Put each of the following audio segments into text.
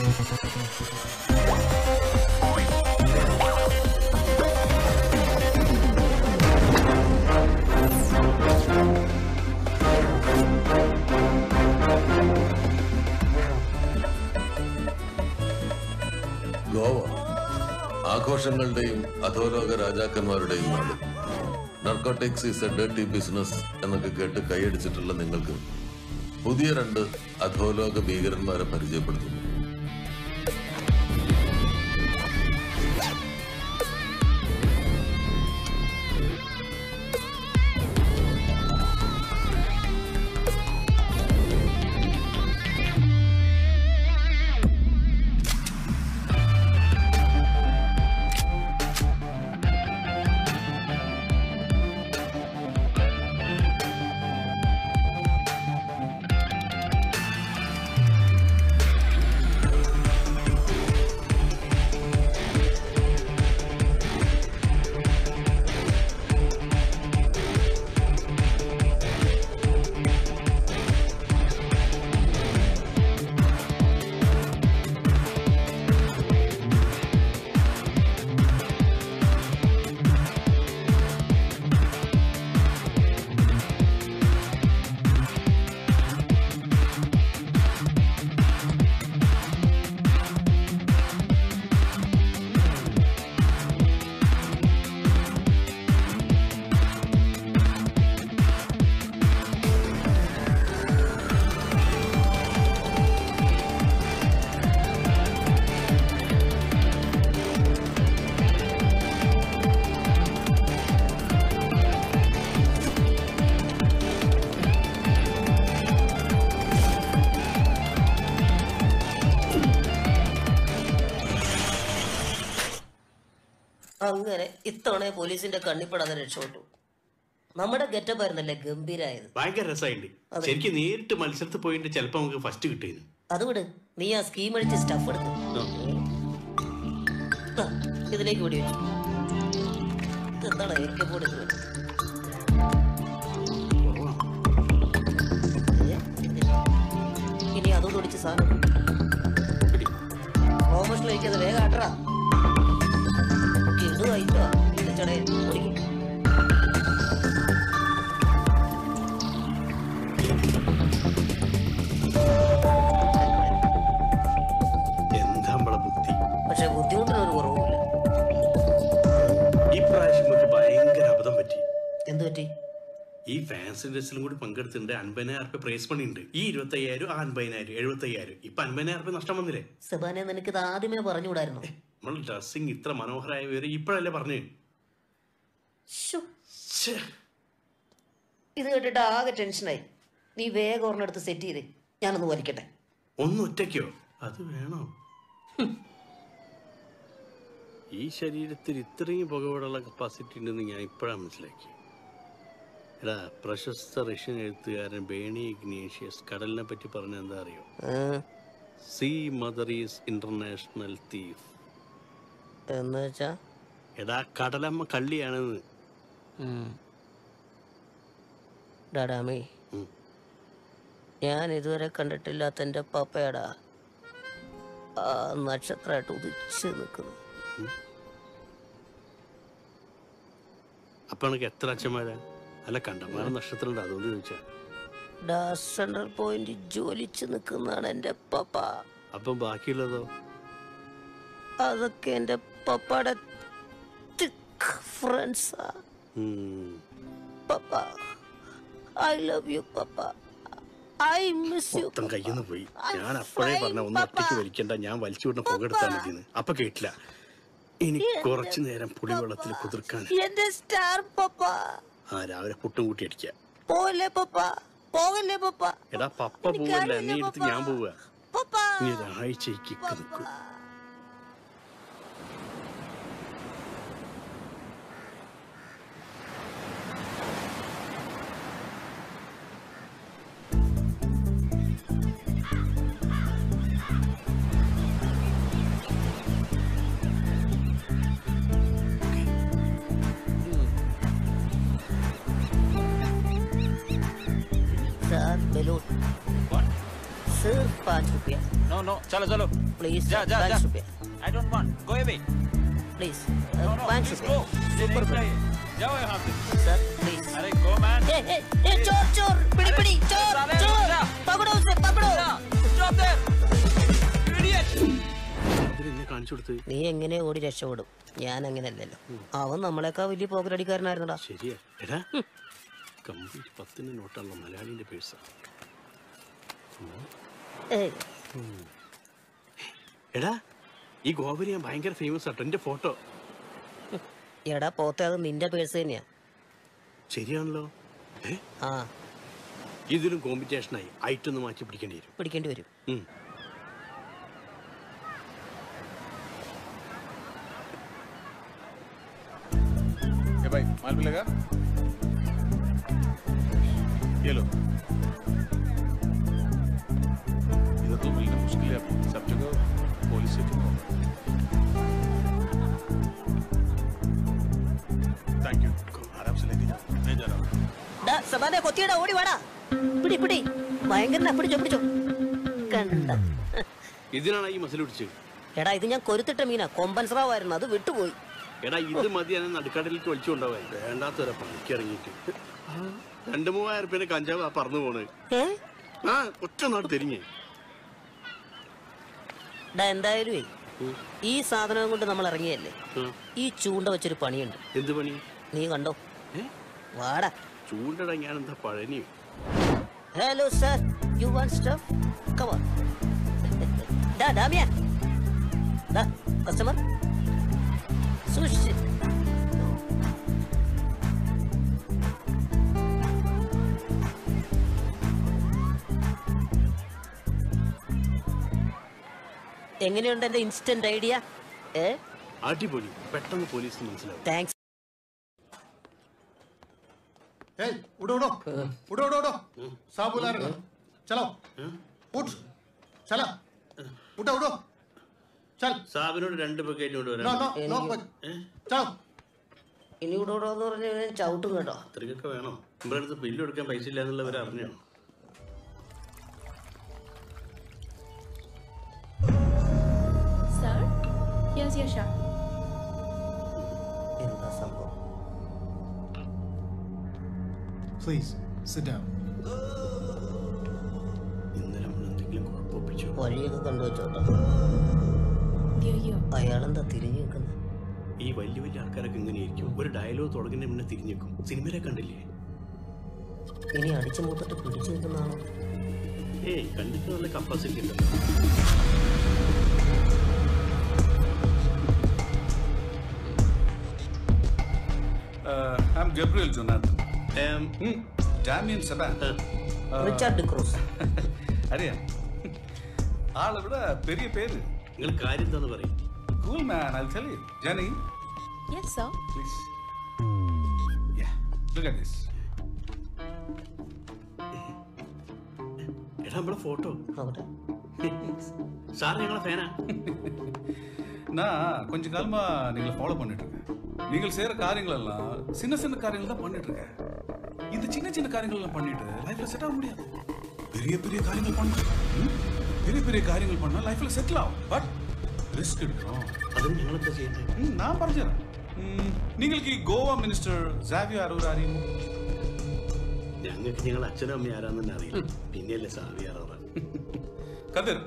ഗോവ ആഘോഷങ്ങളുടെയും അധോലോക രാജാക്കന്മാരുടെയും നാട് narcotics is a dirty business എന്നൊക്കെ കേട്ട് കൈയടിച്ചിട്ടുള്ള നിങ്ങൾക്ക് പുതിയ രണ്ട് അധോലോക ഭീകരന്മാരെ പരിചയപ്പെടുത്തുന്നു അങ്ങനെ ഇത്തവണ പോലീസിന്റെ കണ്ണിപ്പെടാതെ രക്ഷപ്പെട്ടു നമ്മുടെ ഗെറ്റപ്പ് ആയിരുന്നല്ലേ ഗംഭീരായത് ഭയങ്കര രസമായിട്ടുണ്ട് ശരിക്കും നേരിട്ട് മത്സരത്തിൽ പോയിട്ട് ചിലപ്പോ നമുക്ക് ഫസ്റ്റ് കിട്ടിയിരുന്നു അത് വിട് നീ ആ സ്കീം അടിച്ച് സ്റ്റഫ് എടുത്ത് ദാ, ഇതിലേക്ക് വെടി വെച്ചു ഇതെന്താണ് എനിക്ക് കൂടി ഇനി അതും തൊടിച്ച് സാധനം ഓമോഷണൽ കഴിക്കാതെ വേഗം ആട്ടറാ ഇടുവായിട്ടോ ഇടച്ചടേ ഓടിക്കും എന്താ നമ്മളെ ബുദ്ധി പക്ഷെ ബുദ്ധിമുട്ടിനൊരു കുറവുമില്ല ഈ പ്രാവശ്യം നമുക്ക് ഭയങ്കര അബദ്ധം പറ്റി എന്തു പറ്റി ഈ ഫാൻസി ഡ്രസ്സിലും കൂടി പങ്കെടുത്തിട്ടുണ്ട് അൻപതിനായിരം റുപ്യ പ്രൈസ് മണി ഉണ്ട് ഈ ഇരുപത്തി അയ്യായിരം ആ അൻപതിനായിരം എഴുപത്തി അയ്യായിരം ഇപ്പൊ അൻപതിനായിരം റുപ്യ നഷ്ടം വന്നില്ലേ സെബാനെ നിനക്കിത് ആദ്യമേ പറഞ്ഞുകൂടായിരുന്നു നമ്മൾ ഡ്രസ്സിങ് ഇത്ര മനോഹരമായ വിവരം ഇപ്പോഴല്ലേ പറഞ്ഞു ശ്ശോ. ഇത് കേട്ടിട്ട് ആകെ ടെൻഷനായി നീ വേഗം ഒരെണ്ണെടുത്ത് സെറ്റ് ചെയ്തേ ഞാനൊന്ന് വലിക്കട്ടെ ഒന്ന് ഒറ്റയ്ക്കോ അത് വേണോ ഈ ശരീരത്തിൽ ഇത്രയും പുകവിടുള്ള കപ്പാസിറ്റി ഉണ്ടെന്ന് ഞാൻ ഇപ്പോഴാണ് മനസ്സിലാക്കി എടാ പ്രശസ്ത റഷ്യൻ എഴുത്തുകാരൻ ബേണി ഇഗ്നേഷ്യസ് കടലിനെ പറ്റി പറഞ്ഞ എന്താ അറിയോ see mother is international thief എന്ന് വെച്ചാ എടാ കടലമ്മ കള്ളിയാണെന്ന് ഡാഡാമേ ഉം. ഞാൻ ഇതുവരെ കണ്ടിട്ടില്ലാത്ത എൻ്റെ പപ്പയടാ ആ നക്ഷത്രമായിട്ട് ഉദിച്ച് നിൽക്കുന്നു അപ്പൊ എനിക്ക് എത്ര അച്ഛന്മാരാ അല്ല കണ്ടമാനം നക്ഷത്രം ഉണ്ട് അതുകൊണ്ട് ചോദിച്ചാ ഡാ സെൻട്രൽ പോയിന്റ് ജോലിച്ച് നിൽക്കുന്നതാണ് എൻ്റെ പപ്പ അപ്പം ബാക്കിയുള്ളതോ അതൊക്കെ എൻ്റെ പപ്പയുടെ ഫ്രണ്ട്സാ ഉം. Papa I love you papa I miss you മൊത്തം കയ്യിന്ന് പോയി ഞാൻ അപ്പോഴേ പറഞ്ഞ ഒന്ന് ഒറ്റയ്ക്ക് വലിക്കണ്ട ഞാൻ വലിച്ചു വിടുന്ന പുകെടുത്താൽ മതിയെന്ന് അപ്പൊ കേട്ടില്ല ഇനി കുറച്ചു നേരം പുളിവെള്ളത്തിൽ കുതിർക്കാൻ എന്റെ സ്റ്റാർ പപ്പ ആ രാവിലെ പുട്ടും കൂട്ടി അടിക്കുക പോലെ പപ്പ പോകല്ലേ പപ്പ എടാ പപ്പ പോവല്ല നീ എടുത്ത് ഞാൻ പോവുക പപ്പ നീ ഒരാഴ്ചയ്ക്ക് കിക്ക് നിൽക്കും സാർ ബലൂൺ सिर्फ पाँच रुपया No, no, चलो चलो प्लीज जा जा पाँच जा रुपया I don't want. Go away. Please No, no, पाँच please रुपया go. मुझे नहीं चाहिए. जाओ यहाँ से. सर प्लीज अरे go man. ए ए ए चोर चोर पिड़ी पिड़ी चोर साले, चोर जा। पकड़ो उसे पकड़ो Stop there. Idiot. അതിനെന്നെ കാണിച്ചു കൊടുത്ത് നീ എങ്ങനെ ഓടി രക്ഷപ്പെടും ഞാൻ അങ്ങനെയല്ലല്ലോ അവൻ നമ്മളെക്കാ വലിയ പോക്കലടിക്കാരനായിരുന്നടാ ശരിയാ എടാ കംപ്ലീറ്റ് പത്തിന് നോട്ടുള്ള മലയാളിന്റെ പേഴ്സാ ഏയ് എടാ ഈ ഗോപുരം ഞാൻ ഭയങ്കര ഫേമസ് ആട്ടോ എന്റെ ഫോട്ടോ എടാ പോത്തെ അത് നിന്റെ പേഴ്സ് തന്നെയാ ശരിയാണല്ലോ ഏ ആ ഇതിലും കോമ്പറ്റീഷനായി ഐറ്റൊന്ന് മാറ്റി പിടിക്കേണ്ടി വരും പിടിക്കേണ്ടി വരും ഉം. ये भाई माल मिलेगा ये लो इधर तो मिलना मुश्किल है अभी सब जगह पुलिस चेकिंग होगा थैंक यू आराम से लेके जाओ मैं जा रहा हूँ ഡാ, സബാനെ കൊത്തിയടാ ഓടി വാടാ പിടി പിടി ഭയങ്കര പിടിച്ചോ പിടിച്ചോ കണ്ട ഇതിനാണ് ഈ മസിൽ പിടിച്ചത് എടാ ഇത് ഞാൻ കൊരുത്തിട്ട മീനാ കൊമ്പൻ സ്രാവായിരുന്നു അത് വിട്ടുപോയി എടാ ഇത് മതി ഞാൻ നടുക്കടലിലേക്ക് വലിച്ചു കൊണ്ടുപോകാൻ വേണ്ടാത്തൊരു പണിക്ക് ഇറങ്ങിയിട്ട് രണ്ടു മൂവായിരം റുപ്യന്റെ കഞ്ചാവ് ആ പറന്നു പോണ് ഏ ആ ഒറ്റ നാട് തിരിഞ്ഞേ ഡാ എന്തായാലും ഈ സാധനം കൊണ്ട് നമ്മൾ ഇറങ്ങിയല്ലേ ആ, ഈ ചൂണ്ട വെച്ചൊരു പണിയുണ്ട് എന്ത് പണി നീ കണ്ടോ ഏ വാടാ ചൂണ്ടടാ ഞാൻ എന്താ Palani hello sir you want stuff come on ഡാ ഡാമിയ ഡാ കസ്റ്റമർ സൂക്ഷിച്ച് എങ്ങനെയുണ്ട് എന്റെ ഇൻസ്റ്റന്റ് ഐഡിയ ഏ അടിപൊളി പെട്ടെന്ന് പോലീസിന് മനസ്സിലാവും താങ്ക്സ് ए, उड़ो उड़ो उड़ो उड़ो उड़ो साहब बुला रहे हैं चलो उठ चला उठो उठो चल സാബിനോട് രണ്ട് ബക്കറ്റ് കൊണ്ട് नो വരാം नो नो ഏ? चलो ഇനി ഇവിടെ ഇവിടെ എന്ന് പറഞ്ഞ് ഞാൻ ചവിട്ടും കേട്ടോ അത്രയ്ക്കൊക്കെ വേണം നമ്മുടെ അടുത്ത് ബില്ല് കൊടുക്കാൻ പൈസ ഇല്ല എന്നുള്ളവർ അറിഞ്ഞോ Sir, here's your shot. എന്താ സംഭവം Please, sit down. ഇന്നലെ നമ്മൾ എന്തെങ്കിലും കുഴപ്പമൊപ്പിച്ചോ വഴിയൊക്കെ കണ്ടുവച്ചോട്ടോ Dear here. അയാളെന്താ തിരിഞ്ഞു നിൽക്കുന്നത് ഈ വലിയ വലിയ ആൾക്കാരൊക്കെ ഇങ്ങനെയായിരിക്കും ഒരു ഡയലോഗ് തുടങ്ങുന്നതിന് മുന്നേ തിരിഞ്ഞേക്കും സിനിമയിലെ കണ്ടില്ലേ ഇനി അടിച്ചു മൂത്തിട്ട് പിടിച്ചു നിൽക്കുന്നതാണോ ഏയ് കണ്ടിട്ട് നല്ല കപ്പാസിറ്റി ഉണ്ടല്ലോ Uh, I'm Gabriel Jonathan. Um, Hmm. Damien Saban. ആ, റിച്ചാർഡ് ക്രൂസ് അറിയാ ആളെ വിட பெரிய பேரு നിങ്ങൾ കാര്യം എന്താന്ന് പറയും Cool man, I'll tell you. Jenny, Yes, sir. please. Yeah, look at this. എടാ നമ്മളെ ഫോട്ടോ നോക്കട്ടെ സാർ ഞങ്ങളെ ഫാനാ நான் கொஞ்ச காலமா நீங்களை ஃபாலோ பண்ணிட்டு இருக்கேன் நீங்கள் செய்யற காரியங்கள் எல்லாம் சின்ன சின்ன காரியங்கள் தான் பண்ணிட்டு இருக்கேன் இந்த சின்ன சின்ன காரியங்கள் எல்லாம் பண்ணிட்டு லைஃப்ல செட் ஆக முடியாது பெரிய பெரிய காரியங்கள் பண்ணணும் ம்? பெரிய பெரிய காரியங்கள் பண்ணா லைஃப்ல செட்டில் ஆகும் பட் ரிஸ்க் எடுக்கணும் അതിന് ഞങ്ങളെന്താ ചെയ്യേണ്ടത് ம், நான் പറഞ്ഞുതരാം ம், നിങ്ങൾക്ക് ഈ ഗോവ മിനിസ്റ്റർ സാവിയോ അറൂർ അറിയുമോ ഞങ്ങൾക്ക് ഞങ്ങൾ അച്ഛനും അമ്മയും ആരാന്ന് തന്നെ അറിയില്ല പിന്നെയല്ലേ സാവി ആറാറ് கதிர்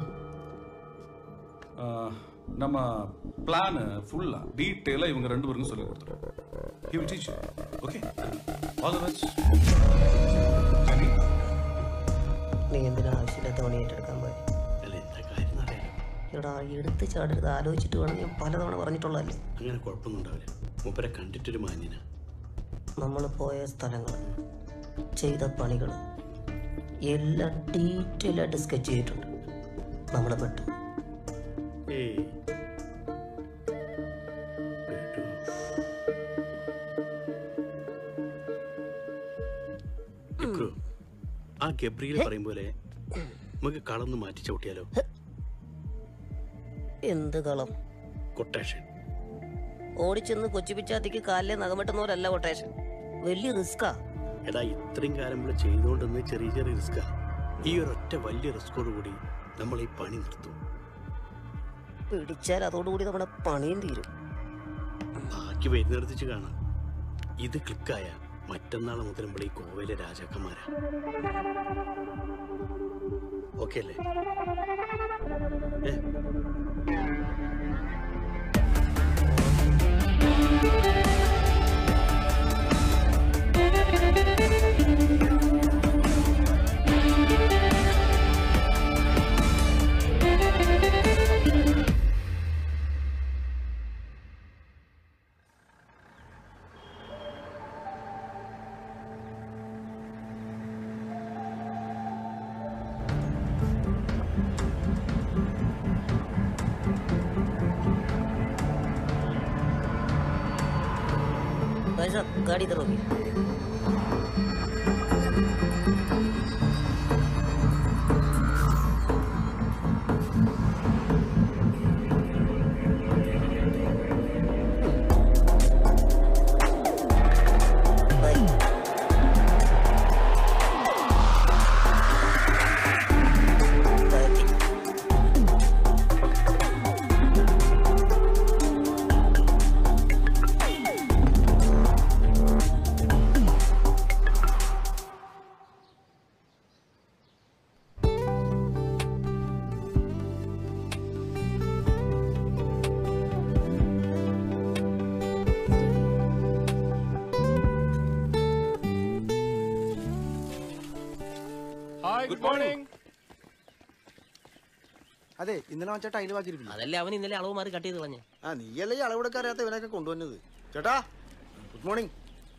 ஆ, நம்ம பிளான் ஃபுல்லா டீட்டெயிலாக இவங்க ரெண்டு பேருக்கும் சொல்லி கொடுத்துருவோம் he will teach okay all the best Jenny നീ എന്തിനാ ആവശ്യമില്ലാത്ത പണി ഏറ്റെടുക്കാൻ പോയി അല്ല എന്താ കാര്യം എന്നറിയാലോ എടാ എടുത്ത് ചാടരുത് ആലോചിച്ചിട്ട് വേണം ഞാൻ പലതവണ പറഞ്ഞിട്ടുള്ളതല്ലേ അങ്ങനെ കുഴപ്പമൊന്നും ഉണ്ടാവില്ല മൂപ്പരെ കണ്ടിട്ടൊരു മാന്യന നമ്മൾ പോയ സ്ഥലങ്ങൾ ചെയ്ത പണികൾ എല്ലാം ഡീറ്റെയിൽ ആയിട്ട് സ്കെച്ച് ചെയ്തിട്ടുണ്ട് നമ്മൾ പെട്ടു ഏയ് കേട്ടോ? ഇക്രു, ആ ഗബ്രിയിൽ പറയും പോലെ നമുക്ക് കളന്ന് മാറ്റി ചവിട്ടിയാലോ എന്ത് കളം കൊട്ടേഷൻ ഓടിച്ചെന്ന് കൊച്ചിപ്പിച്ചാത്തിക്ക് കാലിലെ നഖമെട്ടുന്നവരല്ല കൊട്ടേഷൻ വലിയ റിസ്കാ എടാ ഇത്രയും കാലം ഇവിടെ ചെയ്തുകൊണ്ടിരുന്ന ചെറിയ ചെറിയ റിസ്ക്കാ ഈ ഒരൊറ്റ വലിയ റിസ്കോട് കൂടി നമ്മൾ ഈ പണി നിർത്തും പിടിച്ചാൽ അതോടുകൂടി നമ്മുടെ പണിയും തീരും ബാക്കി വരുന്നിടത്തിച്ച് കാണാം ഇത് ക്ലിക്കായ മറ്റന്നാൾ മുതൽ നമ്മൾ ഈ കോവയിലെ രാജാക്കന്മാരാ ഓക്കെ അല്ലേ ഏ भाई साहब गाड़ी इधर होगी भाई भाई ഹായ് ഗുഡ് മോർണിംഗ് അതെ ഇന്നലെ മറ്റേ ടൈല് വാക്കിയിരിപ്പില്ല അതല്ലേ അവൻ ഇന്നലെ അളവ് മാറി കട്ട് ചെയ്ത് കളഞ്ഞേ ആ നീയല്ലേ ഈ അളവെടുക്കാൻ അറിയാത്ത ഇവനൊക്കെ കൊണ്ടുവന്നത് ചേട്ടാ ഗുഡ് മോർണിംഗ്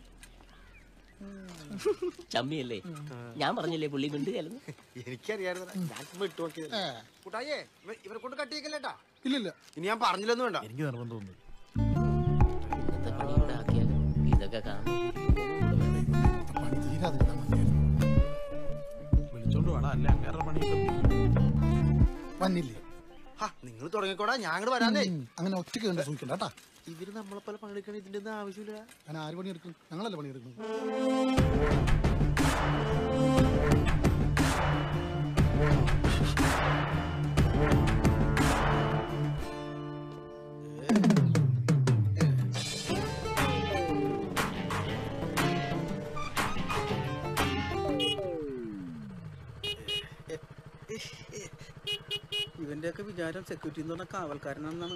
ചമ്മിയല്ലേ ഞാൻ പറഞ്ഞില്ലേ പുള്ളി മിണ്ട് കലന്ന് എനിക്കറിയായിരുന്നു ഞാൻ ചുമ്മാ ഇട്ട് നോക്കിയത് കൂട്ടായേ ഇവ- ഇവരെ കൊണ്ട് കട്ടിയേക്കല്ലേട്ടാ ഇല്ലില്ല ഇനി ഞാൻ പറഞ്ഞില്ലെന്ന് വേണ്ട എനിക്ക് നിർബന്ധം തോന്നുന്നു ഇന്നത്തെ പണി ഇവിടെ ആക്കിയാൽ ഇതൊക്കെ കാണും പണി തീരാതിരുന്നാ മതിയായിരുന്നു വിളിച്ചോണ്ട് വേണം അല്ലേ അങ്ങനെ പണി വന്നില്ലേ ഹാ നിങ്ങൾ തുടങ്ങിക്കോടാ ഞാൻ അങ്ങോട്ട് വരാന്നേ ഉം, അങ്ങനെ ഒറ്റയ്ക്ക് കണ്ട് സൂക്ഷിക്കണ്ട കേട്ടാ ഇവര് നമ്മളെ പോലെ പണിയെടുക്കണ ഇതിന്റെ ഒന്നും ആവശ്യമില്ല ഞാൻ ആര് പണിയെടുക്കും ഞങ്ങളല്ലേ പണിയെടുക്കും ഇവന്റെ ഒക്കെ വിചാരം സെക്യൂരിറ്റി എന്ന് പറഞ്ഞ കാവൽക്കാരനാണെന്നാണ്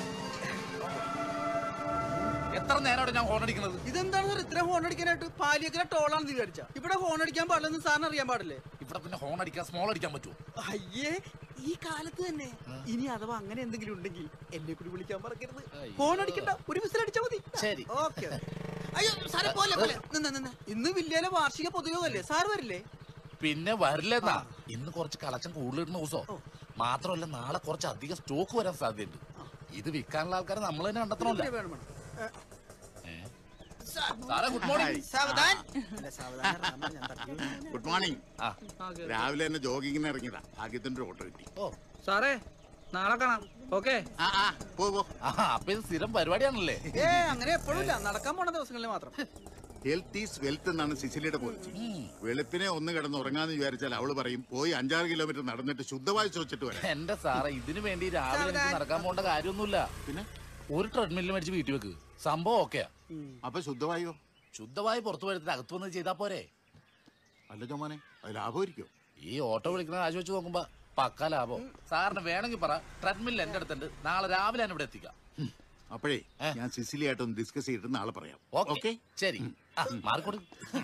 എത്ര നേരമാണ് ഞാൻ ഹോൺ അടിക്കുന്നത് ഇതെന്താണ് സാർ ഇത്ര ഹോൺ അടിക്കാനായിട്ട് പാലിയക്കര ടോളാണെന്ന് വിചാരിച്ച ഇവിടെ ഹോൺ അടിക്കാൻ പാടില്ലെന്ന് സാറിന് അറിയാൻ പാടില്ലേ ഇവിടെ പിന്നെ ഹോൺ അടിക്കാൻ സ്മോൾ അടിക്കാൻ പറ്റുമോ അയ്യേ ഈ കാലത്ത് തന്നെ ഇനി അഥവാ അങ്ങനെ എന്തെങ്കിലും ഉണ്ടെങ്കിൽ എന്നെ കൂടി വിളിക്കാൻ മറക്കരുത് ഫോൺ അടിക്കണ്ട ഒരു വിസിൽ അടിച്ചാ മതി ശരി. ഓക്കെ അയ്യോ സാറേ പോലെ പോലെ നിന്ന് നിന്ന് ഇന്ന് വില്ലേലെ വാർഷിക പൊതുയോഗമല്ലേ സാർ വരില്ലേ പിന്നെ വരില്ലെന്നാ ഇന്ന് കുറച്ച് കളക്ഷൻ കൂടുതലിടുന്ന ദിവസം മാത്രമല്ല നാളെ കുറച്ച് അധികം സ്റ്റോക്ക് വരാൻ സാധ്യതയുണ്ട് ഇത് വിൽക്കാനുള്ള ആൾക്കാരെ നമ്മൾ തന്നെ കണ്ടെത്തണമല്ലോ വേണം വേണം ഏ, സാറേ ഗുഡ് മോർണിംഗ് സാവധാൻ അല്ല, സാവധാനം റാമ, ഞാൻ തട്ടി വീണു. ഗുഡ് മോർണിംഗ് ആ രാവിലെ തന്നെ ജോഗിങ്ങിന് ഇറങ്ങിയതാ ഭാഗ്യത്തിന്റെ ഒരു ഓട്ടോ കിട്ടി ഓ സാറേ നാളെ കാണാം ഓക്കെ ആ ആ പോ പോ ആ അപ്പൊ ഇത് സ്ഥിരം പരിപാടിയാണല്ലേ ഏ അങ്ങനെ എപ്പോഴും ഇല്ല നടക്കാൻ പോണ ദിവസങ്ങളിൽ മാത്രം ഹെൽത്ത് ഈസ് വെൽത്ത് എന്നാണ് സിസിലിയുടെ പോളിസി വെളുപ്പിനെ ഒന്ന് കിടന്ന് ഉറങ്ങാന്ന് വിചാരിച്ചാൽ അവള് പറയും പോയി അഞ്ചാറ് കിലോമീറ്റർ നടന്നിട്ട് ശുദ്ധവായു ചോദിച്ചിട്ട് വരാം എന്റെ സാറേ ഇതിനു വേണ്ടി രാവിലെ എനിക്ക് നടക്കാൻ പോകേണ്ട കാര്യമൊന്നുമില്ല പിന്നെ ഒരു ട്രെഡ്മില്ലിൽ മേടിച്ച് വീട്ടിൽ വെക്ക് സംഭവം ഓക്കെയാ അപ്പൊ ശുദ്ധവായു ശുദ്ധമായി പുറത്തു വരുത്തിട്ട് അകത്ത് വന്ന് ചെയ്താ പോരെ അല്ല ചോമോനെ അത് ലാഭമായിരിക്കും ഈ ഓട്ടോ വിളിക്കുന്ന കാശ് വെച്ച് നോക്കുമ്പോ പക്ക ലാഭം സാറിന് വേണമെങ്കിൽ പറ ട്രെഡ്മിൽ എന്റെ അടുത്തുണ്ട് നാളെ രാവിലെ ഞാൻ ഇവിടെ എത്തിക്കാം അപ്പോഴേ ഏ? ഞാൻ സിസിലിയായിട്ടൊന്ന് ഡിസ്കസ് ചെയ്തിട്ട് നാളെ പറയാം ഓക്കെ ഓക്കെ ശരി ആ, മാറിക്കൊടു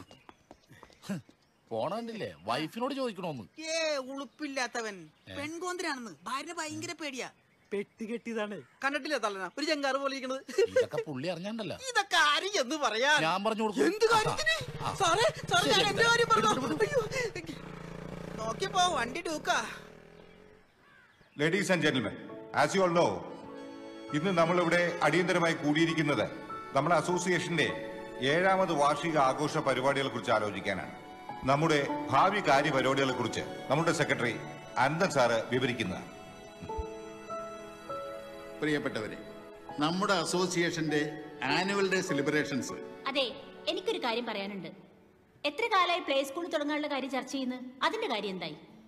പോണ കണ്ടില്ലേ വൈഫിനോട് ചോദിക്കണോന്ന് ഏ ഉളുപ്പില്ലാത്തവൻ പെൺകോന്തിരാണെന്ന് ഭാര്യ ഭയങ്കര പേടിയാ പെട്ടി കെട്ടിയതാണ് കണ്ടിട്ടില്ലേ തള്ളന ഒരു ചെങ്കാറ് പോലെ ഇരിക്കണത് ഇതൊക്കെ പുള്ളി അറിഞ്ഞാണ്ടല്ല ഇതൊക്കെ ആരും എന്ന് പറയാ ഞാൻ പറഞ്ഞു കൊടുക്കും എന്ത് കാര്യത്തിന് സാറേ സാറേ ഞാൻ എന്റെ കാര്യം പറഞ്ഞു അയ്യോ നോക്കിയപ്പോ വണ്ടി ഡൂക്കാ ladies and gentlemen as you all know ഇന്ന് നമ്മളിവിടെ അടിയന്തരമായി കൂടിയിരിക്കുന്നത് നമ്മുടെ അസോസിയേഷന്റെ ഏഴാമത് വാർഷിക ആഘോഷ പരിപാടികളെ കുറിച്ച് ആലോചിക്കാനാണ് നമ്മുടെ ഭാവി കാര്യപരിപാടികളെ കുറിച്ച് നമ്മുടെ സെക്രട്ടറി അനന്തൻ സാറ് വിവരിക്കുന്നതാണ് പ്രിയപ്പെട്ടവരെ നമ്മുടെ അസോസിയേഷന്റെ ആനുവൽ ഡേ സെലിബ്രേഷൻസ് അതെ എനിക്കൊരു കാര്യം പറയാനുണ്ട് എത്ര കാലമായി പ്ലേ സ്കൂൾ തുടങ്ങാനുള്ള കാര്യം ചർച്ച ചെയ്യുന്നു അതിന്റെ കാര്യം എന്തായി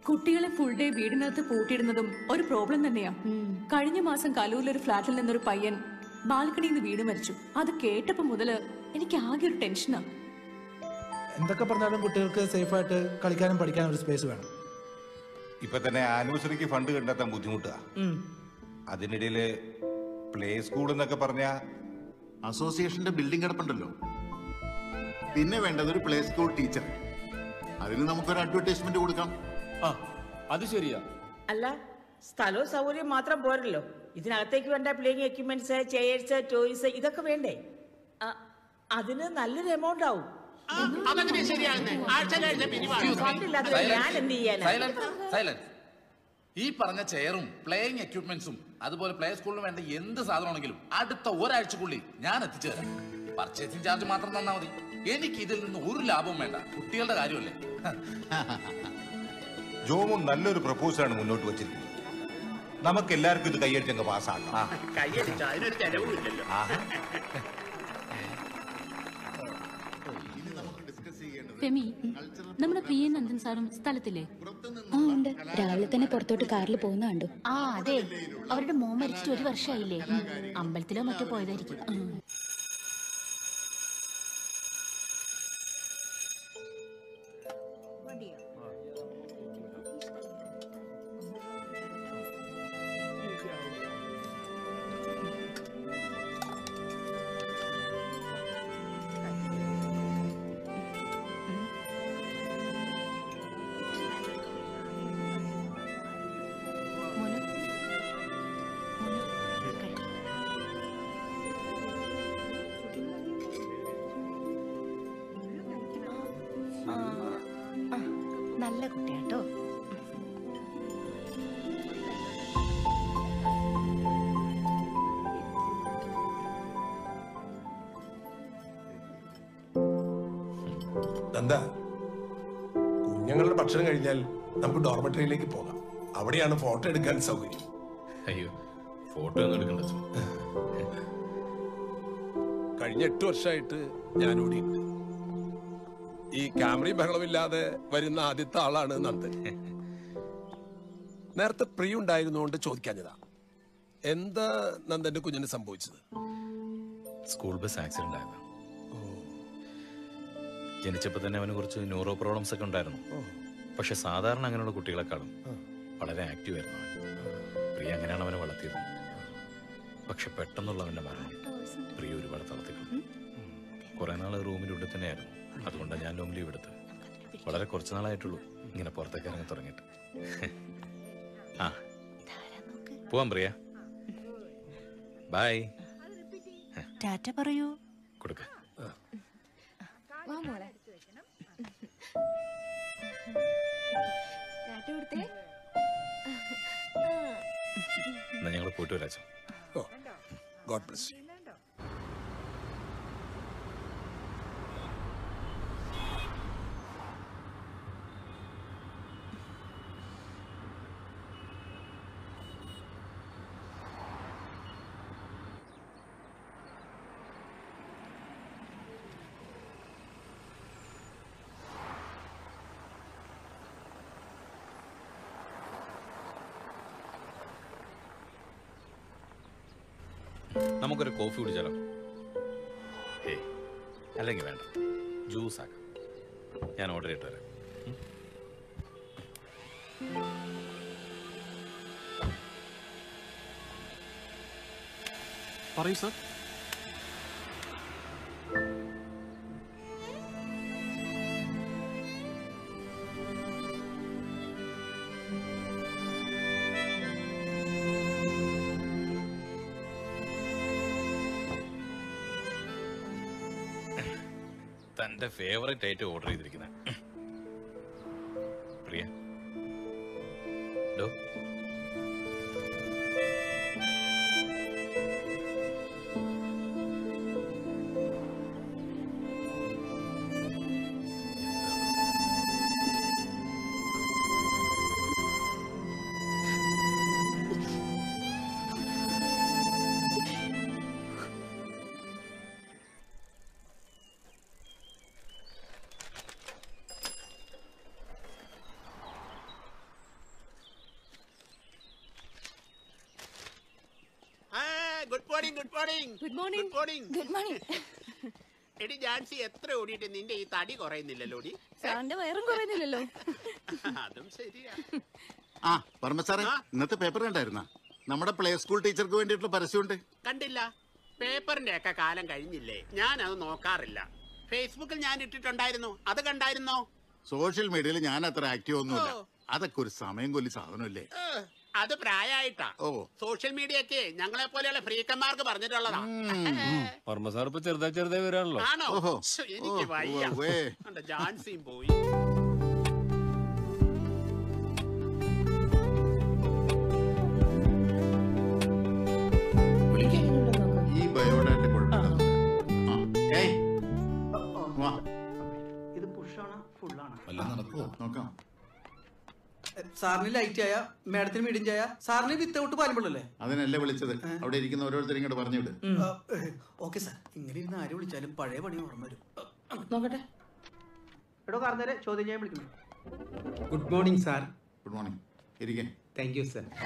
കുട്ടികളെ ഫുൾ ഡേ വീടിനകത്ത് പൂട്ടിയിടുന്നതും ഒരു പ്രോബ്ലം തന്നെയാ കഴിഞ്ഞ മാസം കലൂരിലൊരു ഫ്ലാറ്റിൽ നിന്നൊരു പയ്യൻ ബാൽക്കണിയിൽ നിന്ന് വീട് മരിച്ചു അത് കേട്ടപ്പോ മുതല് എനിക്ക് ആകെ ഒരു ടെൻഷനാ എന്തൊക്കെ പറഞ്ഞാലും കുട്ടികൾക്ക് സേഫായിട്ട് കളിക്കാനും പഠിക്കാനും ഒരു സ്പേസ് വേണം ഇപ്പൊ തന്നെ ആനിവേഴ്സറിക്ക് ഫണ്ട് കണ്ടെത്താൻ ബുദ്ധിമുട്ടാ ഉം. അതിനിടയില് പ്ലേ സ്കൂൾ എന്നൊക്കെ പറഞ്ഞ അസോസിയേഷന്റെ ബിൽഡിംഗ് കിടപ്പുണ്ടല്ലോ പിന്നെ വേണ്ടത് ഒരു പ്ലേ സ്കൂൾ ടീച്ചർ അതിന് നമുക്കൊരു അഡ്വർടൈസ്മെന്റ് കൊടുക്കാം ആ അത് ശരിയാ അല്ല സ്ഥലവും സൗകര്യം മാത്രം പോരല്ലോ ഇതിനകത്തേക്ക് വേണ്ട പ്ലേയിങ് എക്യുപ്മെന്റ്സ് ചെയർസ് ടോയ്സ് ഇതൊക്കെ വേണ്ടേ ആ, അതിന് നല്ലൊരു എമൗണ്ട് ആവും അതെങ്ങനെ ശരിയാകുന്നേ ആഴ്ചയിലാഴ്ച പിരിവാണ് ഫണ്ടില്ലാതെ ഞാൻ എന്ത് ചെയ്യാനാ സൈലൻസ് സൈലൻസ് ഈ പറഞ്ഞ ചെയറും പ്ലേയിങ് എക്യുപ്മെന്റ്സും അതുപോലെ പ്ലേ സ്കൂളിന് വേണ്ട എന്ത് സാധനമാണെങ്കിലും അടുത്ത ഒരാഴ്ചക്കുള്ളിൽ ഞാൻ എത്തിച്ചു തരാം പർച്ചേസിംഗ് ചാർജ് മാത്രം തന്നാ മതി എനിക്ക് ഇതിൽ നിന്ന് ഒരു ലാഭവും വേണ്ട കുട്ടികളുടെ കാര്യമല്ലേ ജോമോൻ നല്ലൊരു പ്രപ്പോസലാണ് മുന്നോട്ട് വച്ചിരിക്കുന്നത് നമുക്ക് എല്ലാവർക്കും ഇത് കൈയടിച്ചങ്ങ് പാസ്സാക്കാം കൈയടിച്ച അതിനൊരു ചെലവുമില്ലല്ലോ ഫെമി നമ്മുടെ പി എൻ നന്ദൻ സാറും സ്ഥലത്തില്ലേ ആ ഉണ്ട് രാവിലെ തന്നെ പുറത്തോട്ട് കാറിൽ പോകുന്ന കണ്ടു ആ അതെ അവരുടെ മോൻ മരിച്ചിട്ട് ഒരു വർഷമായില്ലേ അമ്പലത്തിലോ മറ്റോ പോയതായിരിക്കും നല്ല കുട്ടിയാട്ടോ നന്ദ കുഞ്ഞുങ്ങളുടെ ഭക്ഷണം കഴിഞ്ഞാൽ നമുക്ക് ഡോർമെട്രിയിലേക്ക് പോകാം അവിടെയാണ് ഫോട്ടോ എടുക്കാൻ സൗകര്യം അയ്യോ ഫോട്ടോ ഒന്നും എടുക്കണ്ട അച്ഛൻ. കഴിഞ്ഞ എട്ട് വർഷമായിട്ട് ഞാൻ ഓടിയിട്ടുണ്ട് ഈ ക്യാമറയും ബഹളമില്ലാതെ വരുന്ന ആദ്യത്തെ ആളാണ് നന്ദൻ നേരത്തെ പ്രിയ ഉണ്ടായിരുന്നുകൊണ്ട് ചോദിക്കാഞ്ഞതാ എന്താ നന്ദന്റെ കുഞ്ഞിന് സംഭവിച്ചത് സ്കൂൾ ബസ് ആക്സിഡന്റ് ആയതാ ജനിച്ചപ്പോൾ തന്നെ അവന് കുറച്ച് ന്യൂറോ പ്രോബ്ലംസ് ഒക്കെ ഉണ്ടായിരുന്നു പക്ഷെ സാധാരണ അങ്ങനെയുള്ള കുട്ടികളെക്കാളും വളരെ ആക്റ്റീവ് ആയിരുന്നു അവൻ പ്രിയ അങ്ങനെയാണ് അവനെ വളർത്തിയത് പക്ഷെ പെട്ടെന്നുള്ള അവന്റെ മരണം പ്രിയ ഒരുപാട് തളർത്തിക്കളഞ്ഞു കുറെ നാൾ റൂമിനുള്ളിൽ തന്നെയായിരുന്നു അതുകൊണ്ടാണ് ഞാൻ ലോങ് ലീവ് എടുത്തത് വളരെ കുറച്ച് നാളായിട്ടുള്ളൂ ഇങ്ങനെ പുറത്തേക്ക് ഇറങ്ങി തുടങ്ങിയിട്ട് ആ പോവാം പ്രിയ ബൈ ടാറ്റ പറയൂ കൊടുക്ക വാ മോളെ ടാറ്റ കൊടുത്തേ എന്നാ ഞങ്ങൾ പോയിട്ട് വരാച്ചോ ഗോഡ് ബ്ലസ് നമുക്കൊരു കോഫി കുടിച്ചാലോ ഏ അല്ലെങ്കിൽ വേണ്ട ജ്യൂസ് ആക്കാം ഞാൻ ഓർഡർ ചെയ്തിട്ട് വരാം ഉം? പറയൂ സർ തന്റെ ഫേവറേറ്റ് ആയിട്ട് ഓർഡർ ചെയ്തിരിക്കുന്നത് പ്രിയ ഡോ morning good morning good morning good morning good morning എടി ജാൻസി എത്ര ഓടിയിട്ട് നിന്റെ ഈ തടി കുറയുന്നില്ലല്ലോ ഓടി സാറിന്റെ വയറും കുറയുന്നില്ലല്ലോ അതും ശരിയാ ആ പറമ്പ സാറേ ഇന്നത്തെ പേപ്പർ കണ്ടായിരുന്ന നമ്മുടെ പ്ലേ സ്കൂൾ ടീച്ചർക്ക് വേണ്ടിയിട്ടുള്ള പരസ്യമുണ്ട് കണ്ടില്ല പേപ്പറിന്റെ ഒക്കെ കാലം കഴിഞ്ഞില്ലേ ഞാൻ അത് നോക്കാറില്ല ഫേസ്ബുക്കിൽ ഞാൻ ഇട്ടിട്ടുണ്ടായിരുന്നു അത് കണ്ടായിരുന്നോ സോഷ്യൽ മീഡിയയിൽ ഞാൻ അത്ര ആക്റ്റീവ് ഒന്നുമില്ല അതൊക്കെ ഒരു സമയം കൊല്ലി സാധനമല്ലേ ഏഹ്, അത് പ്രായമായിട്ടാ ഓ സോഷ്യൽ മീഡിയ ഒക്കെ ഞങ്ങളെ പോലെയുള്ള ഫ്രീക്കന്മാർക്ക് പറഞ്ഞിട്ടുള്ളതാ വർമ്മ സാർ ഇപ്പൊ ചെറുതായി ചെറുതായി വരാണല്ലോ ആണോ ഓഹോ. ശ്ശോ, എനിക്ക് ഓ, വയ്യ ഉവ്വ് ഉവ്വേ. കണ്ടോ, ജാൻസിയും പോയി ഈ ബയോഡാറ്റ കുഴപ്പമില്ല ആ, ഏയ്, വാ. ഇത് പുഷാണ് ഫുള്ളാണ് വല്ലതും നടക്കുവോ നോക്കാം സാറിന് ലൈറ്റ് ചായ മാഡത്തിന് മീഡിയം ചായ സാറിന് വിത്തൗട്ട് പാലമ്പള്ളല്ലേ അതിനല്ലേ വിളിച്ചത് അവിടെ ഇരിക്കുന്ന ഓരോരുത്തരും ഇങ്ങോട്ട് പറഞ്ഞു വിട് ഓക്കെ സാർ ഇങ്ങനെ ഇരുന്ന് ആര് വിളിച്ചാലും പഴയ പണി ഓർമ്മ വരും നോക്കട്ടെ എടോ കാർന്നേരെ ചോദ്യം ചെയ്യാൻ വിളിക്കുന്നു good morning sir good morning ഇരിക്കേ താങ്ക് യു സർ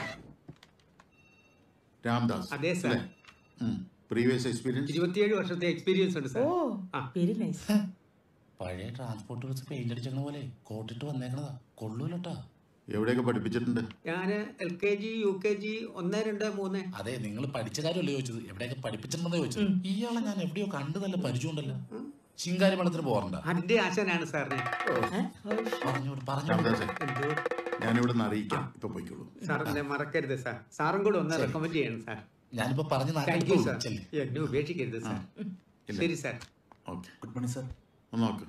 രാംദാസ് അതെ, sir. പ്രീവിയസ് എക്സ്പീരിയൻസ് ഇരുപത്തിയേഴ് വർഷത്തെ എക്സ്പീരിയൻസ് ഉണ്ട് സാർ വെരി നൈസ് പഴയ ട്രാൻസ്പോർട്ട് വെച്ച് പെയിന്റ് അടിച്ചേക്കണ പോലെ കോട്ടിട്ട് വന്നേക്കണതാ കൊള്ളൂലട്ടാ എവിടെയൊക്കെ പഠിപ്പിച്ചിട്ടുണ്ട് ഞാൻ L K G U K G ഒന്ന് രണ്ട് മൂന്ന് അതെ നിങ്ങൾ പഠിച്ച കാര്യമല്ലേ ചോദിച്ചത് എവിടെയൊക്കെ പഠിപ്പിച്ചിട്ടുണ്ടെന്ന് ചോദിച്ചത് ഇയാളെ ഞാൻ എവിടെയോ കണ്ടു നല്ല പരിചയമുണ്ടല്ലോ ചിങ്കാരി വെള്ളത്തിന് പോകണ്ട അതിന്റെ ആശാനാണ് സാറിന് പറഞ്ഞോട് രാംദാസേ എന്തോ ഞാനിവിടെ നിന്ന് അറിയിക്കാം ഇപ്പൊ പോയിക്കോളൂ സാറിനെ മറക്കരുത് സാർ സാറും കൂടെ ഒന്ന് റെക്കമെൻഡ് ചെയ്യണം സാർ ഞാനിപ്പോ പറഞ്ഞ് താങ്ക് യു നാട്ടിൽ സാർ ചെല്ല്. എന്നെ ഉപേക്ഷിക്കരുത് സാർ ഇല്ല. ശരി sir okay good morning sir ഒന്ന് നോക്ക്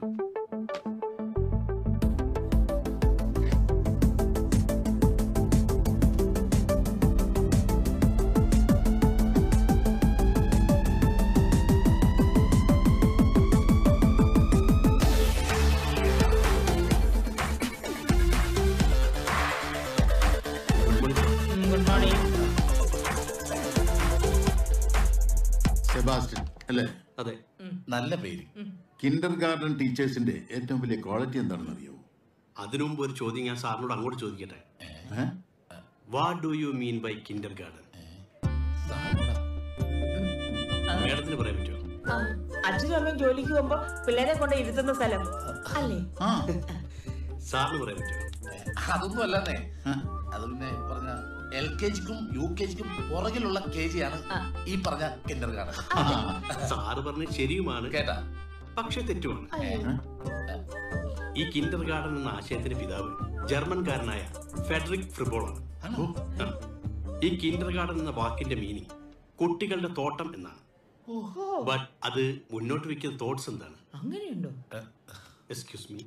ഗുഡ് മോർണിംഗ് സെബാസ്റ്റ്യൻ അല്ലേ അതെ നല്ല പേര് കിൻഡർ ഗാർഡൻ ടീച്ചേഴ്സിന്റെ ഏറ്റവും വലിയ ക്വാളിറ്റി എന്താണെന്ന് അറിയോ അതിനു മുമ്പ് ഒരു ചോദ്യം ഞാൻ സാറിനോട് അങ്ങോട്ട് ചോദിക്കട്ടെ ഏ? What do you mean by kindergarten മേഡത്തിന് പറയാൻ പറ്റുമോ അച്ഛനും അമ്മയും ജോലിക്ക് പോകുമ്പോ പിള്ളേരെ കൊണ്ട് ഇരുത്തുന്ന സ്ഥലം അല്ലേ സാറിന് പറയാൻ പറ്റുമോ അതൊന്നും അല്ലെന്നേ അത് പിന്നെ പറഞ്ഞ എൽ കെ ജിക്കും യു കെ ജിക്കും പുറകിലുള്ള കെ ജി ആണ് ഈ പറഞ്ഞ കിൻഡർ ഗാർഡൻ സാറ് പറഞ്ഞ ശരിയുമാണ് കേട്ടാ പക്ഷെ തെറ്റുമാണ് ഈ കിൻഡർ ഗാർഡൻ എന്ന ആശയത്തിന്റെ പിതാവ് ജർമ്മൻകാരനായ ഫെഡറിക് ഫ്രിബോളാണ് ആ. ഈ കിൻഡർ ഗാർഡൻ എന്ന വാക്കിന്റെ മീനിങ് കുട്ടികളുടെ തോട്ടം എന്നാണ് ബട്ട് അത് മുന്നോട്ട് വെക്കുന്ന തോട്ട്സ് എന്താണ് അങ്ങനെയുണ്ടോ എക്സ്ക്യൂസ് മീ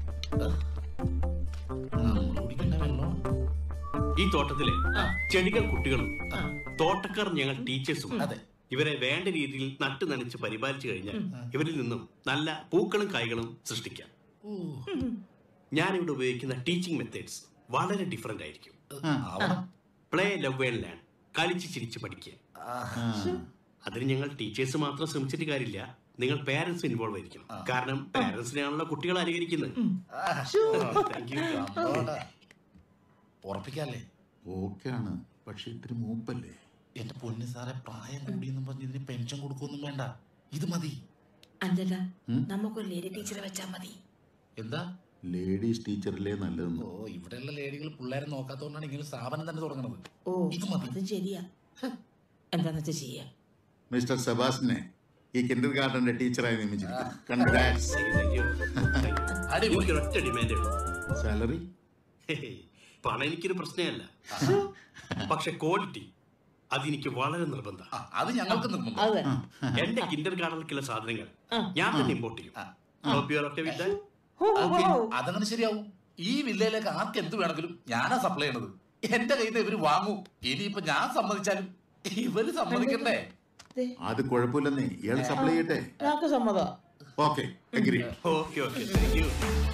ഈ തോട്ടത്തിലെ ചെടികൾ കുട്ടികളും തോട്ടക്കാർ ഞങ്ങൾ ടീച്ചേഴ്സും ഇവരെ വേണ്ട രീതിയിൽ നട്ടു നനച്ച് പരിപാലിച്ചു കഴിഞ്ഞാൽ ഇവരിൽ നിന്നും നല്ല പൂക്കളും കായ്കളും സൃഷ്ടിക്കാം ഞാനിവിടെ ഉപയോഗിക്കുന്ന ടീച്ചിങ് മെത്തേഡ്സ് വളരെ ഡിഫറെന്റ് ആയിരിക്കും പ്ലേ ലവ് ആൻഡ് ലേൺ കളിച്ച് ചിരിച്ച് പഠിക്കുക അതിന് ഞങ്ങൾ ടീച്ചേഴ്സ് മാത്രം ശ്രമിച്ചിട്ട് കാര്യമില്ല നിങ്ങൾ പേരൻസ് ഇൻവോൾവ് ആയിരിക്കണം കാരണം പേരൻസിനെയാണല്ലോ കുട്ടികൾ അനുകരിക്കുന്നത് താങ്ക് യു ഉറപ്പിക്കാല്ലേ ഓക്കെ ആണ് പക്ഷെ ഇത്തിരി മൂപ്പല്ലേ എന്റെ പൊന്നു സാറെ പ്രായം കൂടിയെന്നും പറഞ്ഞ് ഇതിന് പെൻഷൻ കൊടുക്കൊന്നും വേണ്ട ഇത് മതി അല്ലല്ല നമുക്കൊരു ലേഡി ടീച്ചറെ വെച്ചാ മതി എന്താ ലേഡീസ് ടീച്ചറിലെ നല്ലതെന്ന് ഓ ഇവിടെയുള്ള ലേഡികൾ പിള്ളേരെ നോക്കാത്തോണ്ടാണ് ഇങ്ങനെ ഒരു സ്ഥാപനം തന്നെ തുടങ്ങണത് ഓ അത് ശരിയാ എന്താന്ന് വെച്ചാ ചെയ്യാ മിസ്റ്റർ സെബാസ്റ്റിനെ ഈ കിൻഡർ ഗാർഡന്റെ ടീച്ചറായി നിയമിച്ചിരിക്കുന്നു കൺഗ്രാറ്റ്സ് എനിക്കൊരൊറ്റ ഡിമാൻഡേ ഉള്ളൂ സാലറി ഹേയ്, പണം എനിക്കൊരു പ്രശ്നമല്ല പക്ഷെ ക്വാളിറ്റി അതെനിക്ക് വളരെ നിർബന്ധം അത് ഞങ്ങൾക്ക് നിർബന്ധം അതെ എന്റെ കിൻഡർ ഗാർഡനിലേക്കുള്ള സാധനങ്ങൾ ഞാൻ തന്നെ ഇമ്പോർട്ട് ചെയ്യും Hope you are okay with that? Okay, അതങ്ങനെ ശരിയാവും ഈ വില്ലയിലേക്ക് ആർക്ക് എന്ത് വേണമെങ്കിലും ഞാനാ സപ്ലൈ ചെയ്യണത് എന്റെ കയ്യിൽ നിന്ന് ഇവര് വാങ്ങൂ ഇനിയിപ്പോ ഞാൻ സമ്മതിച്ചാലും ഇവര് സമ്മതിക്കണ്ടേ അത് കുഴപ്പമില്ലെന്നേ ഇയാൾ സപ്ലൈ ചെയ്യട്ടെ ഞങ്ങൾക്ക് സമ്മതം okay agree okay okay thank you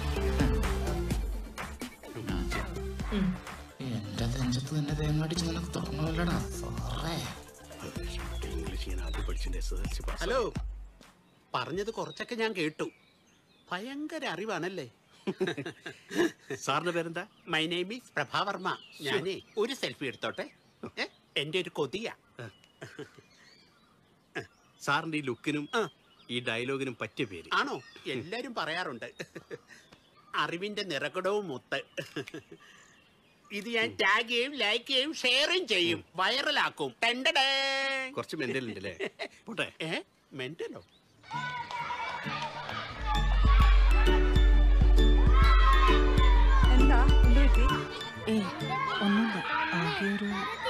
എന്റെ നെഞ്ചത്ത് തന്നെ തേങ്ങാടിച്ച് നിനക്ക് തുടങ്ങണമല്ലടാ സാറേ ഇംഗ്ലീഷ് ഞാൻ ആദ്യം പഠിച്ചിട്ടുണ്ട് SSLC pass. ഹലോ പറഞ്ഞത് കുറച്ചൊക്കെ ഞാൻ കേട്ടു ഭയങ്കര അറിവാണല്ലേ സാറിന്റെ പേരെന്താ മൈ നെയിം ഈസ് പ്രഭാവർമ്മ ഞാനേ ഒരു സെൽഫി എടുത്തോട്ടെ ഏ? എന്റെ ഒരു കൊതിയ സാറിന്റെ ഈ ലുക്കിനും ഈ ഡയലോഗിനും പറ്റിയ പേര് ആണോ എല്ലാരും പറയാറുണ്ട് അറിവിന്റെ നിറകുടവും മുത്ത് ഇത് ഞാൻ ടാഗ് ചെയ്യും ലൈക്ക് ചെയ്യും ഷെയറും ചെയ്യും വൈറലാക്കും ടെണ്ടടേ കുറച്ച് മെന്റൽ ഉണ്ട് അല്ലേ പോട്ടെ ഏ മെന്റലോ എന്താ എന്ത് പറ്റി ഏ ഒന്നുമില്ല ആകെ ഒരു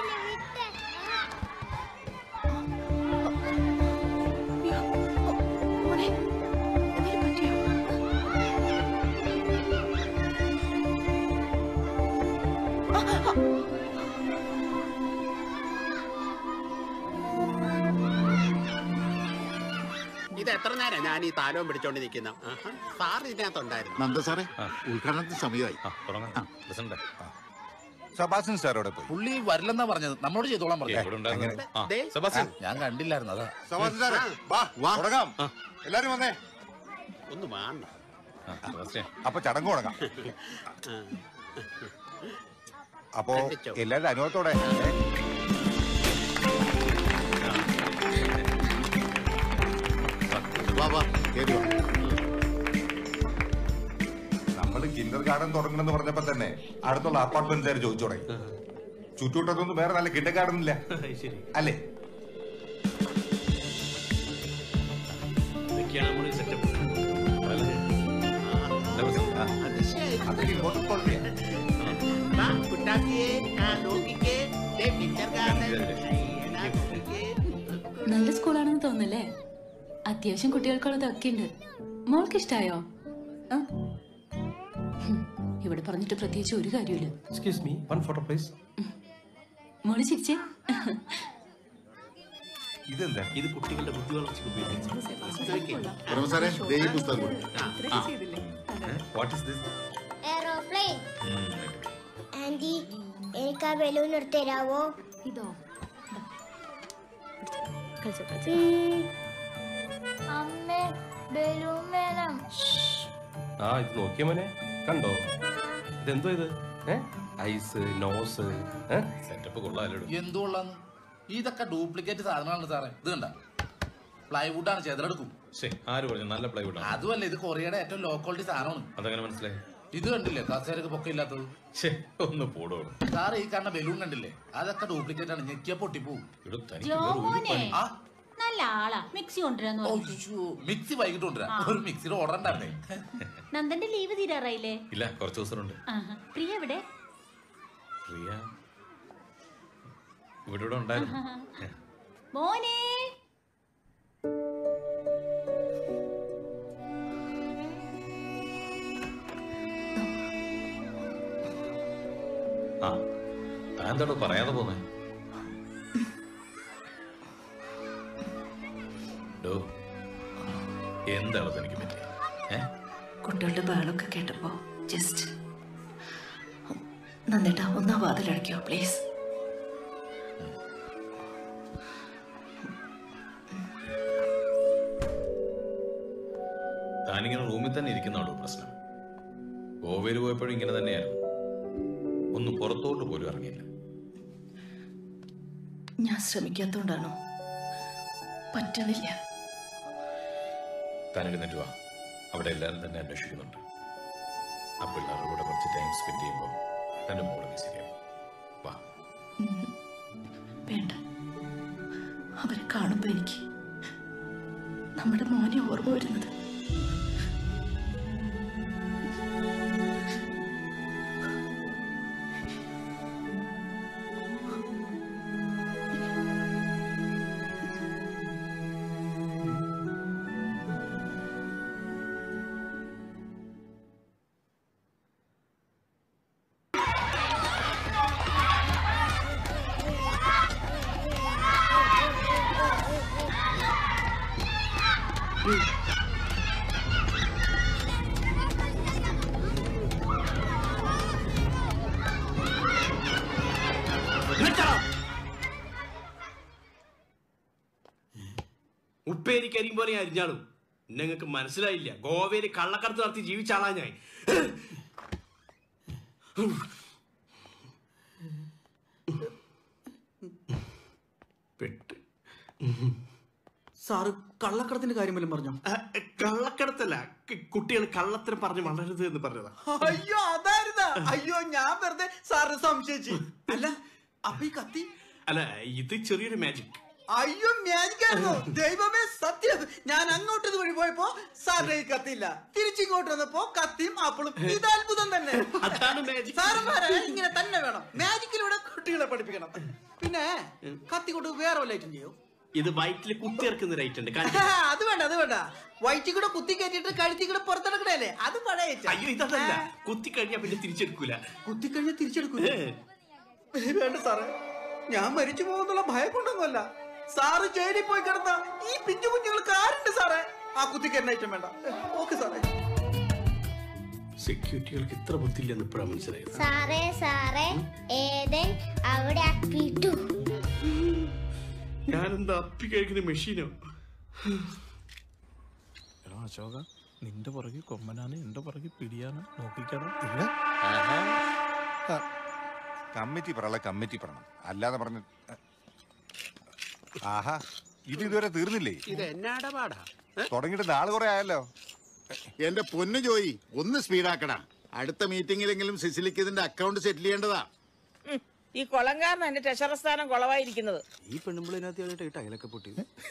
ഇത് എത്ര നേരം ഞാൻ ഈ താലവും പിടിച്ചോണ്ട് നിൽക്കുന്ന സാർ ഇതിനകത്തുണ്ടായിരുന്നു നന്ദ സാറേ ഉദ്ഘാടനത്തിന് സമയമായി സബാസിൻ സാർ അവിടെ പോയി പുള്ളി വരില്ലെന്നാ പറഞ്ഞത് നമ്മളോട് ചെയ്തോളാൻ പറഞ്ഞു എവിടെ ഉണ്ടായിരുന്നു? ആ, ദേ, സെബാസ്റ്റ്യൻ, ഞാൻ കണ്ടില്ലായിരുന്നു അതാ സബാസിൻ സാറേ വാ തുടങ്ങാം എല്ലാരും വന്നേ ഒന്ന് വാങ്ങ അപ്പൊ ചടങ്ങ് തുടങ്ങാം അപ്പോ എല്ലാവരുടെ അനുഭവത്തോടെ ഏ? വാ വാ കേറി വാ നമ്മൾ കിൻഡർ ഗാർഡൻ തുടങ്ങണമെന്ന് പറഞ്ഞപ്പോ തന്നെ അടുത്തുള്ള അപ്പാർട്ട്മെന്റുകാർ ചോദിച്ചു തുടങ്ങി ചുറ്റുവട്ടത്തൊന്നും വേറെ നല്ല കിൻഡർ ഗാർഡൻ ഇല്ല ശരി അല്ലേ ഇതൊക്കെയാണ് നമ്മുടെ സെറ്റപ്പ് അതൊക്കെ ഇങ്ങോട്ട് കൊള്ളിയ വാ, കുട്ടാക്കിയേ, ആ, നോക്കിക്കേ, ദേ, കിൻഡർ ഗാർഡൻ. എന്നാ നോക്കിക്കേ. നല്ല സ്കൂളാണെന്ന് തോന്നുന്നല്ലേ അത്യാവശ്യം കുട്ടികൾക്കുള്ളതൊക്കെ ഉണ്ട് മോൾക്ക് ഇഷ്ടായോ ആ? ഹും, ഇവിടെ പറഞ്ഞിട്ട് പ്രത്യേകിച്ച് ഒരു കാര്യമില്ല excuse me one photo please മോള് ചിരിച്ചേ ഇതെന്താ ഇത് കുട്ടികളുടെ ബുദ്ധി വളർച്ചയ്ക്ക് ഉപയോഗിക്കുന്നത് പ്രൊഫസറെ ദേ ഈ പുസ്തകം കൊടു. What is this aeroplane aunty എനിക്ക് ആ ബലൂൺ എടുത്ത് തരാവോ ഇതോ അമ്മ ബലൂൺ വേണം ആ ഇത് നോക്കിയ മോനെ കണ്ടോ ഇതെന്തോ ഇത് ഏ ഐസ് നോസ് സെറ്റപ്പ് കൊള്ളാലോ എന്തുകൊള്ളാന്ന് ഇതൊക്കെ ഡ്യൂപ്ലിക്കേറ്റ് സാധനങ്ങളാണ് സാറേ ഇത് കണ്ട പ്ലൈവുഡ് ആണ് ചെതലെടുക്കും ആര് പറഞ്ഞു നല്ല പ്ലൈവുഡ് അതുമല്ല ഇത് കൊറിയയുടെ ഏറ്റവും ലോ ക്വാളിറ്റി സാധനമാണ് അതങ്ങനെ മനസ്സിലായി ഇത് കണ്ടില്ലേ കസേരക്ക് പൊക്കമില്ലാത്തത് ശേ ഒന്ന് പോടോ സാർ ഈ കാണുന്ന ബലൂൺ കണ്ടില്ലേ അതൊക്കെ ഡ്യൂപ്ലിക്കേറ്റ് ആണ് ഞെക്കിയ പൊട്ടിപ്പോവും ജോമോനെ ആ നല്ല ആളാ മിക്സി കൊണ്ടുവരാന്ന് പറഞ്ഞു ഒയ്യോ, മിക്സി വൈകിട്ട് കൊണ്ടുവരാം ഒരു മിക്സിയുടെ ഓർഡർ ഉണ്ടായിരുന്നേ നന്ദന്റെ ലീവ് തീരാറായില്ലേ ഇല്ല കുറച്ച് ദിവസമുണ്ട് ആഹാ. പ്രിയ എവിടെ പ്രിയ ഇവിടെ ഇവിടെ ഉണ്ടായിരുന്നു മോനെ ആ താൻ എന്താണോ പറയാതെ പോന്നെ ഡോ എന്താണ് തനിക്ക് പറ്റി ഏ കുട്ടികളുടെ ബഹളമൊക്കെ കേട്ടപ്പോ ജസ്റ്റ് നന്ദേട്ടാ ഒന്നാ വാതിലടയ്ക്കോ പ്ലീസ് താനിങ്ങനെ റൂമിൽ തന്നെ ഇരിക്കുന്നതാണോ പ്രശ്നം ഗോവയിൽ പോയപ്പോഴും ഇങ്ങനെ തന്നെയായിരുന്നു ഒന്ന് പുറത്തോട്ട് പോലും ഇറങ്ങിയില്ല ഞാൻ ശ്രമിക്കാത്തോണ്ടാണോ പറ്റണില്ല താൻ എഴുന്നേറ്റ് വാ അവിടെ എല്ലാവരും തന്നെ അന്വേഷിക്കുന്നുണ്ട് ആ പിള്ളേരുടെ കൂടെ കുറച്ച് ടൈം സ്പെൻഡ് ചെയ്യുമ്പോൾ തൻ്റെ മോളെ ശരിയാവും വാ ഉം. വേണ്ട അവരെ കാണുമ്പോ എനിക്ക് നമ്മുടെ മോനെ ഓർമ്മ വരുന്നത് ഉപ്പേരിക്കരിയും പോലെ അരിഞ്ഞാളും നിങ്ങൾക്ക് മനസ്സിലായില്ല ഗോവയിൽ കള്ളക്കടത്ത് നടത്തി ജീവിച്ച ആളാ ഞാൻ പെട്ട് സാറ് കള്ളക്കടത്തിന്റെ കാര്യം വല്ലതും പറഞ്ഞോ കള്ളക്കടത്തല്ല കുട്ടികൾ കള്ളത്തിന് പറഞ്ഞ് വളരരുത് എന്ന് പറഞ്ഞതാ അയ്യോ അതായിരുന്നാ അയ്യോ ഞാൻ വെറുതെ സാറിന് സംശയിച്ചു അല്ല അപ്പൊ ഈ കത്തി അല്ല ഇത് ചെറിയൊരു മാജിക് അയ്യോ മാജിക്കായിരുന്നു ദൈവമേ സത്യം ഞാൻ അങ്ങോട്ട് ഇത് വഴി പോയപ്പോ സാറിന്റെ ഈ കത്തിയില്ല തിരിച്ചിങ്ങോട്ട് വന്നപ്പോ കത്തിയും ആപ്പിളും ഇത് അത്ഭുതം തന്നെ അതാണ് മാജിക് സാറന്മാരെ ഇങ്ങനെ തന്നെ വേണം മാജിക്കിലൂടെ കുട്ടികളെ പഠിപ്പിക്കണം പിന്നെ കത്തി കൊണ്ട് വേറെ വല്ല ഐറ്റം ചെയ്യോ ഇത് വയറ്റിൽ കുത്തിയിറക്കുന്ന റൈറ്റ് ഉണ്ട് ആ, അത് വേണ്ട അത് വേണ്ട വയറ്റിൽ കൂടെ കുത്തി കയറ്റിട്ട് കഴുത്തി കൂടെ പുറത്തെടുക്കണല്ലേ അത് പഴയ item. അയ്യോ ഇതല്ല കുത്തി കഴിഞ്ഞാ പിന്നെ തിരിച്ചെടുക്കൂല കുത്തി കഴിഞ്ഞാൽ തിരിച്ചെടുക്കൂല വേണ്ട സാറേ ഞാൻ മരിച്ചു പോകുന്നുള്ള ഭയം കൊണ്ടൊന്നുമല്ല സാറ് ജയിലിൽ പോയി കിടന്ന ഈ പിഞ്ചു കുഞ്ഞുങ്ങൾക്ക് ആരുണ്ട് സാറേ ആ കുത്തി കയറുന്ന ഐറ്റം വേണ്ട ഓക്കെ സാറേ സെക്യൂരിറ്റികൾക്ക് ഇത്ര ബുദ്ധിയില്ലെന്ന് ഇപ്പോഴാണ് മനസ്സിലായത് സാറേ സാറേ ഏതൻ അവിടെ അക്കിട്ടു ഞാനെന്താ അപ്പി കഴിക്കുന്ന മെഷീനോ എടാ അശോക നിന്റെ പുറകെ കൊമ്മനാണ് എന്റെ പുറകെ പിടിയാണ് നോക്കിക്കണം കമ്മിറ്റി പറയല കമ്മിറ്റി പറയണം അല്ലാതെ പറഞ്ഞ ആഹാ ഇത് ഇതുവരെ തീർന്നില്ലേ ഇത് എന്നാടെ പാടാ തുടങ്ങിയിട്ട് നാള് കുറെ ആയല്ലോ എന്റെ പൊന്നു ജോയി ഒന്ന് സ്പീഡാക്കടാ അടുത്ത മീറ്റിംഗിലെങ്കിലും സിസിലിക്ക് ഇതിന്റെ അക്കൗണ്ട് സെറ്റിൽ ചെയ്യേണ്ടതാ ഈ കൊളങ്കാരൻ എന്റെ ട്രഷറർ സ്ഥാനം കൊളവായിരിക്കുന്നത് ഈ പെണ്ണുമ്പിളിനകത്ത് ഈ ടൈലൊക്കെ പൊട്ടി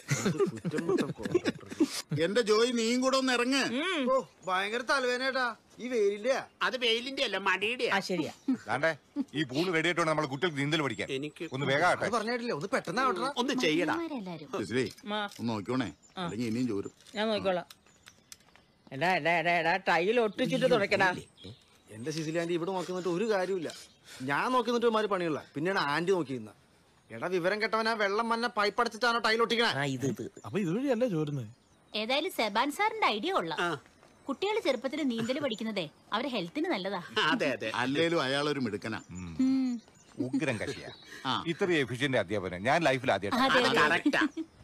എന്റെ ജോയി നീയും കൂടെ ഒന്ന് ഇറങ്ങ് ഓ ഭയങ്കര തലവേനേട്ടാ ഈ വെയിലിന്റെ അത് വെയിലിന്റെ അല്ല മടിയുടെ ശരിയാ ദാണ്ടേ ഈ പൂള് റെഡി ആയിട്ട് നമ്മൾ കുട്ടികൾക്ക് നീന്തൽ പഠിക്കാൻ എനിക്ക് ഒന്ന് വേഗം ആട്ടെ പറഞ്ഞിട്ടില്ലേ ഒന്ന് പെട്ടെന്ന് ഒന്ന് ചെയ്യടാ സിസിലി മാ. ഒന്ന് നോക്കിയോണേ അല്ലെങ്കിൽ ഇനിയും ചോരും ഞാൻ നോക്കിക്കോളാം എടാ എടാ എടാ എടാ ടൈൽ ഒട്ടിച്ചിട്ട് തുടക്കടാ എന്റെ സിസിലി ആന്റി ഇവിടെ നോക്കി നിന്നിട്ട് ഒരു കാര്യമില്ല ഞാൻ നോക്കി നിന്നിട്ട് ഒരുമാതിരി പണിയുള്ള പിന്നെയാണ് ആന്റി നോക്കിയിരുന്ന എടാ വിവരം കെട്ടവനാ വെള്ളം മഞ്ഞ പൈപ്പ് അടച്ചിട്ടാണോ ടൈൽ ഒട്ടിക്കണേ ഇത് ഇത് അപ്പൊ ഇതുവഴിയല്ലേ ചോരുന്നത് ഏതായാലും സെബാൻ സാറിന്റെ ഐഡിയ കൊള്ളാം കുട്ടികൾ ചെറുപ്പത്തിൽ നീന്തൽ പഠിക്കുന്നതേ അവരെ ഹെൽത്തിന് നല്ലതാ അതെ അതെ അല്ലേലും അയാളൊരു മിടുക്കനാ ഉഗ്രം കക്ഷിയാ ഇത്രയും എഫിഷ്യന്റ് അധ്യാപനം ഞാൻ ലൈഫിൽ അതെ, ആദ്യമായിട്ട് കറക്റ്റാ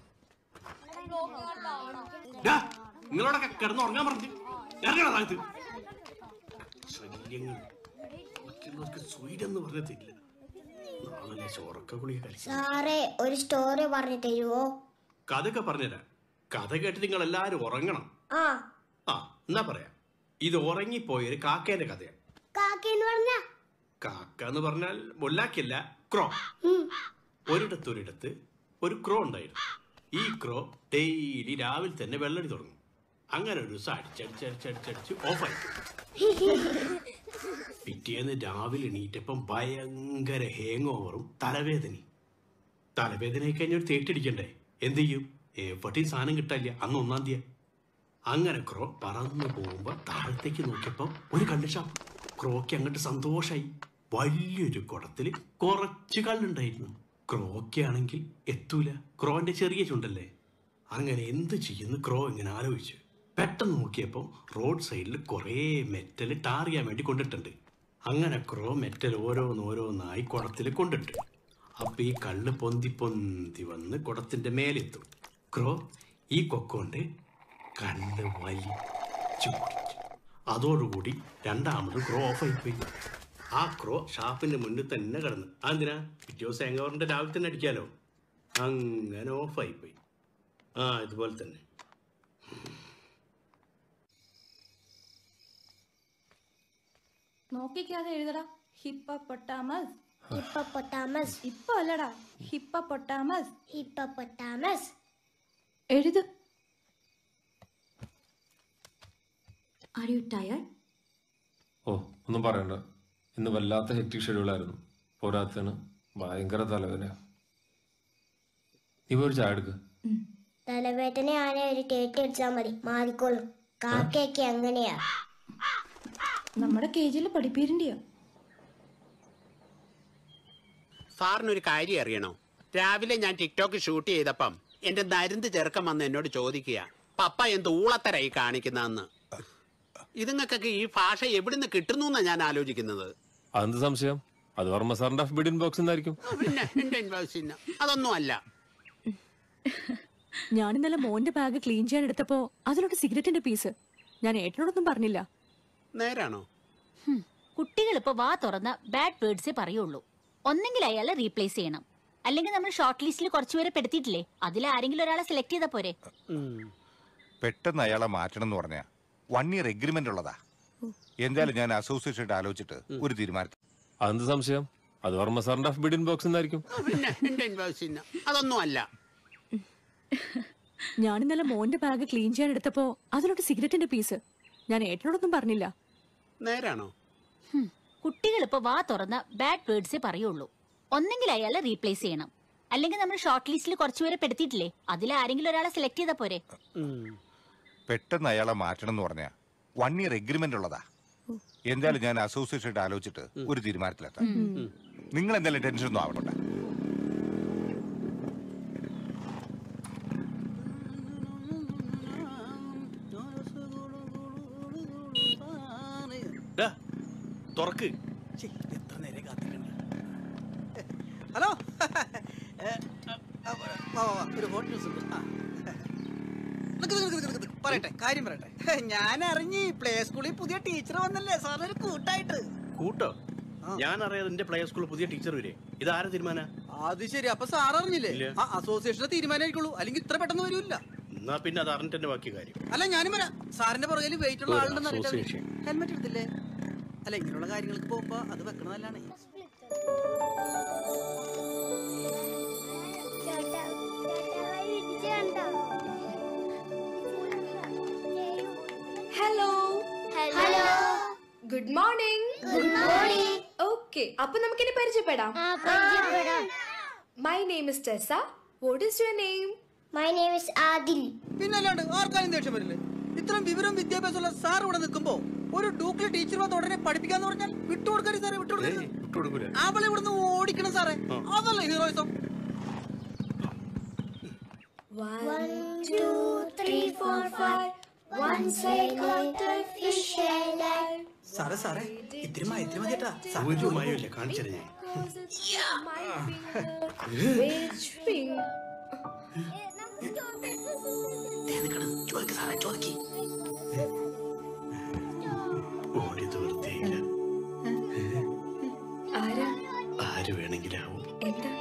ഡാ, നിങ്ങളോടൊക്കെ കിടന്ന് ഉറങ്ങാൻ പറഞ്ഞു ഇറങ്ങണ താഴത്ത് ശല്യങ്ങൾ ഇരിക്കുന്നവർക്ക് സ്വൈരം പറഞ്ഞിട്ടില്ല നാളെ ചോറക്ക ഗുളിക കഴിച്ചു സാറേ ഒരു സ്റ്റോറി പറഞ്ഞു തരുവോ കഥയൊക്കെ പറഞ്ഞുതരാം കഥ കേട്ട് നിങ്ങൾ എല്ലാരും ഉറങ്ങണം ആ ആ എന്നാ പറയാം ഇത് ഉറങ്ങിപ്പോയൊരു കാക്കേന്റെ കഥയാണ് കാക്കെന്ന് പറഞ്ഞ കാക്ക എന്ന് പറഞ്ഞാൽ മുല്ലാക്കില്ല ക്രോ ഒരിടത്തൊരിടത്ത് ഒരു ക്രോ ഉണ്ടായിരുന്നു ഈ ക്രോ ഡെയിലി രാവിലെ തന്നെ വെള്ളടി തുടങ്ങും അങ്ങനെ ഒരു ദിവസം അടിച്ചടിച്ചടിച്ചടിച്ചടിച്ച് ഓഫായി പിറ്റേന്ന് രാവിലെ എണീറ്റപ്പം ഭയങ്കര ഹേങ് ഓവറും തലവേദനയും തലവേദനയൊക്കെ കഴിഞ്ഞ ഒരു തേറ്റടിക്കണ്ടേ എന്ത് ചെയ്യും എവിടെയും സാധനം കിട്ടാനില്ല അന്ന് ഒന്നാം തീയതി അങ്ങനെ ക്രോ പറന്നു പോകുമ്പോ താഴത്തേക്ക് നോക്കിയപ്പോ ഒരു കള്ള് ഷാപ്പ് ക്രോക്ക് അങ്ങോട്ട് സന്തോഷായി വലിയൊരു കുടത്തില് കുറച്ച് കള്ളുണ്ടായിരുന്നു ക്രോക്കാണെങ്കിൽ എത്തൂല ക്രോന്റെ ചെറിയ ചുണ്ടല്ലേ അങ്ങനെ എന്ത് ചെയ്യുന്നു ക്രോ ഇങ്ങനെ ആലോചിച്ചു പെട്ടെന്ന് നോക്കിയപ്പോൾ റോഡ് സൈഡിൽ കുറേ മെറ്റൽ ടാർ ചെയ്യാൻ വേണ്ടി കൊണ്ടിട്ടുണ്ട് അങ്ങനെ ക്രോ മെറ്റൽ ഓരോന്നോരോന്നായി കുടത്തിൽ കൊണ്ടിട്ട് അപ്പൊ ഈ കള്ള് പൊന്തി പൊന്തി വന്ന് കുടത്തിന്റെ മേലെത്തും ക്രോ ഈ കൊക്കൊണ്ട് കണ്ണ് വലിച്ചു കുടിച്ചു. അതോടുകൂടി രണ്ടാമത് ക്രോ ഓഫായി പോയി ആ ക്രോ ഷാപ്പിന്റെ മുന്നിൽ തന്നെ കിടന്നു അതെന്തിനാ പിറ്റേ ദിവസം എങ്കവറിന്റെ രാവിലെ തന്നെ അടിക്കാലോ അങ്ങനെ ഓഫായി പോയി ആ ഇതുപോലെ തന്നെ നോക്കിക്കാതെ എഴുതടാ ഹിപ്പപ്പൊട്ടാമസ് ഹിപ്പപ്പൊട്ടാമസ് ഇപ്പൊ അല്ലടാ ഹിപ്പപ്പൊട്ടാമസ് ഹിപ്പപ്പൊട്ടാമസ് എഴുത് ആർ യു ടയർഡ് ഓ ഒന്നും പറയണ്ട ഇന്ന് വല്ലാത്ത ഹെക്ടിക് ഷെഡ്യൂളായിരുന്നു പോരാത്തതിന് ഭയങ്കര തലവേദന നീ പോയി ഒരു ചായ എടുക്ക് തലവേദനയാണെ ഒരു ടേറ്റ് അടിച്ചാൽ മതി മാറിക്കോളും കാക്കയൊക്കെ അങ്ങനെയാ നമ്മുടെ കേജിൽ പഠിപ്പീരിന്റെയോ സാറിനൊരു കാര്യം അറിയണോ രാവിലെ ഞാൻ ടിക്ടോക്ക് ഷൂട്ട് ചെയ്തപ്പം എന്റെ നരുന്ത് ചെറുക്കം വന്ന് എന്നോട് ചോദിക്കുക പപ്പ എന്ത് ഊളത്തരായി കാണിക്കുന്നതെന്ന് ഇതുങ്ങൾക്കൊക്കെ ഈ ഭാഷ എവിടുന്ന് കിട്ടുന്നു എന്നാ ഞാൻ ആലോചിക്കുന്നത് അതെന്ത് സംശയം അത് വർമ്മ സാറിന്റെ ബിഡിൻ ബോക്സ് എന്നായിരിക്കും പിന്നെ എന്റെ ഇൻവോയ്സിന് അതൊന്നും അല്ല ഞാൻ ഇന്നലെ മോന്റെ ബാഗ് ക്ലീൻ ചെയ്യാൻ എടുത്തപ്പോ അതിലൊരു സിഗരറ്റിന്റെ പീസ് ഞാൻ ഏട്ടനോടൊന്നും പറഞ്ഞില്ല നേരാണോ കുട്ടികൾ ഇപ്പൊ വാ തുറന്ന ബാഡ് വേർഡ്സേ പറയുള്ളൂ ഒന്നെങ്കിൽ അയാളെ റീപ്ലേസ് ചെയ്യണം അല്ലെങ്കിൽ നമ്മൾ ഷോർട്ട് ലിസ്റ്റിൽ കുറച്ചുപേരെ പെടുത്തിയിട്ടില്ലേ അതിൽ ആരെങ്കിലും ഒരാളെ സെലക്ട് ചെയ്താ പോരെ പെട്ടെന്ന് അയാളെ മാറ്റണം എന്ന് പറഞ്ഞാ വൺ ഇയർ എഗ്രിമെന്റ് ഉള്ളതാ എന്തായാലും ഞാൻ അസോസിയേഷൻ ആലോചിച്ചിട്ട് ഒരു തീരുമാനത്തിൽ അതെന്ത് സംശയം അത് വർമ്മ സാറിന്റെ ബിഡിൻ ബോക്സ് എന്നായിരിക്കും പിന്നെ എന്റെ ഇൻവോയ്സ് ഇന്ന. അതൊന്നും അല്ല ഞാൻ ഇന്നലെ മോന്റെ ബാഗ് ക്ലീൻ ചെയ്യാൻ എടുത്തപ്പോ അതിലോട്ട് സിഗരറ്റിന്റെ പീസ് ഞാൻ ഏട്ടനോടൊന്നും പറഞ്ഞില്ല നേരാണോ കുട്ടികൾ ഇപ്പൊ വാ തുറന്ന ബാഡ് വേർഡ്സേ പറയുള്ളൂ ഒന്നെങ്കിൽ അയാളെ റീപ്ലേസ് ചെയ്യണം അല്ലെങ്കിൽ നമ്മൾ ഷോർട്ട് ലിസ്റ്റിൽ കുറച്ചുപേരെ പെടുത്തിയിട്ടില്ലേ അതിൽ ആരെങ്കിലും ഒരാളെ സെലക്ട് ചെയ്താ പോരെ പെട്ടെന്ന് അയാളെ മാറ്റണം എന്ന് പറഞ്ഞാ വൺ ഇയർ എഗ്രിമെന്റ് ഉള്ളതാ എന്തായാലും ഞാൻ അസോസിയേഷൻ ആലോചിച്ചിട്ട് ഒരു തീരുമാനത്തിലെത്താം നിങ്ങൾ എന്തായാലും ടെൻഷൻ ഒന്നും ആവണ്ട തുറക്ക് എത്ര നേരം കാത്തിട്ടുണ്ട് ഹലോ ഏ, ആ, ആ, വാ, വാ, വാ, ഒരു ഹോട്ട് ന്യൂസ് ഉണ്ട് ആ. നിക്ക്, നിക്ക്, നിക്ക്, നിക്ക്, നിക്ക്. പറയട്ടെ കാര്യം പറയട്ടെ ഞാൻ അറിഞ്ഞ് പ്ലേ സ്കൂളിൽ പുതിയ ടീച്ചർ വന്നല്ലേ സാറിനൊരു കൂട്ടായിട്ട് കൂട്ടോ ഞാൻ അറിയാതെ എന്റെ പ്ലേ സ്കൂളിൽ പുതിയ ടീച്ചർ വരെ ഇതാരെ തീരുമാന അത് ശരി അപ്പൊ സാർ അറിഞ്ഞില്ലേ ഇല്ല. ആ അസോസിയേഷന്റെ തീരുമാനമായിരിക്കുള്ളൂ അല്ലെങ്കിൽ ഇത്ര പെട്ടെന്ന് വരൂല്ല എന്നാ പിന്നെ അത് അറിഞ്ഞിട്ട് തന്നെ ബാക്കി കാര്യം അല്ല ഞാനും വരാം സാറിന്റെ പുറകിൽ വെയിറ്റ് ഉള്ള ഒരു ആളുണ്ടെന്ന് association. ഹെൽമെറ്റ് എടുത്തില്ലേ അല്ല ഇങ്ങനെയുള്ള കാര്യങ്ങൾക്ക് പോകുമ്പോ അത് വെക്കണതല്ലാണ് hello hello good morning Good morning. Okay അപ്പൊ നമുക്കിനി പരിചയപ്പെടാം പരിചയപ്പെടാം. My name is Tessa what is your name my name is Adil പിന്നെ അല്ലാണ്ട് ആർക്കാരും ദേഷ്യം വരില്ലേ ഇത്രയും വിവരം വിദ്യാഭ്യാസമുള്ള സാർ ഇവിടെ നിൽക്കുമ്പോ ഒരു ഡൂക്കിലെ ടീച്ചർ വന്ന് ഉടനെ പഠിപ്പിക്കാന്ന് പറഞ്ഞാൽ വിട്ടുകൊടുക്കരുത് സാറേ വിട്ടുകൊടുക്കരുത് വിട്ടുകൊടുക്കൂല അവളെ ഇവിടുന്ന് ഓടിക്കണം സാറേ അതല്ലേ heroism One, two, three, four, five. Once I caught a fish alive. സാറേ സാറേ ഇത്തിരി മയത്തിരി മതിയേട്ടാ ഒരു മയമില്ല കാണിച്ചത് ഞാൻ Which finger? ചോദിക്ക് സാറേ ചോദിക്ക് ഓടിയത് വൃത്തിയില്ല ആരാ ആര് വേണമെങ്കിലാവും എന്താ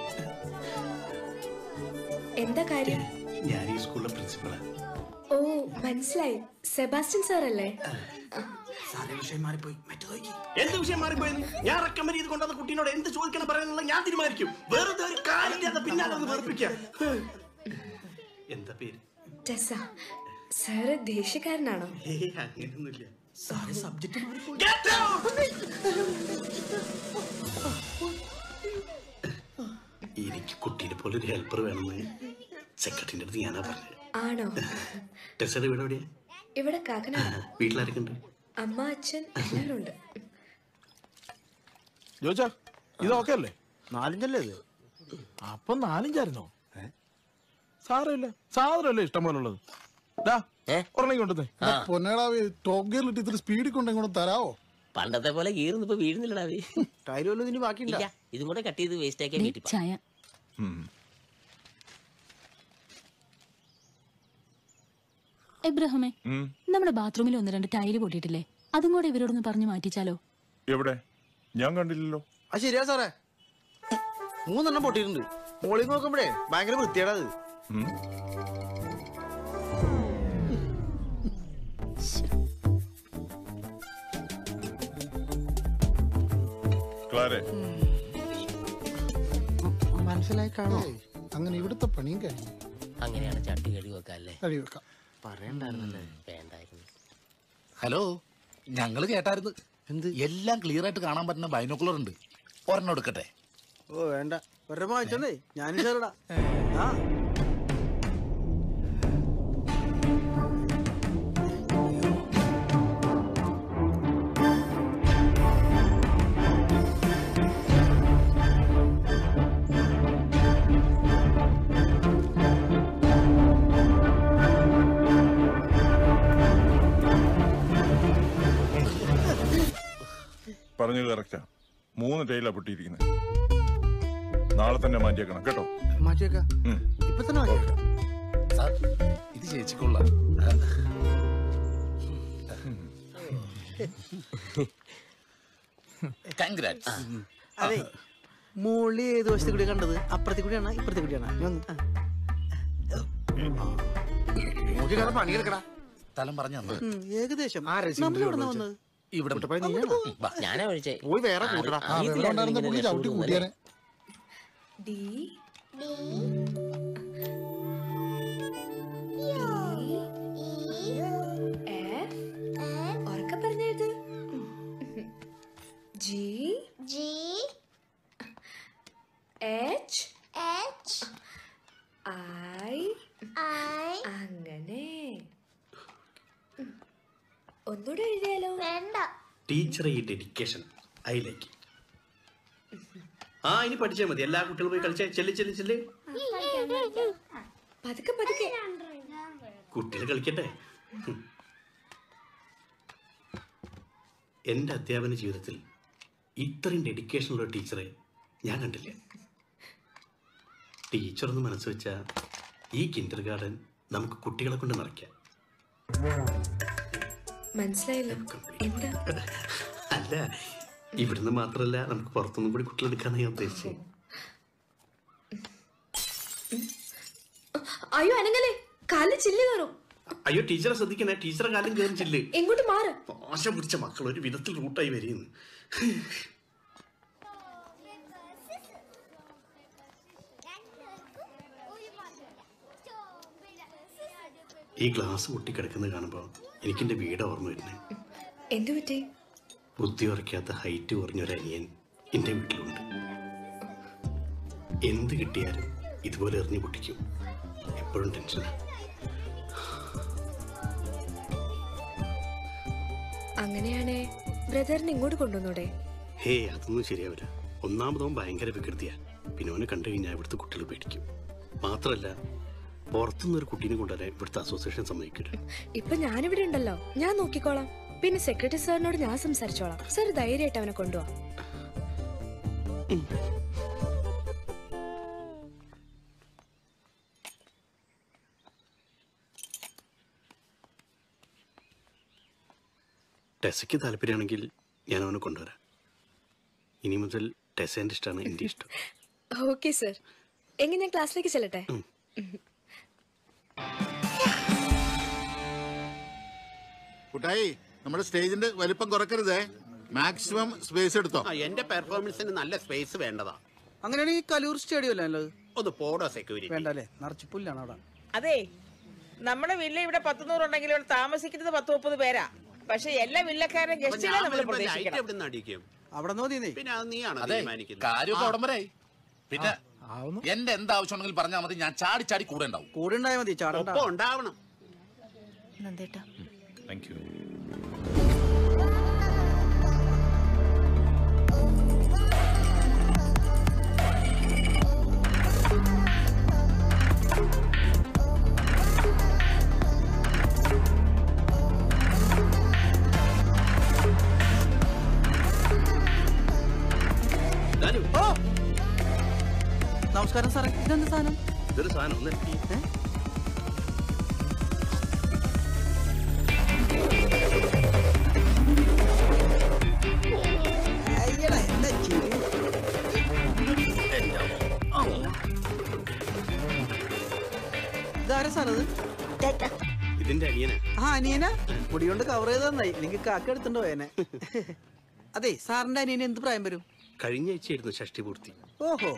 എന്താ കാര്യം ഞാൻ ഈ സ്കൂളിലെ പ്രിൻസിപ്പളാ ഓ മനസ്സിലായി സെബാസ്റ്റ്യൻ സാർ അല്ലേ സാറേ വിഷയം മാറിപ്പോയി മറ്റു ചോദിക്ക് എന്ത് വിഷയം മാറിപ്പോയെന്ന് ഞാൻ റെക്കമെൻഡ് ചെയ്ത് കൊണ്ടുവന്ന കുട്ടീനോട് എന്ത് ചോദിക്കണം പറയാനുള്ള ഞാൻ തീരുമാനിക്കും വെറുതെ ഒരു കാര്യമില്ലാതെ പിന്നാലെ ഒന്ന് വെറുപ്പിക്കാം എന്താ പേര് ടെസ സാറ് ദേഷ്യക്കാരനാണോ ഏയ് അങ്ങനെയൊന്നുമില്ല സാറേ സബ്ജക്ട് മാറിപ്പോയി എനിക്ക് കുട്ടീനെ പോലെ ഒരു ഹെൽപ്പർ വേണമെന്ന് സെക്രട്ടറിന്റെ അടുത്ത് ഞാനാ പറഞ്ഞത് ആണോ ടെസ്റ്റർ വീട് എവിടെയാ ഇവിടെ കാക്കനാട് വീട്ടിലാരൊക്കെ ഉണ്ട് അമ്മ അച്ഛൻ എല്ലാവരും ഉണ്ട് ജോച്ചാ ഇത് ഓക്കെ അല്ലേ നാലഞ്ചല്ലേ ഇത് അപ്പൊ നാലഞ്ചായിരുന്നോ സാരമില്ല സാധനമല്ലേ ഇഷ്ടം പോലെ ഉള്ളത് ഡാ ഒരെണ്ണം കൊണ്ടുതേ പൊന്നേടാവി ടോപ്പ് ഗിയറിലിട്ട് ഇത്തിരി സ്പീഡിൽ കൊണ്ട് ഇങ്ങോട്ട് തരാവോ പണ്ടത്തെ പോലെ ഗീർന്ന് ഇപ്പൊ വീഴുന്നില്ലടാവേ ടൈല് വല്ലതും ഇനി ബാക്കിയുണ്ടോ ഇല്ല ഇതും കൂടെ കട്ട് ചെയ്ത് വേസ്റ്റ് ആക്കിയാൽ വീട്ടിൽ പോവാം. ചായ എബ്രഹമേ നമ്മുടെ ബാത്റൂമിൽ ഒന്ന് രണ്ട് ടൈല് പൊട്ടിയിട്ടില്ലേ അതും കൂടെ ഇവരോടൊന്ന് പറഞ്ഞു മാറ്റിച്ചാലോ എവിടെ ഞാൻ കണ്ടില്ലല്ലോ ആ ശരിയാ സാറേ മൂന്നെണ്ണം പൊട്ടിയിട്ടുണ്ട് മോളിൽ നോക്കുമ്പോഴേ ഭയങ്കര വൃത്തിയാടാ അത് ക്ലാരെ മനസ്സിലായി കാണോ അങ്ങനെ ഇവിടുത്തെ പണിയും കഴിഞ്ഞു അങ്ങനെയാണ് ചട്ടി കഴുകി വെക്കാല്ലേ കഴി വെക്കാം പറയണ്ടായിരുന്നല്ലേ വേണ്ടായിരുന്നു ഹലോ ഞങ്ങൾ കേട്ടായിരുന്നു എന്ത് എല്ലാം ക്ലിയർ ആയിട്ട് കാണാൻ പറ്റുന്ന ബൈനോക്കുലർ ഉണ്ട് ഒരെണ്ണം എടുക്കട്ടെ ഓ വേണ്ട ഒരെണ്ണം വാങ്ങിച്ചോന്നേ ഞാനും ചേരടാ ആ പറഞ്ഞത് കറക്റ്റാ മൂന്ന് ടൈലാ പൊട്ടിയിരിക്കുന്നത് നാളെ തന്നെ മാറ്റിയേക്കണം കേട്ടോ മാറ്റിയേക്കാം ഉം. ഇപ്പൊ തന്നെ മാറ്റിയേക്കാം സാർ ഇത് ചേച്ചിക്കുള്ള കൺഗ്രാറ്റ്സ് അതെ മോളി ഏത് വശത്തെ കൂടി കണ്ടത് അപ്പുറത്തെ കൂടിയാണ് ഇപ്പുറത്തെ കൂടിയാണ് നോക്കി കിടന്ന് പണിയെടുക്കടാ സ്ഥലം പറഞ്ഞു തന്നെ ഏകദേശം രജിസ്റ്റർ നമ്മൾ എവിടെ വിളിച്ചത്? വന്നത് ഇവിടെ ഞാനാ വിളിച്ചേ പോയി വേറെ കൂട്ടടാ ആ വെള്ളം ഉണ്ടായിരുന്ന പുള്ളി ചവിട്ടി കൂട്ടിയാനെ ഡി ഉറക്കെ പറഞ്ഞത് G G H H I I അങ്ങനെ ഉം. ഒന്നുകൂടെ എഴുതിയാലോ വേണ്ട ടീച്ചറെ ഈ ഡെഡിക്കേഷൻ അതിലേക്ക് ആ ഇനി പഠിച്ചാൽ മതി എല്ലാ കുട്ടികളും പോയി കളിച്ചാൽ ചെല്ലി ചെല്ലി ചെല്ലി പതുക്കെ പതുക്കെ കുട്ടികൾ കളിക്കട്ടെ ഹും. എൻ്റെ അധ്യാപന ജീവിതത്തിൽ ഇത്രയും ഡെഡിക്കേഷനുള്ള ഒരു ടീച്ചറെ ഞാൻ കണ്ടില്ല ടീച്ചർ ഒന്ന് മനസ്സ് വെച്ചാൽ ഈ കിൻഡർ ഗാർഡൻ നമുക്ക് കുട്ടികളെ കൊണ്ട് നിറയ്ക്കാം മനസ്സിലായില്ല എന്താ അല്ല ഇവിടുന്ന് മാത്രമല്ല നമുക്ക് പുറത്തുനിന്നും കൂടി കുട്ടികളെടുക്കാന്ന് ഞാൻ ഉദ്ദേശിച്ചത് അയ്യോ അനങ്ങലേ കാലിൽ ചില്ല് കയറും അയ്യോ ടീച്ചറെ ശ്രദ്ധിക്കണേ ടീച്ചറെ കാലം കയറി ചില്ല് എങ്ങോട്ട് മാറ് മോശ പിടിച്ച മക്കൾ ഒരു വിധത്തിൽ റൂട്ടായി വരികയെന്ന് ഈ ഗ്ലാസ് പൊട്ടിക്കിടക്കുന്നത് കാണുമ്പോൾ എനിക്കെൻ്റെ വീട് ഓർമ്മ വരുന്നത് എന്തു പറ്റി ബുദ്ധി ഉറയ്ക്കാത്ത ഹൈറ്റ് കുറഞ്ഞൊരു അനിയൻ എൻ്റെ വീട്ടിലുണ്ട് എന്ത് കിട്ടിയാലും ഇതുപോലെ എറിഞ്ഞു പൊട്ടിക്കും എപ്പോഴും ടെൻഷനാണ് അങ്ങനെയാണേ ബ്രദറിനെ ഇങ്ങോട്ട് കൊണ്ടുവന്നൂടെ ഹേ അതൊന്നും ശരിയാവില്ല ഒന്നാമതവൻ ഭയങ്കര വികൃതിയാ പിന്നെ അവനെ കണ്ടു കഴിഞ്ഞാൽ ഇവിടുത്തെ കുട്ടികൾ പേടിക്കും മാത്രമല്ല പുറത്തുനിന്ന് ഒരു കുട്ടീനെ കൊണ്ടുവരാൻ ഇവിടുത്തെ അസോസിയേഷൻ സമ്മതിക്കില്ല ഇപ്പൊ ഞാനിവിടെ ഉണ്ടല്ലോ ഞാൻ നോക്കിക്കോളാം പിന്നെ സെക്രട്ടറി സാറിനോട് ഞാൻ സംസാരിച്ചോളാം സാർ ധൈര്യമായിട്ട് അവനെ കൊണ്ടുപോവാ ടെസയ്ക്ക് താല്പര്യമാണെങ്കിൽ ഞാൻ അവനെ കൊണ്ടുവരാം ഇനി മുതൽ ടെസേൻ്റെ ഇഷ്ടമാണ് എൻ്റെ ഇഷ്ടം ഓക്കെ സർ എങ്കിൽ ഞാൻ ക്ലാസ്സിലേക്ക് ചെല്ലട്ടെ കുട്ടായി നമ്മുടെ സ്റ്റേജിന്റെ വലിപ്പം കുറക്കരുതേ മാക്സിമം സ്പേസ് എടുത്തോ ആ, എന്റെ പെർഫോമൻസിന് നല്ല സ്പേസ് വേണ്ടതാ അങ്ങനെയാണെങ്കിൽ കലൂർ സ്റ്റേഡിയം അല്ലേ നല്ലത് ഒന്ന് പോടോ സെക്യൂരിറ്റി വേണ്ട അല്ലേ നിറച്ച് പുല്ലാണ് അവിടെ അതെ നമ്മുടെ വില്ല ഇവിടെ പത്തുനൂറുണ്ടെങ്കിൽ ഇവിടെ താമസിക്കുന്നത് പത്ത് മുപ്പത് പേരാ പക്ഷെ എല്ലാ വില്ലക്കാരും ഗസ്റ്റുകളെ നമ്മൾ ലൈറ്റ് പ്രതീക്ഷിക്കണം എവിടെ നിന്ന് അടിക്കും അവിടെ നോക്കിയേ പിന്നെ അത് നീയാണോ അതെ തീരുമാനിക്കുന്നത് കാര്യമൊക്കെ അവിടം വരെ ആയി. പിന്നെ എന്റെ എന്താവശ്യം ഉണ്ടെങ്കിലും പറഞ്ഞാൽ മതി ഞാൻ ചാടി ചാടി കൂടെ ഉണ്ടാവും കൂടെ ഉണ്ടായാൽ മതി ചാടണ്ട ഒപ്പം ഉണ്ടാവണം നന്ദേട്ടാ താങ്ക് യു ഓ നമസ്കാരം സാറേ ഇതെന്ത് സാധനം ഇതൊരു സാധനം ഒന്ന് എടുക്കി അയ്യടാ എന്താ ചെയ്യും ഇതാരാ സാറേ ഇത് ഇതിന്റെ അനിയനാ ആ അനിയന മുടി കൊണ്ട് കവർ ചെയ്ത് തന്നായി എനിക്ക് കാക്ക എടുത്തുണ്ടോ പോയനെ അതെ സാറിന്റെ അനിയന് എന്ത് പ്രായം വരും കഴിഞ്ഞ ആഴ്ചയായിരുന്നു ഷഷ്ടി പൂർത്തി ഓഹോ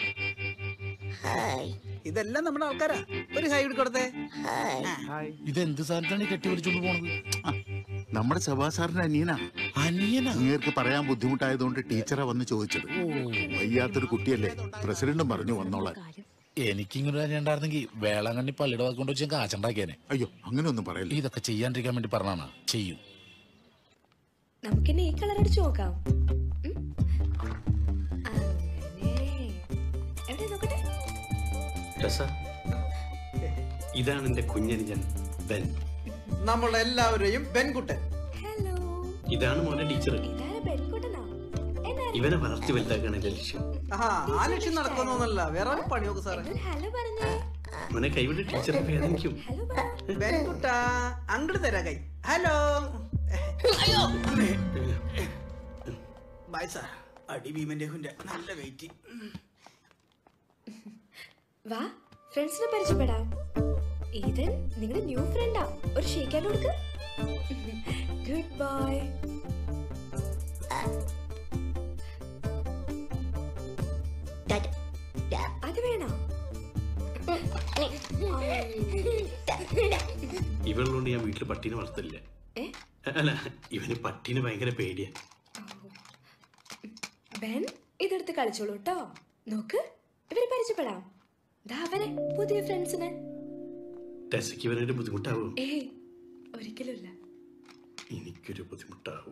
ഇതെല്ലാം നമ്മുടെ ആൾക്കാരാ ഒരു ഹൈ കൊടുത്തേ ഇതെന്ത് സാധനത്താണ് കെട്ടി പിടിച്ചോണ്ട് പോണത് നമ്മുടെ സഭാ സാറിന്റെ അനിയനാ അനിയനാ അങ്ങേർക്ക് പറയാൻ ബുദ്ധിമുട്ടായതുകൊണ്ട് ടീച്ചറെ വന്ന് ചോദിച്ചത് വയ്യാത്തൊരു കുട്ടിയല്ലേ പ്രസിഡന്റും പറഞ്ഞു വന്നോളാൻ എനിക്കിങ്ങനെ ഒരു അനിയൻ ഉണ്ടായിരുന്നെങ്കിൽ വേളാങ്കണ്ണി പള്ളിയുടെ വാക്ക് കൊണ്ട് വെച്ച് ഞാൻ കാച്ചുണ്ടാക്കിയേനെ അയ്യോ അങ്ങനെ ഒന്നും പറയല്ല ഇതൊക്കെ ചെയ്യാണ്ടിരിക്കാൻ വേണ്ടി പറഞ്ഞാണ് ചെയ്യും നമുക്കിനി ഈ കളർ അടിച്ചു നോക്കാം ഉം. അങ്ങനെ എവിടെ നോക്കട്ടെ ടെസ ഇതാണ് എന്റെ കുഞ്ഞനുജൻ ബെൻ നമ്മളെല്ലാവരെയും പെൺകുട്ടൻ ഹലോ ഇതാണ് മോനെ ടീച്ചർ ഇതാരാ പെൺകുട്ടനാ ഇവനെ വളർത്തി വലുതാക്കാണ് എന്റെ ലക്ഷ്യം ആ ആ ലക്ഷ്യം നടക്കുന്നൊന്നല്ല വേറെ ഒരു പണി നോക്ക് സാറേ ഹലോ പറഞ്ഞേ മോനെ കൈവിട്ട് ടീച്ചറെ വേദനിക്കും പെൺകുട്ട അങ്ങോട്ട് തരാ കൈ ഹലോ ബൈ സാർ അടി ഭീമന്റെ ഹുന്റെ നല്ല വെയിറ്റ് വാ ഫ്രണ്ട്സിനെ പരിചയപ്പെടാം ഈതൻ നിങ്ങളുടെ ന്യൂ ഫ്രണ്ടാ ഒരു ഷേക്കാൻ കൊടുക്ക് ഗുഡ് ബൈ അത് വേണോ ഇവളുകൊണ്ട് ഞാൻ വീട്ടിൽ പട്ടീനെ വളർത്തില്ല ഏ? അല്ല ഇവന് പട്ടീനെ ഭയങ്കര പേടിയാ ബെൻ ഇതെടുത്ത് കളിച്ചോളൂ കേട്ടോ നോക്ക് ഇവരെ പരിചയപ്പെടാം ദാ അവരെ പുതിയ ഫ്രണ്ട്സിനെ ടെസയ്ക്ക് ഇവനൊരു ബുദ്ധിമുട്ടാവും ഏയ് ഒരിക്കലുമില്ല എനിക്കൊരു ബുദ്ധിമുട്ടാവും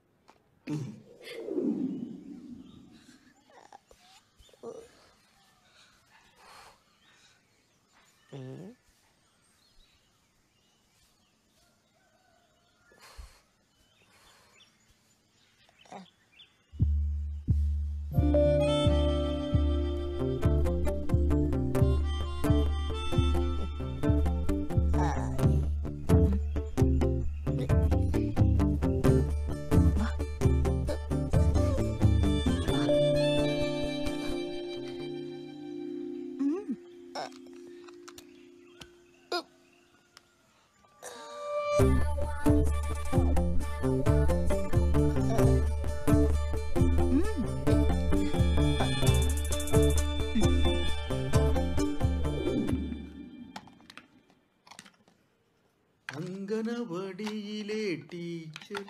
അങ്കനവടിയിലെ ടീച്ചർ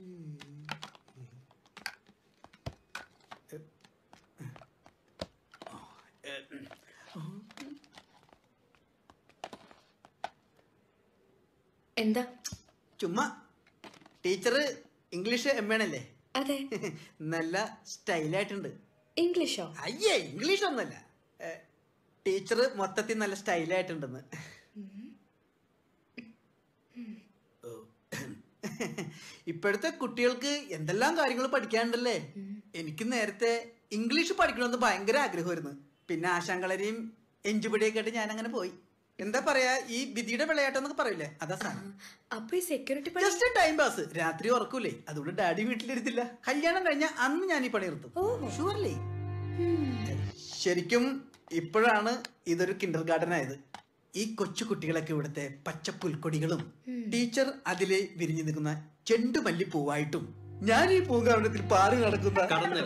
എന്താ ചുമ്മാ ടീച്ചർ ഇംഗ്ലീഷ് എം ആണല്ലേ അതെ നല്ല സ്റ്റൈലായിട്ടുണ്ട് ഇംഗ്ലീഷോ അയ്യേ ഇംഗ്ലീഷ് ഒന്നല്ല ടീച്ചർ മൊത്തത്തിൽ നല്ല സ്റ്റൈലായിട്ടുണ്ടെന്ന് ഇപ്പോഴത്തെ കുട്ടികൾക്ക് എന്തെല്ലാം കാര്യങ്ങൾ പഠിക്കാനുണ്ടല്ലേ എനിക്ക് നേരത്തെ ഇംഗ്ലീഷ് പഠിക്കണമെന്ന് ഭയങ്കര ആഗ്രഹമായിരുന്നു പിന്നെ ആശാങ്കളരെയും എഞ്ചുപടിയൊക്കെ ആയിട്ട് ഞാൻ അങ്ങനെ പോയി എന്താ പറയാ ഈ വിധിയുടെ വിളയാട്ടം എന്നൊക്കെ പറയില്ലേ അതാ സാധനം അപ്പൊ ഈ സെക്യൂരിറ്റി ജസ്റ്റ് ടൈം പാസ് രാത്രി ഉറക്കൂലേ അതുകൊണ്ട് ഡാഡി വീട്ടിലിരുത്തില്ല കല്യാണം കഴിഞ്ഞ അന്ന് ഞാൻ ഈ പണി നിർത്തും ഷുവർലി ശരിക്കും ഇപ്പോഴാണ് ഇതൊരു കിൻഡർ ഗാർഡൻ ആയത് ഈ കൊച്ചു കുട്ടികളൊക്കെ ഇവിടുത്തെ പച്ച പുൽക്കൊടികളും ടീച്ചർ അതിലെ വിരിഞ്ഞു നിൽക്കുന്ന ചെണ്ടുമല്ലി പൂവായിട്ടും ഞാൻ ഈ പൂങ്കാവനത്തിൽ പാറി നടക്കുന്ന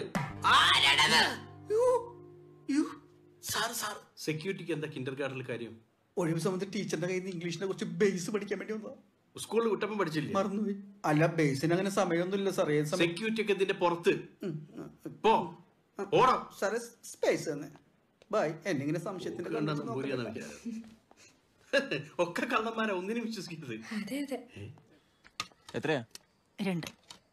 സാർ സാർ സെക്യൂരിറ്റിക്ക് എന്താ കിൻഡർ ഗാർഡനിൽ കാര്യം ഒഴിവ് സമയത്ത് ടീച്ചറിന്റെ കയ്യിൽ നിന്ന് ഇംഗ്ലീഷിനെ കുറിച്ച് ബേസ് പഠിക്കാൻ വേണ്ടി വന്നതാ സ്കൂളിൽ കുട്ടപ്പം പഠിച്ചില്ലേ മറന്നുപോയി അല്ല ബേസിന് അങ്ങനെ സമയമൊന്നുമില്ല സാർ ഏത് സമയം സെക്യൂരിറ്റി ഒക്കെ ഇതിന്റെ പുറത്ത് പോ ഓടാം സാറേ സ്പേസ് തന്നെ ബൈ എന്നെ ഇങ്ങനെ സംശയത്തിന്റെ കണ്ടാ കണ്ണിൽ നമ്പൂരിയാന്നാ നോക്കണ്ട. വിചാരം. ഒക്കെ കള്ളന്മാരാ ഒന്നിനും വിശ്വസിക്കരുത് അതെ അതെ എത്രയാ രണ്ട്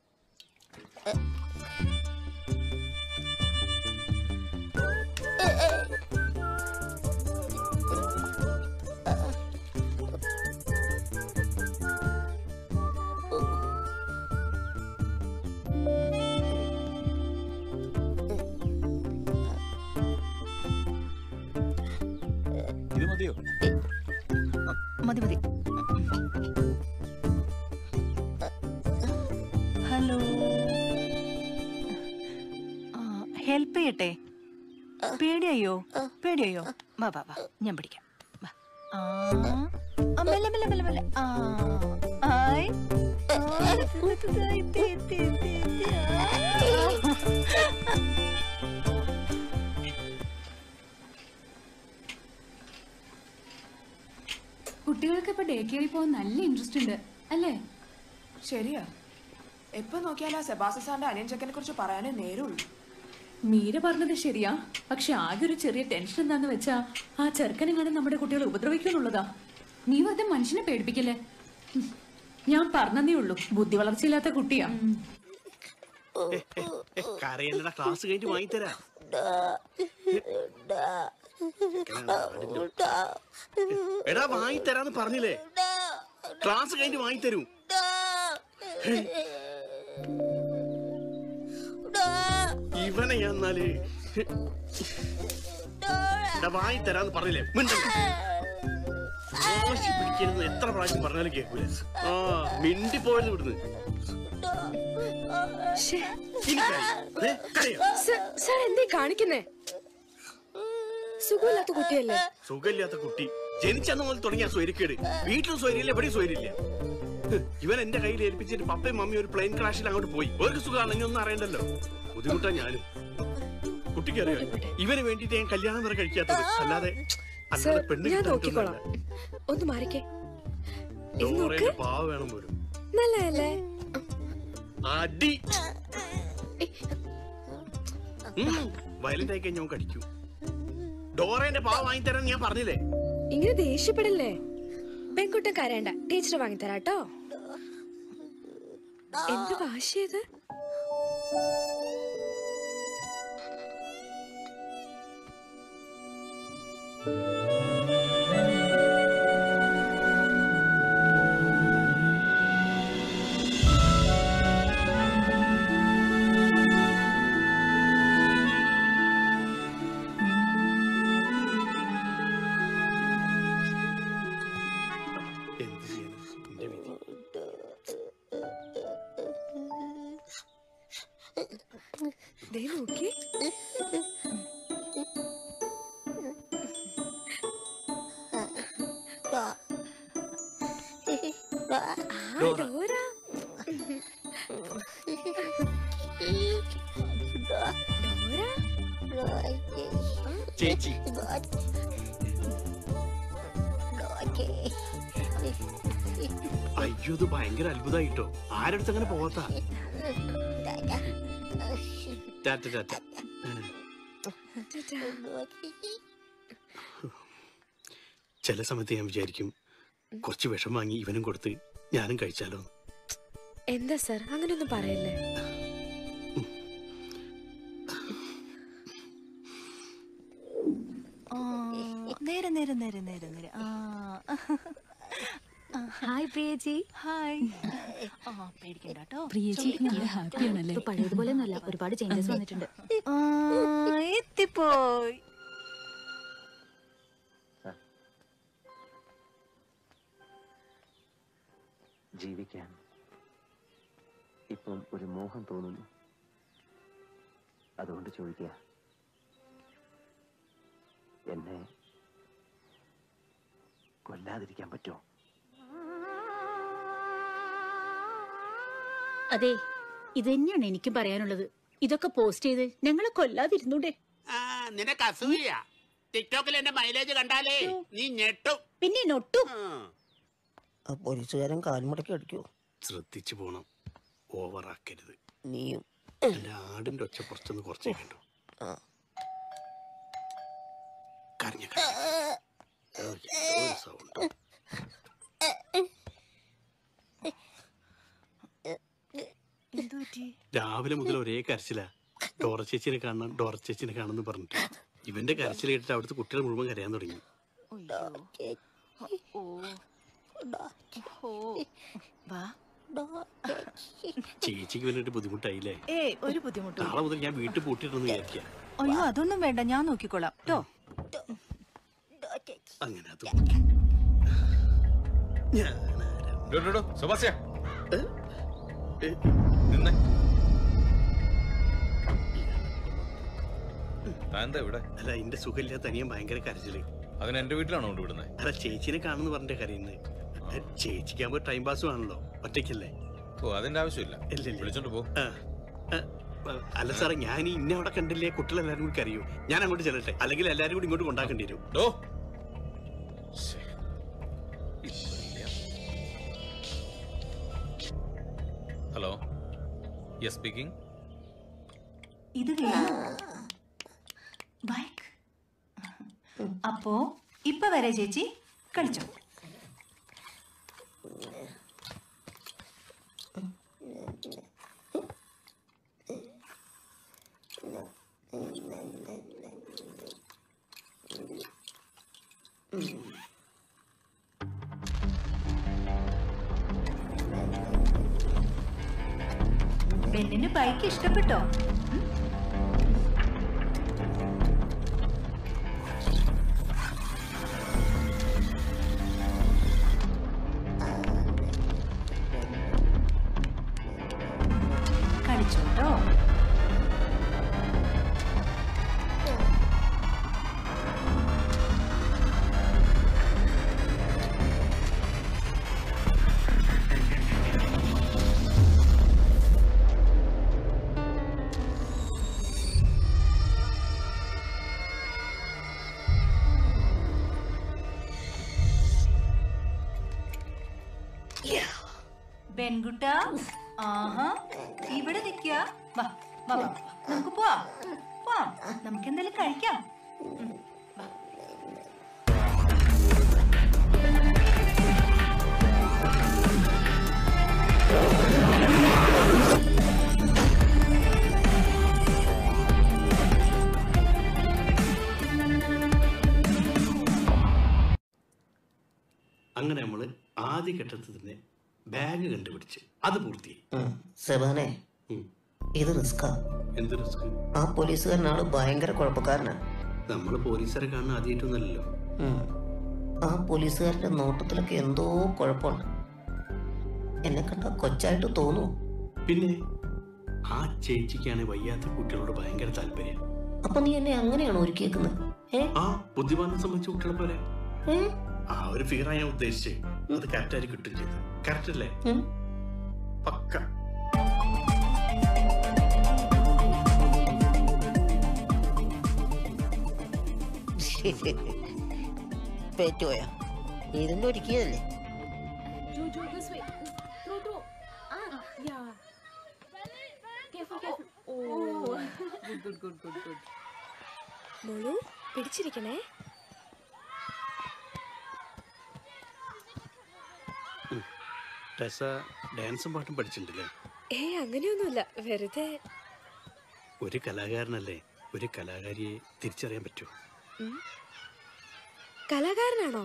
ഇത് മതിയോ മതി മതി ഹലോ ഹെൽപ്പ് ചെയ്യട്ടെ പേടിയായോ പേടിയായോ വാ വാ വാ ഞാൻ പിടിക്കാം വാ. ആ, ആ, മെല്ലെ മെല്ലെ മെല്ലെ മെല്ലെ ആ ആയ് ആ, ഇത്, ഇത്, ഇത്, ഇത്, ഇത്, ഇത്, ഇത്, ആ. കുട്ടികൾക്ക് ഇപ്പൊ ഡേ കെയറിൽ പോകാൻ നല്ല ഇൻട്രസ്റ്റ് ഉണ്ട് അല്ലേ ശരിയാ എപ്പോ നോക്കിയാലും ആ സെബാസ്റ്റ്യൻ സാറിന്റെ അനിയൻ ചെക്കനെ കുറിച്ച് പറയാനേ നേരമുള്ളൂ മീര പറഞ്ഞത് ശരിയാ പക്ഷെ ആകെ ഒരു ചെറിയ ടെൻഷൻ എന്താന്ന് വെച്ചാ ആ ചെറുക്കനെങ്ങാനും നമ്മുടെ കുട്ടികളെ ഉപദ്രവിക്കുന്നുള്ളതാ നീ വെറുതെ മനുഷ്യനെ പേടിപ്പിക്കല്ലേ ഉം. ഞാൻ പറഞ്ഞതേ ഉള്ളൂ ബുദ്ധി വളർച്ചയില്ലാത്ത കുട്ടിയാ കരയല്ലടാ ക്ലാസ് കഴിഞ്ഞ് വാങ്ങിത്തരാ എടാ വാങ്ങിത്തരാന്ന് പറഞ്ഞില്ലേ ക്ലാസ് കഴിഞ്ഞ് വാങ്ങിത്തരൂ ഇവനെ ഞാൻ എന്നാല് എടാ വാങ്ങിത്തരാന്ന് പറഞ്ഞില്ലേ മിണ്ടണ്ട. വാശി പിടിക്കരുത് എത്ര പ്രാവശ്യം പറഞ്ഞാലും കേൾക്കൂല ആ മിണ്ടി പോയത് ഇവിടുന്ന് സാർ എന്തേ കാണിക്കുന്നേ സുഖമില്ലാത്ത കുട്ടിയല്ലേ സുഖമില്ലാത്ത കുട്ടി ജനിച്ചന്ന് മുതൽ തുടങ്ങിയ സ്വൈരിക്കേട് വീട്ടിലും സ്വൈര്യമില്ല എവിടെയും സ്വൈര്യമില്ല ഹ്, ഇവൻ എന്റെ കയ്യിൽ ഏൽപ്പിച്ചിട്ട് പപ്പയും മമ്മിയും ഒരു പ്ലെയിൻ ക്രാഷിൽ അങ്ങോട്ട് പോയി ഒരു സുഖമാണ് ഇനി ഒന്നും അറിയണ്ടല്ലോ ബുദ്ധിമുട്ടാ ഞാനും കുട്ടിക്ക് അറിയാം ഇവന് വേണ്ടിട്ട് ഞാൻ കല്യാണം വരെ കഴിക്കാത്തത് അല്ലാതെ സാർ അല്ലാതെ പെണ്ണ് ഞാൻ കിട്ടാൻ നോക്കിക്കോളാം പറ്റുന്നതല്ല. ഒന്ന് മാറിക്കേ ഇത് നോക്ക് ഡോറയുടെ പാവ വേണം പോലും നല്ലതല്ലേ അടി വയലന്റ് ആയി കഴിഞ്ഞാൽ കടിക്കും ഡോറേന്റെ പാവ വാങ്ങിത്തരാൻ ഞാൻ പറഞ്ഞില്ലേ ഇങ്ങനെ ദേഷ്യപ്പെടല്ലേ പെൺകുട്ടൻ കരയണ്ട ടീച്ചർ വാങ്ങിത്തരാട്ടോ എന്ത് വാശിയത് എന്ത് ചെയ്യണം എന്റെ വിധി ദേ നോക്കി ആ ഡോറ ചേച്ചി അയ്യോ ഇത് ഭയങ്കര അത്ഭുതമായിട്ടോ ആരടുത്ത് അങ്ങനെ പോകാത്ത ടാറ്റ ടാറ്റ ചില സമയത്ത് ഞാൻ വിചാരിക്കും കുറച്ച് വിഷം വാങ്ങി ഇവനും കൊടുത്ത് ഞാനും കഴിച്ചാലോ എന്താ സാർ അങ്ങനെയൊന്നും പറയല്ലേ ആ, നേരെ നേരെ നേരെ നേരെ നേരെ ആ ഹായ് പ്രിയേച്ചി ഹായ് ആ പേടിക്കണ്ട കേട്ടോ പ്രിയേച്ചി നല്ല ഹാപ്പി ആണല്ലേ ഇപ്പൊ പഴയതുപോലെ ഒന്നുമല്ല ഒരുപാട് ചേഞ്ചസ് വന്നിട്ടുണ്ട് ആ, എത്തിപ്പോയി ജീവിക്കാൻ ഇപ്പം ഒരു മോഹം തോന്നുന്നു അതുകൊണ്ട് ചോദിക്കുക എന്നെ കൊല്ലാതിരിക്കാൻ പറ്റുമോ അതെ ഇത് തന്നെയാണ് എനിക്കും പറയാനുള്ളത് ഇതൊക്കെ പോസ്റ്റ് ചെയ്ത് ഞങ്ങളെ കൊല്ലാതിരുന്നൂടെ ആ നിനക്ക് അസൂയ ടിക്ടോക്കിൽ എന്റെ മൈലേജ് കണ്ടാലേ നീ ഞെട്ടും പിന്നെ നൊട്ടു ആ പോലീസുകാരൻ കാൽമുടക്കി അടിക്കൂ ശ്രദ്ധിച്ചു പോണം ഓവറാക്കരുത് നീയും എന്റെ ആടിന്റെ ഒച്ച പുറത്തുനിന്ന് കുറച്ചേക്കണ്ടോ കരഞ്ഞ സൗണ്ട് എന്തു പറ്റി രാവിലെ മുതൽ ഒരേ കരച്ചില ഡോറ ചേച്ചിനെ കാണണം ഡോറ ചേച്ചിനെ കാണുന്നു പറഞ്ഞിട്ട് ഇവന്റെ കരച്ചിൽ കേട്ടിട്ട് അവിടുത്തെ കുട്ടികൾ മുഴുവൻ കരയാൻ തുടങ്ങി ഓ ഓ വാ ചേച്ചിക്ക് വേണ്ടിട്ട് ബുദ്ധിമുട്ടായില്ലേ ഏയ് ഒരു ബുദ്ധിമുട്ടും നാളെ മുതൽ ഞാൻ വീട്ടിൽ പൂട്ടിയിട്ടെന്ന് വിചാരിക്കാം അയ്യോ അതൊന്നും വേണ്ട ഞാൻ നോക്കിക്കോളാം കേട്ടോ അങ്ങനെ അത് സുഭാസ്യ നിന്നെ താൻ എന്താ ഇവിടെ അല്ല എന്റെ സുഖമില്ലാത്ത അനിയൻ ഭയങ്കര കരച്ചില് അതിന് എന്റെ വീട്ടിലാണോ കൊണ്ടുവിടുന്നത് അല്ല ചേച്ചിനെ കാണുന്നു പറഞ്ഞ കരയുന്നത് ചേച്ചിക്കാകുമ്പോ ടൈം പാസും ആണല്ലോ ഒറ്റയ്ക്കല്ലേ ഓ അതിന്റെ ആവശ്യമില്ല വിളിച്ചോണ്ട് പോ ആ, ആ, അല്ല സാറേ ഞാൻ ഈ ഇന്നെ അവിടെ കണ്ടില്ലേ കുട്ടികൾ എല്ലാവരും കൂടി കരയൂ ഞാൻ അങ്ങോട്ട് ചെല്ലട്ടെ അല്ലെങ്കിൽ എല്ലാവരും കൂടി ഇങ്ങോട്ട് കൊണ്ടാക്കേണ്ടി വരും ഡോ ഹലോ യെസ് സ്പീക്കിംഗ് ഇത് വേണോ ബൈക്ക് അപ്പോ ഇപ്പൊ വരെ ചേച്ചി കളിച്ചോ ബെന്നിന് ബൈക്ക് ഇഷ്ടപ്പെട്ടോ ഉം? പെൺകുട്ട ആഹാ ഇവിടെ നിക്ക വാ വാ വാ നമുക്ക് പോവാം പോവാം നമുക്ക് എന്തെങ്കിലും കഴിക്കാം ഉം, വാ. അങ്ങനെ നമ്മൾ ആദ്യ ഘട്ടത്തിൽ തന്നെ ബാഗ് കണ്ടുപിടിച്ച് അത് പൂർത്തിയായി സെബാനെ ഉം. ഇത് റിസ്കാ എന്ത് റിസ്ക് ആ പോലീസുകാരനാള് ഭയങ്കര കുഴപ്പക്കാരനാണ് നമ്മൾ പോലീസുകാരെ കാണുന്ന ആദ്യമായിട്ടൊന്നല്ലല്ലോ ഉം. ആ പോലീസുകാരന്റെ നോട്ടത്തിലൊക്കെ എന്തോ കുഴപ്പമുണ്ട് എന്നെ കണ്ട കൊച്ചായിട്ട് തോന്നും പിന്നെ ആ ചേച്ചിക്കാണ് വയ്യാത്ത കുട്ടികളോട് ഭയങ്കര താല്പര്യം അപ്പൊ നീ എന്നെ അങ്ങനെയാണോ ഒരുക്കിയേക്കുന്നത് ഏ ആ ബുദ്ധിമാനെ സംബന്ധിച്ച കുട്ടികളെ പോലെ ഏ? ആ ഒരു ഫിഗറാ ഞാൻ ഉദ്ദേശിച്ചത് അത് കറക്റ്റായി കിട്ടും ചെയ്തു കറക്റ്റ് അല്ലേ ഉം. പക്ക പേറ്റുപോയാ ഇതിന്റെ ഒരുക്കിയതല്ലേ Jojo, this way. Throw, throw. Ah, yeah. Careful, careful. Oh. Good, good, good, good, good. മോളു പിടിച്ചിരിക്കണേ ടെസ ഡാൻസും പാട്ടും പഠിച്ചിട്ടുണ്ടല്ലേ ഏ അങ്ങനെയൊന്നുമില്ല വെറുതെ ഒരു കലാകാരനല്ലേ ഒരു കലാകാരിയെ തിരിച്ചറിയാൻ പറ്റുമോ ഉം. കലാകാരനാണോ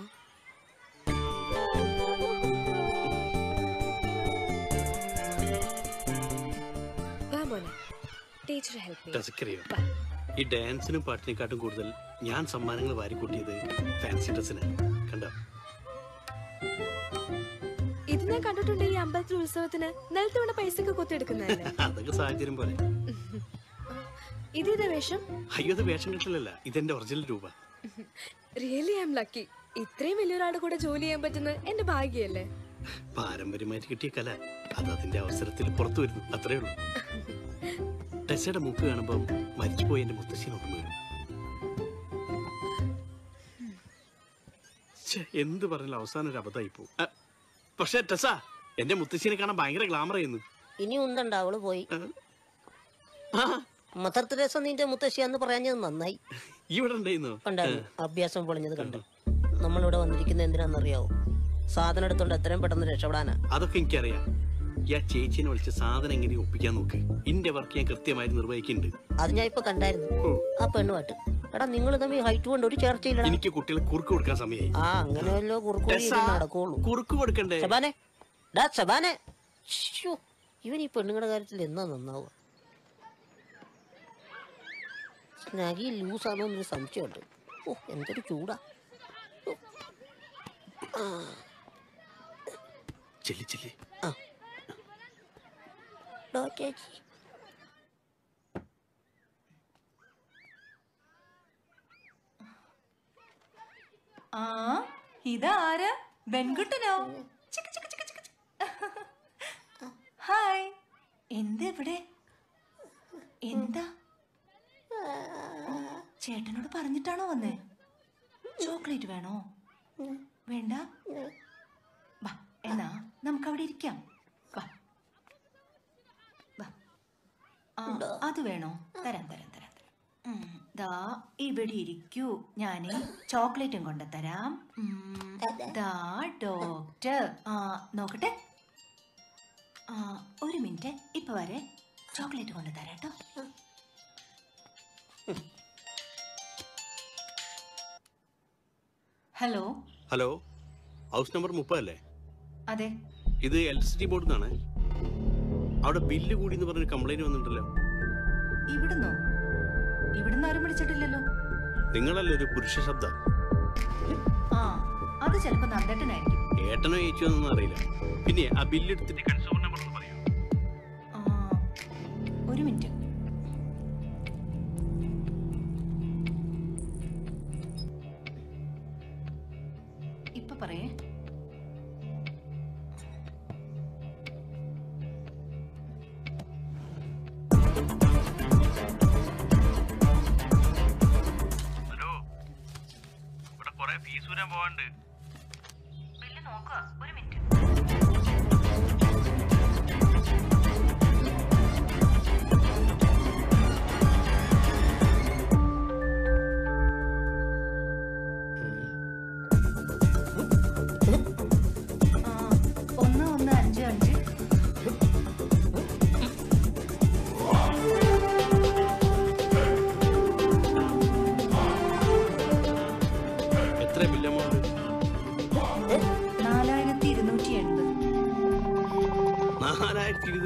വാ മോനെ ടീച്ചർ ഹെൽപ്പ് ടെസക്കറിയോ ഈ ഡാൻസിനും പാട്ടിനെക്കാട്ടും കൂടുതൽ ഞാൻ സമ്മാനങ്ങൾ വാരിക്കൂട്ടിയത് ഫാൻസി ഡ്രസ്സിന് കണ്ടോ ഇത് ഞാൻ കണ്ടിട്ടുണ്ട് ഈ അമ്പലത്തിൽ ഉത്സവത്തിന് നിലത്ത് വീണ പൈസക്ക് കൊത്തിയെടുക്കുന്നതല്ലേ അതൊക്കെ സാഹചര്യം പോലെ ഇത് ഇതേ വേഷം അയ്യോ അത് വേഷം കെട്ടലല്ല ഇതെന്റെ ഒറിജിനൽ രൂപ റിയലി ഐ എം ലക്കി ഇത്രയും വലിയൊരാളുടെ കൂടെ ജോലി ചെയ്യാൻ പറ്റുന്നത് എന്റെ ഭാഗ്യല്ലേ പാരമ്പര്യമായിട്ട് കിട്ടിയ കല അത് അതിന്റെ അവസരത്തിൽ പുറത്തു വരുന്നു അത്രേ ഉള്ളൂ ടെസയുടെ മൂക്ക് കാണുമ്പോൾ മരിച്ചുപോയി എന്റെ മുത്തശ്ശിന് ഓർമ്മ വരും ഛെ, എന്ത് പറഞ്ഞാലും അവസാനം ഒരു അബദ്ധമായി പോകും പക്ഷേ ടെസ എന്റെ മുത്തശ്ശിനെ കാണാൻ ഭയങ്കര ഗ്ലാമർ ആയിരുന്നു ഇനി ഉണ്ടണ്ട അവള് പോയി മദർ തെരേസ നിന്റെ മുത്തശ്ശിയാന്ന് പറയാഞ്ഞത് നന്നായി ഈ ഇവിടെ ഉണ്ടായിരുന്നു ഉണ്ടായിരുന്നു അഭ്യാസം പൊളിഞ്ഞത് കണ്ടു നമ്മളിവിടെ വന്നിരിക്കുന്ന എന്തിനാണെന്നറിയാവോ സാധനം എടുത്തോണ്ട് എത്രയും പെട്ടെന്ന് രക്ഷപ്പെടാനാ അതൊക്കെ എനിക്കറിയാം ഈ ആ ചേച്ചിനെ വിളിച്ച് സാധനം എങ്ങനെ ഒപ്പിക്കാൻ നോക്ക് ഇന്റെ വർക്ക് ഞാൻ കൃത്യമായി നിർവഹിക്കുന്നുണ്ട് അത് ഞാൻ ഇപ്പൊ കണ്ടായിരുന്നു ആ പെണ്ണുമായിട്ട് എടാ നിങ്ങൾ തമ്മിൽ ഹൈറ്റ് കൊണ്ട് ഒരു ചർച്ചയില്ല എനിക്ക് കുട്ടികളെ കുറുക്ക് കൊടുക്കാൻ സമയമായി ആ അങ്ങനെ വല്ലോ കുറുക്കു ടെസ്സാ, നടക്കുള്ളൂ കുറുക്ക് കൊടുക്കണ്ടേ ശബാനെ ഡാ ശബാനെ ശ്ശോ, ഇവൻ ഈ പെണ്ണുങ്ങളുടെ കാര്യത്തിൽ എന്നാ നന്നാവുക സ്നാഗി ലൂസാണോ എന്നൊരു സംശയമുണ്ട് ഓ എന്തൊരു ചൂടാ ആ, ചെല്ലി ചെല്ലി ഡോ ചേച്ചി ആ ഇതാരാ പെൺകുട്ടനോ ചിക്ക് ചിക്ക് ചിക്ക് ചിക്ക് ചിക്ക്. ഹായ് എന്താ ഇവിടെ എന്താ ചേട്ടനോട് പറഞ്ഞിട്ടാണോ വന്നേ ചോക്ലേറ്റ് വേണോ വേണ്ട വാ എന്നാ നമുക്ക് അവിടെ ഇരിക്കാം വാ വാ ആ, അത് വേണോ തരാം തരാം തരാം തരാം ഉം, ദാ ഇവിടെ ഇരിക്കൂ ഞാൻ ചോക്ലേറ്റും കൊണ്ടുതരാം ഉം, ദാ ഡോക്ടർ ആ നോക്കട്ടെ ആ ഒരു മിനിറ്റ് ഇപ്പൊ വരെ ചോക്ലേറ്റ് കൊണ്ടുതരാം കേട്ടോ ഹലോ ഹലോ ഹൗസ് നമ്പർ മുപ്പതല്ലേ അതെ ഇത് ഇലക്ട്രിസിറ്റി ബോർഡിൽ നിന്നാണ് അവിടെ ബില്ല് കൂടി എന്ന് പറഞ്ഞൊരു കംപ്ലൈന്റ് വന്നിട്ടുണ്ടല്ലോ ഇവിടുന്നോ ഇവിടുന്ന് ആരും വിളിച്ചിട്ടില്ലല്ലോ നിങ്ങളല്ലേ ഒരു പുരുഷ ശബ്ദം ആ അത് ചിലപ്പോ നന്ദേട്ടനായിരിക്കും ഏട്ടനോ ഏച്ചിയോ എന്നൊന്നും അറിയില്ല പിന്നെ ആ ബില്ല് എടുത്തിട്ട് കൺസ്യൂമർ നമ്പർ ഒന്ന് പറയൂ ആ, ഒരു മിനിറ്റ് ഇപ്പൊ പറയേ ഹലോ ഇവിടെ കുറെ ഫീസ് വരാൻ പോവാണ്ട് ബില്ല് നോക്കുക ഒരു മിനിറ്റ്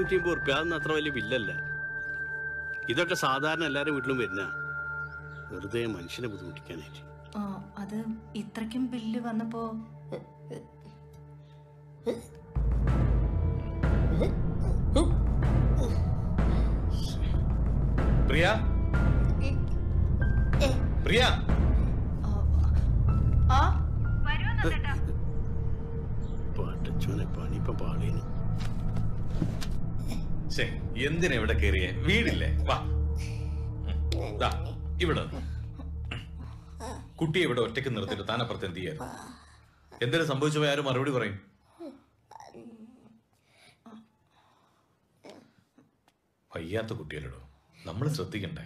തൊണ്ണൂറ്റി ഒമ്പത് റുപ്യ അതൊന്നും അത്ര വലിയ ബില്ലല്ല ഇതൊക്കെ സാധാരണ എല്ലാവരുടെ വീട്ടിലും വരുന്ന വെറുതെ മനുഷ്യനെ ബുദ്ധിമുട്ടിക്കാനായിട്ട് ആ, അത് ഇത്രയ്ക്കും ബില്ല് വന്നപ്പോ പ്രിയ പ്രിയ ആ പാട്ടച്ചോനെ പണിയിപ്പം പാടേനു ശേ എന്തിനാ ഇവിടെ കയറിയേ വീടില്ലേ വാ ഉം. ദാ, ഇവിടെ നിന്ന്. കുട്ടിയെ ഇവിടെ ഒറ്റയ്ക്ക് നിർത്തിട്ട് താൻ അപ്പുറത്ത് എന്ത് ചെയ്യാൻ എന്തെങ്കിലും സംഭവിച്ചു പോയി ആരും മറുപടി പറയും വയ്യാത്ത കുട്ടിയല്ലടോ നമ്മൾ ശ്രദ്ധിക്കണ്ടേ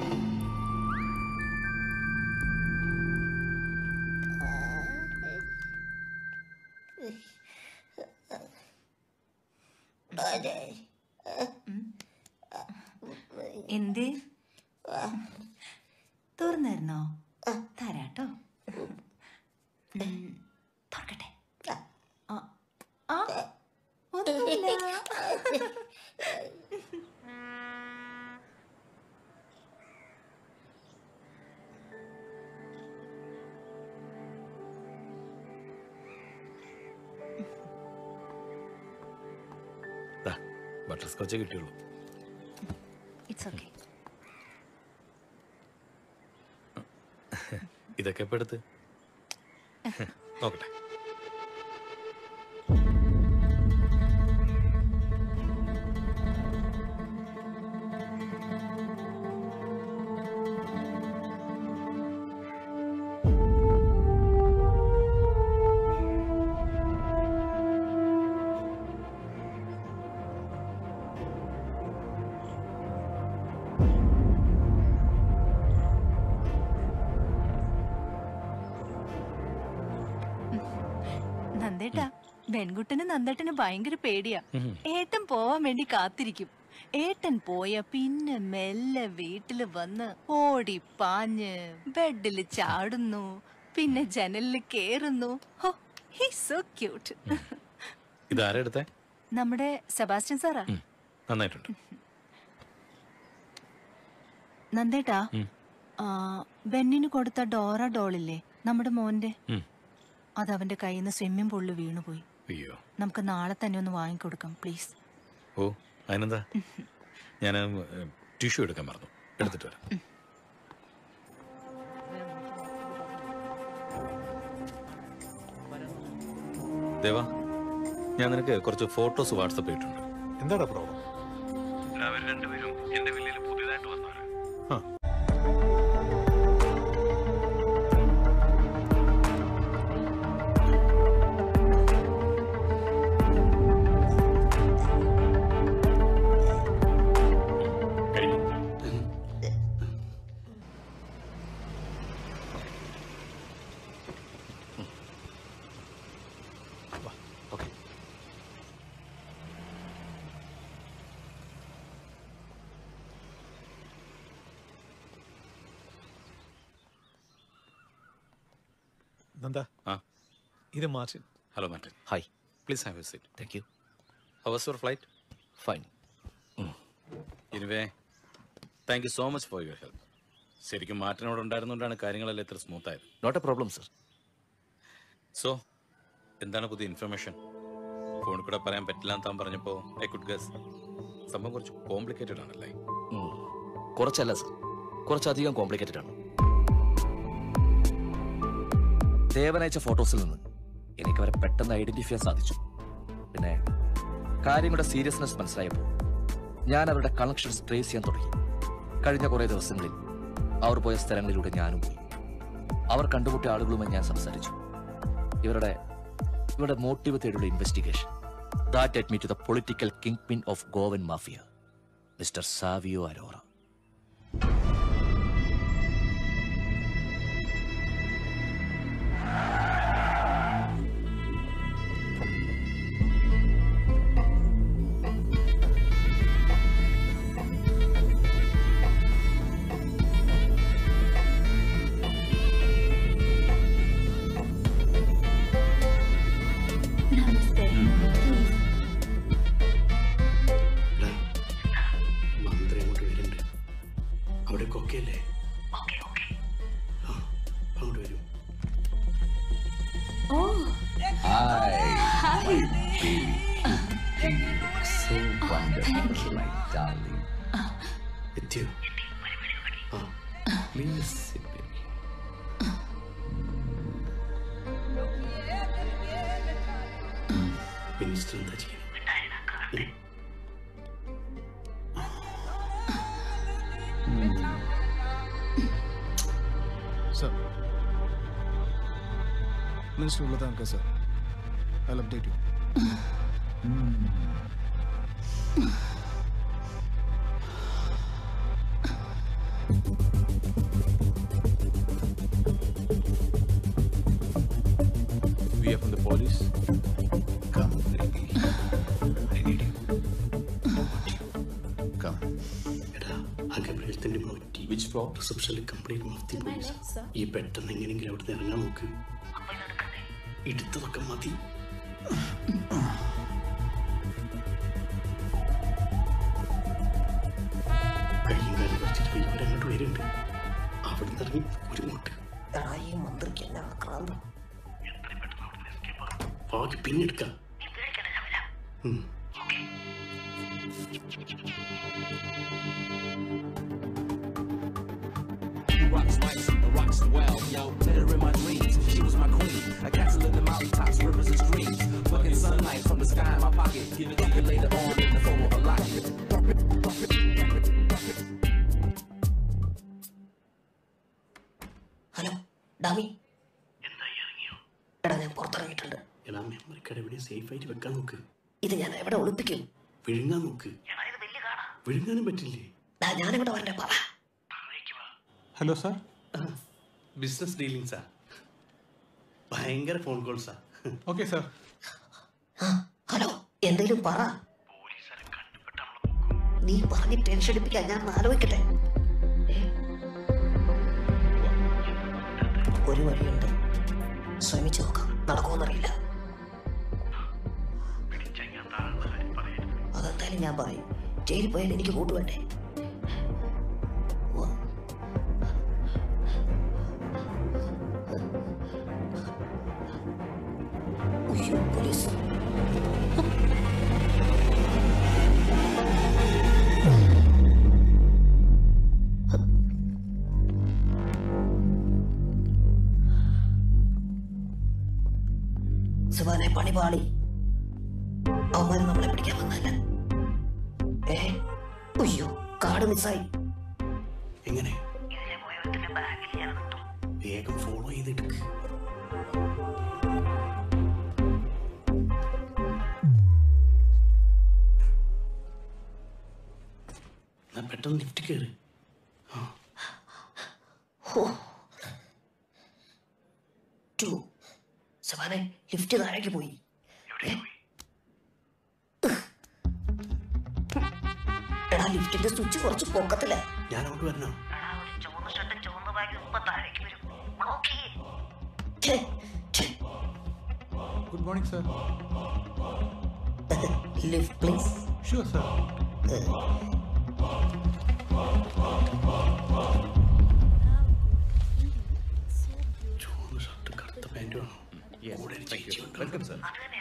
എന്തേ തുറന്നായിരുന്നോ തരാട്ടോ ഉം, തുറക്കട്ടെ ആ, ആ, ഒന്നുമില്ല. ബട്ടർ സ്കോച്ചേ കിട്ടിയുള്ളൂ ഇറ്റ്സ് ഓക്കെ ഇതൊക്കെ ഇപ്പൊ എടുത്ത് നോക്കട്ടെ നന്ദേട്ടാ പെൺകുട്ടന് നന്ദേട്ടന് ഭയങ്കര പേടിയാ ഉം. ഏട്ടൻ പോവാൻ വേണ്ടി കാത്തിരിക്കും ഏട്ടൻ പോയ പിന്നെ മെല്ലെ വീട്ടില് വന്ന് ഓടി പാഞ്ഞ് ബെഡിൽ ചാടുന്നു പിന്നെ ജനലിൽ കേറുന്നു ഹോ ഹി സോ ക്യൂട്ട് ഇതാരാ എടുത്തേ നമ്മുടെ സെബാസ്റ്റ്യൻ സാറാ ഉം. നന്നായിട്ടുണ്ട് നന്ദേട്ടാ ഉം. ആ, ബെന്നിന് കൊടുത്ത ഡോറ ഡോളില്ലേ നമ്മുടെ മോന്റെ ഉം. അത് അവന്റെ കയ്യിൽ നിന്ന് സ്വിമ്മിംഗ് പൂളിൽ വീണുപോയി അയ്യോ നമുക്ക് നാളെ തന്നെ ഒന്ന് വാങ്ങിക്കൊടുക്കാം പ്ലീസ് ഓ അതിനെന്താ ഞാൻ ടിഷ്യൂ എടുക്കാൻ മറന്നു എടുത്തിട്ട് വരാം ദേവാ ഞാൻ നിനക്ക് കുറച്ച് ഫോട്ടോസ് വാട്സപ്പ് ചെയ്തിട്ടുണ്ട് എന്താടാ പ്രോബ്ലം അവർ രണ്ടുപേരും എന്റെ വില്ലയിൽ പുതിയതായിട്ട് വന്നവരാ നന്ദ ആ ഇത് Martin hello Martin hi please have a seat thank you how was your flight fine anyway thank you so much for your help ശരിക്കും മാർട്ടിനോട് ഉണ്ടായിരുന്നുകൊണ്ടാണ് കാര്യങ്ങളെല്ലാം ഇത്ര സ്മൂത്ത് ആയത് not a problem sir so എന്താണ് പുതിയ ഇൻഫർമേഷൻ ഫോണിൽ കൂടെ പറയാൻ പറ്റില്ല എന്ന് താൻ പറഞ്ഞപ്പോൾ ഐ കുഡ് ഗസ് സംഭവം കുറച്ച് കോംപ്ലിക്കേറ്റഡ് ആണല്ലേ കുറച്ചല്ല സർ കുറച്ചധികം കോംപ്ലിക്കേറ്റഡ് ആണ് ദേവനയച്ച ഫോട്ടോസിൽ നിന്ന് എനിക്ക് അവരെ പെട്ടെന്ന് ഐഡന്റിഫൈ ചെയ്യാൻ സാധിച്ചു പിന്നെ കാര്യങ്ങളുടെ സീരിയസ്നെസ് മനസ്സിലായപ്പോൾ ഞാൻ അവരുടെ കണക്ഷൻസ് ട്രേസ് ചെയ്യാൻ തുടങ്ങി കഴിഞ്ഞ കുറേ ദിവസങ്ങളിൽ അവർ പോയ സ്ഥലങ്ങളിലൂടെ ഞാനും പോയി അവർ കണ്ടുമുട്ടിയ ആളുകളുമായി ഞാൻ സംസാരിച്ചു ഇവരുടെ ഇവരുടെ മോട്ടീവ് തേടിയുള്ള investigation that admit to the political kingpin of Goan mafia mister Savio Arora So wonderful, my darling. എത്തിയോ ആ പ്ലീസ് സിറ്റ് ബേബി മിനിസ്റ്റർ എന്താ ചെയ്യുന്നത് Sir. Minister Ulatanka, sir. I'll update you. We are from the police. Come, baby. I need you. Come. എടാ ആ ഗബ്രിയത്തിന്റെ മോറ്റി which floor റിസപ്ഷനിൽ complete മഫ്തി പോലീസ് ഈ പെട്ടെന്ന് എങ്ങനെയെങ്കിലും അവിടുന്ന് ഇറങ്ങാൻ നോക്ക് എടുത്തതൊക്കെ മതി കയ്യും കാലും വെച്ചിട്ട് ഇവരങ്ങോട്ട് വരുന്നുണ്ട് അവിടുന്ന് ഇറങ്ങി ഒരു മുട്ട് എടാ ഈ മന്ത്രിക്ക് എന്നെ ആക്രാന്തം ബാക്കി പിന്നെടുക്കാം ഉം. rocks nice, the rocks well, yo. Met her in my dreams, she was my queen. A castle in the mountaintops, rivers and streams. Fucking sunlight from the sky in my pocket. Give it to you later on in the form of a locket. Drop it, drop it, drop it, drop it. Hello ഡാമി എടാ ഞാൻ പുറത്തിറങ്ങിയിട്ടുണ്ട് എടാ memory card എവിടെ safe ആയിട്ട് വെക്കാൻ നോക്ക് ഇത് ഞാൻ എവിടെ ഒളിപ്പിക്കും വിഴുങ്ങാൻ നോക്ക് വിഴുങ്ങാനും പറ്റില്ലേ ഡാ ഞാനിവിടെ വരണ്ടേ പറ ഹലോ സാർ ബിസിനസ് ഡീലിംഗ്സാ ഭയങ്കര ഫോൺ കോൾസാ ഓക്കെ സാർ ഹലോ എന്തെങ്കിലും പറ നീ പറഞ്ഞ് ടെൻഷൻ അടിപ്പിക്കാൻ ഞാൻ ഒന്ന് ആലോചിക്കട്ടെ ഏ? ഒരു വഴിയുണ്ട് ശ്രമിച്ചു നോക്കാം നടക്കുമെന്നറിയില്ല അതെന്തായാലും ഞാൻ പറയും ജയിലിൽ പോയാൽ എനിക്ക് കൂട്ടുവേണ്ടേ ഉയ്യോ പോലീസ് സുബാനെ പണി പാളി അവന്മാര് നമ്മളെ പിടിക്കാൻ വന്നല്ല ഏ ഉയ്യോ കാട് മിസ്സായി എങ്ങനെ വേഗം ഫോളോ ചെയ്തെടുക്ക് എന്നാ പെട്ടെന്ന് ലിഫ്റ്റ് കയറി ഹോ. ടു സുബാനെ ലിഫ്റ്റ് താഴേക്ക് പോയി ഏ? എടാ ലിഫ്റ്റിന്റെ സ്വിച്ച് കുറച്ച് പൊക്കത്തില്ല ഞാൻ അങ്ങോട്ട് വരണോ Good morning, sir. Lift, please. Sure, sir. ചുവന്ന ഷർട്ട് കറുത്ത പാൻറ് വേണോ കൂടെ ഒരു ചേച്ചി ഉണ്ട്. വെൽക്കം സർ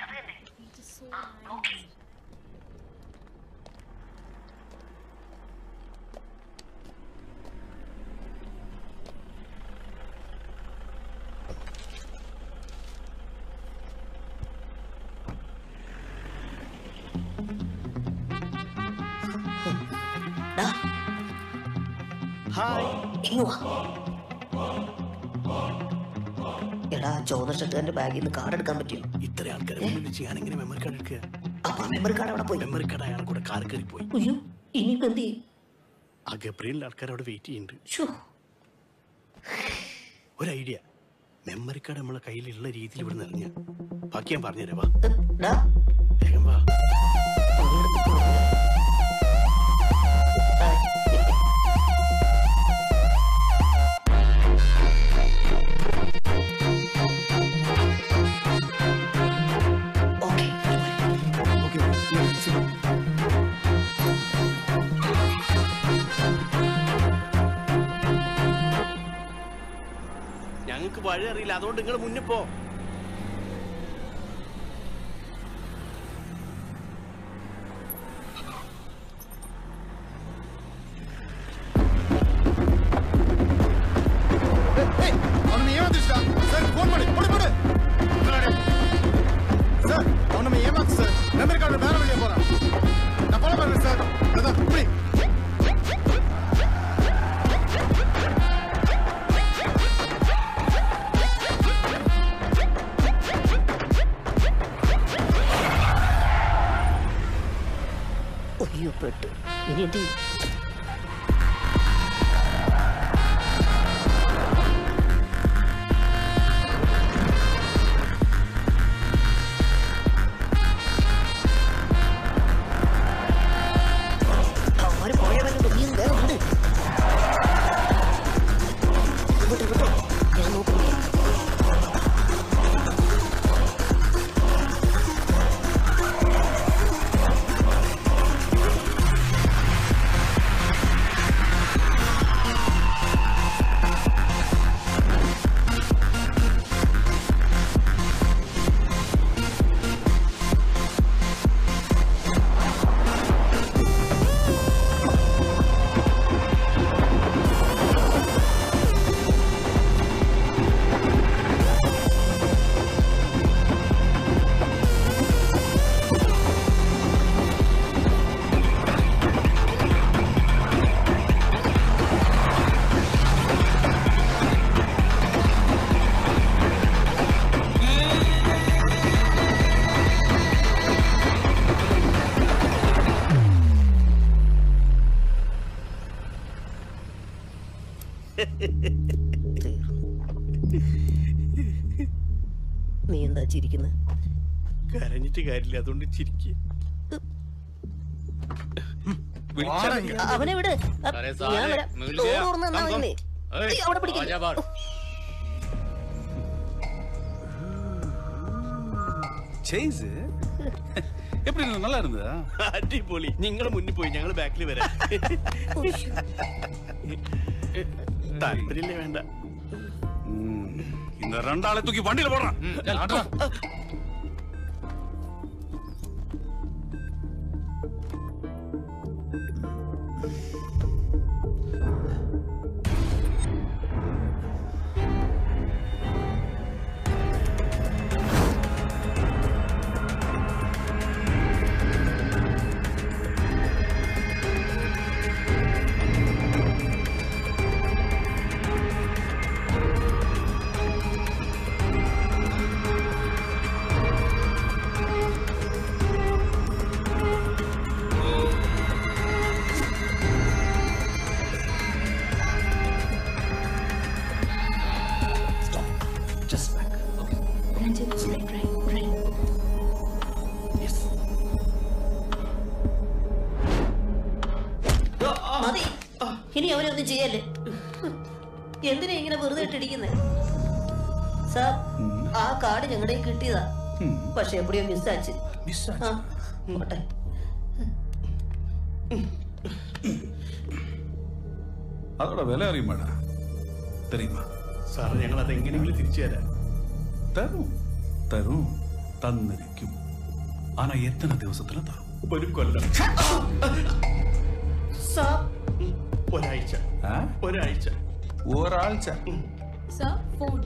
ഹായ് ഇങ്ങ് വാ എടാ ചോദ ഷർട്ടുകാരന്റെ ബാഗിൽ നിന്ന് കാർഡ് എടുക്കാൻ പറ്റിയോ ഇത്ര ആൾക്കാരെ മുന്നിൽ വെച്ച് ഞാൻ എങ്ങനെ മെമ്മറി കാർഡ് എടുക്കുക അപ്പൊ മെമ്മറി കാർഡ് അവിടെ പോയി മെമ്മറി കാർഡ് അയാളെ കൂടെ കാർ കയറി പോയി അയ്യോ ഇനിയിപ്പോ എന്ത് ചെയ്യും ആ ഗബ്രിയലിന്റെ ആൾക്കാർ അവിടെ വെയിറ്റ് ചെയ്യുന്നുണ്ട് ശ്ശോ. ഒരു ഐഡിയ മെമ്മറി കാർഡ് നമ്മളെ കയ്യിലുള്ള രീതിയിൽ ഇവിടെ നിറഞ്ഞ ബാക്കി ഞാൻ പറഞ്ഞുതരാം വാ ഡാ വേഗം വാ Okay, yeah, sit down. ഞങ്ങൾക്ക് വഴി അറിയില്ല അതുകൊണ്ട് നിങ്ങൾ മുന്നിൽ പോ നീ എന്താ ചിരിക്കുന്നത് കരഞ്ഞിട്ട് കാര്യമില്ല അതുകൊണ്ട് ചിരിക്കുക അവനെ വിട് അ, ഞാൻ വരാം ഡോർ തുറന്ന് തന്നാ മതി. ഏയ്, അവിടെ പിടിക്കില്ല. சேஸ் எப்படி இருந்தது நல்லா இருந்ததா അടിപൊളി നിങ്ങൾ മുന്നിൽ പോയി ഞങ്ങൾ ബാക്കിൽ വരാം താല്പര്യമില്ലേ വേണ്ട இந்த ரெண்டாளை தூக்கி வண்டியில போடுறான் Just back. Okay. Right, right, right. Yes. മതി ഇനി അവനൊന്നും ചെയ്യല്ലേ എന്തിനാ ഇങ്ങനെ വെറുതെ ഇട്ടിരിക്കുന്നേ സാർ ആ കാർഡ് ഞങ്ങളുടെ കിട്ടിയതാ പക്ഷെ എവിടെയോ മിസ്സാച്ച് ആ, പോട്ടെ அதோட விலை அறியுமாடா தெரியுமா സാർ ഞങ്ങൾ അത് എങ്ങനെയെങ്കിലും തിരിച്ചു തരാം தரும் தரும் தந்திരിക്കും ஆனா எத்தனை ദിവസத்துல தரும் ഒരു കൊല്ലം സാർ ഒരാഴ്ച ഒരാഴ്ച ഒരാഴ്ച sir phone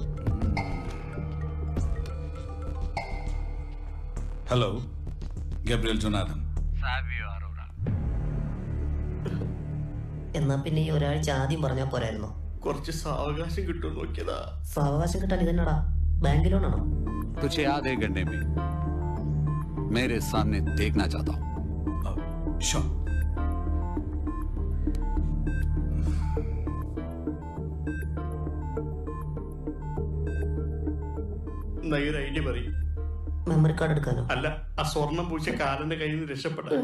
hello Gabriel Jonathan എന്നാ പിന്നെ ഈ ഒരാഴ്ച ആദ്യം പറഞ്ഞാ പോരായിരുന്നോ കുറച്ച് സാവകാശം കിട്ടുമെന്ന് നോക്കിയതാ സാവകാശം കിട്ടാൻ ഇതെന്നടാ ബാങ്ക് ലോണാണോ तुझे याद है घंटे में मेरे सामने देखना चाहता हूँ श्योर എന്നാ ഈ ഒരു ഐഡിയ പറയും മെമ്മറി കാർഡ് എടുക്കാനോ അല്ല ആ സ്വർണം പൂച്ച കാലന്റെ കയ്യിൽ നിന്ന് രക്ഷപ്പെടാൻ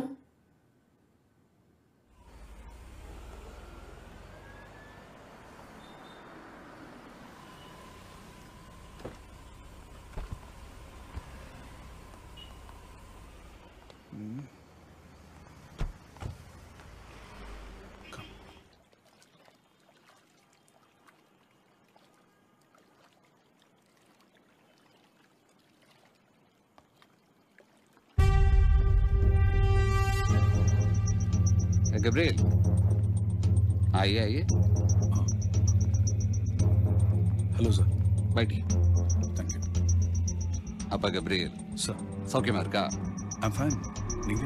गब्रियल आइए आइए हेलो सर बैठिए थैंक यू அப்பா கப்ரியல் சார் சௌக்கியமா இருக்கா ஐம் ஃபைன் நீங்க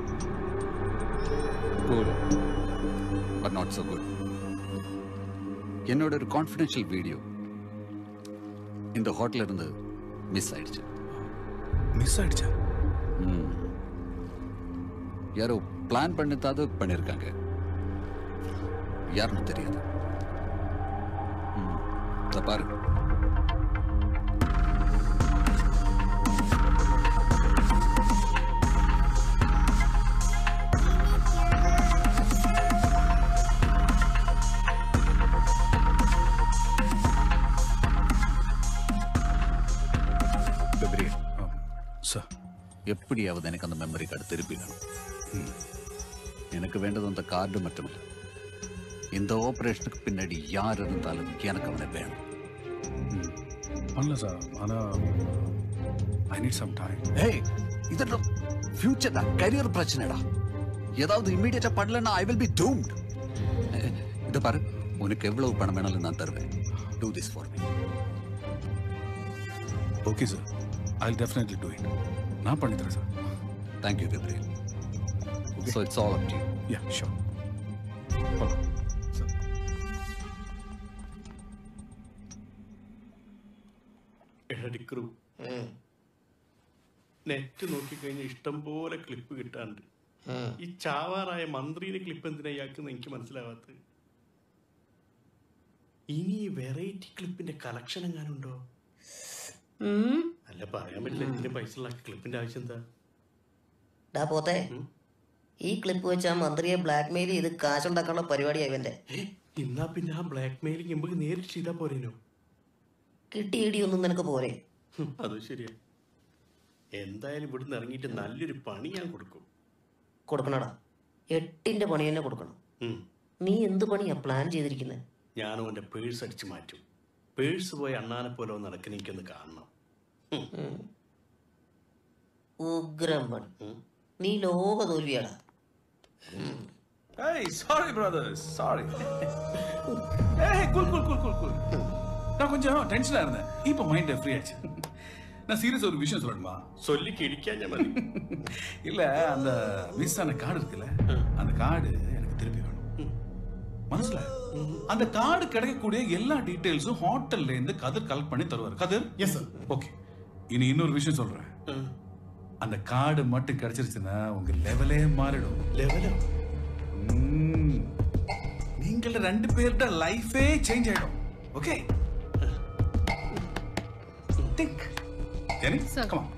good but not so good என்னோட ஒரு கான்ஃபிடென்ஷியல் வீடியோ இந்த ஹோட்டல்ல இருந்து மிஸ் ஆயிடுச்சு மிஸ் ஆயிடுச்சா ம். யாரோ பிளான் பண்ணித்தாவது பண்ணியிருக்காங்க யாருன்னு தெரியாது ம். இதை பாரு கபிரியல் சார் எப்படியாவது எனக்கு அந்த மெமரி கார்டு திருப்பி வேணும் ம். எனக்கு வேண்டது அந்த கார்டு மட்டுமில்ல இந்த ஆபரேஷனுக்கு பின்னாடி யார் இருந்தாலும் எனக்கு அவனை வேணும் பண்ணல சார் ஆனா ஐ நீட் சம் டைம் ஏய் இதெல்லாம் ஃபியூச்சர்டா கரியர் பிரச்சனைடா ஏதாவது இம்மீடியட்டா பண்ணலன்னா ஐ வில் பி டூம்ட் இத பாரு உனக்கு எவ்வளவு பணம் வேணாலும் நான் தருவேன் do this for me okay sir I definitely do it நான் பண்ணி தரேன் sir thank you Gabriel so it's all up to you yeah sure എടടിക്രു നെറ്റ് നോക്കിക്കഴിഞ്ഞാൽ ഇഷ്ടം പോലെ ക്ലിപ്പ് കിട്ടാണ്ട് ഈ ചാവാറായ മന്ത്രിയുടെ ക്ലിപ്പ് എന്തിനാ ഇയാൾക്കെന്ന് എനിക്ക് മനസ്സിലാവാത്തത് ഇനി വെറൈറ്റി ക്ലിപ്പിന്റെ കളക്ഷൻ എങ്ങാനുണ്ടോ അല്ല പറയാൻ പറ്റില്ല ഇതിന് പൈസ ഉള്ള ക്ലിപ്പിന്റെ ആവശ്യം എന്താ ഡാ പോത്തെ ഈ ക്ലിപ്പ് വെച്ച് ആ മന്ത്രിയെ ബ്ലാക്ക്മെയിൽ ചെയ്ത് കാശുണ്ടാക്കാനുള്ള പരിപാടിയാ ഇവന്റെ എന്നാ പിന്നെ ആ ബ്ലാക്ക് മെയിലിംഗ് നമുക്ക് നേരിട്ട് ചെയ്താ പോരേനോ കിട്ടി ഇടിയൊന്നും നിനക്ക് പോരെ ഹും, അതും ശരിയാ എന്തായാലും ഇവിടുന്ന് ഇറങ്ങിയിട്ട് നല്ലൊരു പണി ഞാൻ കൊടുക്കും കൊടുക്കണടാ എട്ടിന്റെ പണി തന്നെ കൊടുക്കണം ഉം. നീ എന്ത് പണിയാ പ്ലാൻ ചെയ്തിരിക്കുന്നത് ഞാനും അവന്റെ പേഴ്സ് അടിച്ചു മാറ്റും പേഴ്സ് പോയി അണ്ണാനെ പോലെ ഒന്ന് നടക്കുന്ന എനിക്കൊന്ന് കാണണം ഉഗ്രം പണി നീ ലോക തോൽവിയാടാ Hey, sorry, brothers. Sorry. hey, cool, cool, cool, cool, cool. நான் கொஞ்சம் டென்ஷனா இருந்தேன் இப்போ மைண்ட் ஃப்ரீ ஆச்சு நான் சீரியஸ் ஒரு விஷயம் சொல்லணுமா சொல்லி கிடிக்காஞ்ச மதி இல்ல அந்த மிஸ் ஆன கார்டு இருக்குல்ல அந்த கார்டு எனக்கு திருப்பி வேணும் மனசுல அந்த கார்டு கிடைக்கக்கூடிய எல்லா டீடைல்ஸும் ஹோட்டல்ல இருந்து கதிர் கலெக்ட் பண்ணி தருவார் கதிர் எஸ் சார் ஓகே இனி இன்னொரு விஷயம் சொல்றேன் அந்த கார்டு மட்டும் கிடைச்சிருச்சுன்னா உங்க லெவலே மாறிடும் லெவலோ நீங்கள ரெண்டு பேர்ட லைஃபே சேஞ்ச் ஆயிடும் okay think Jenny come on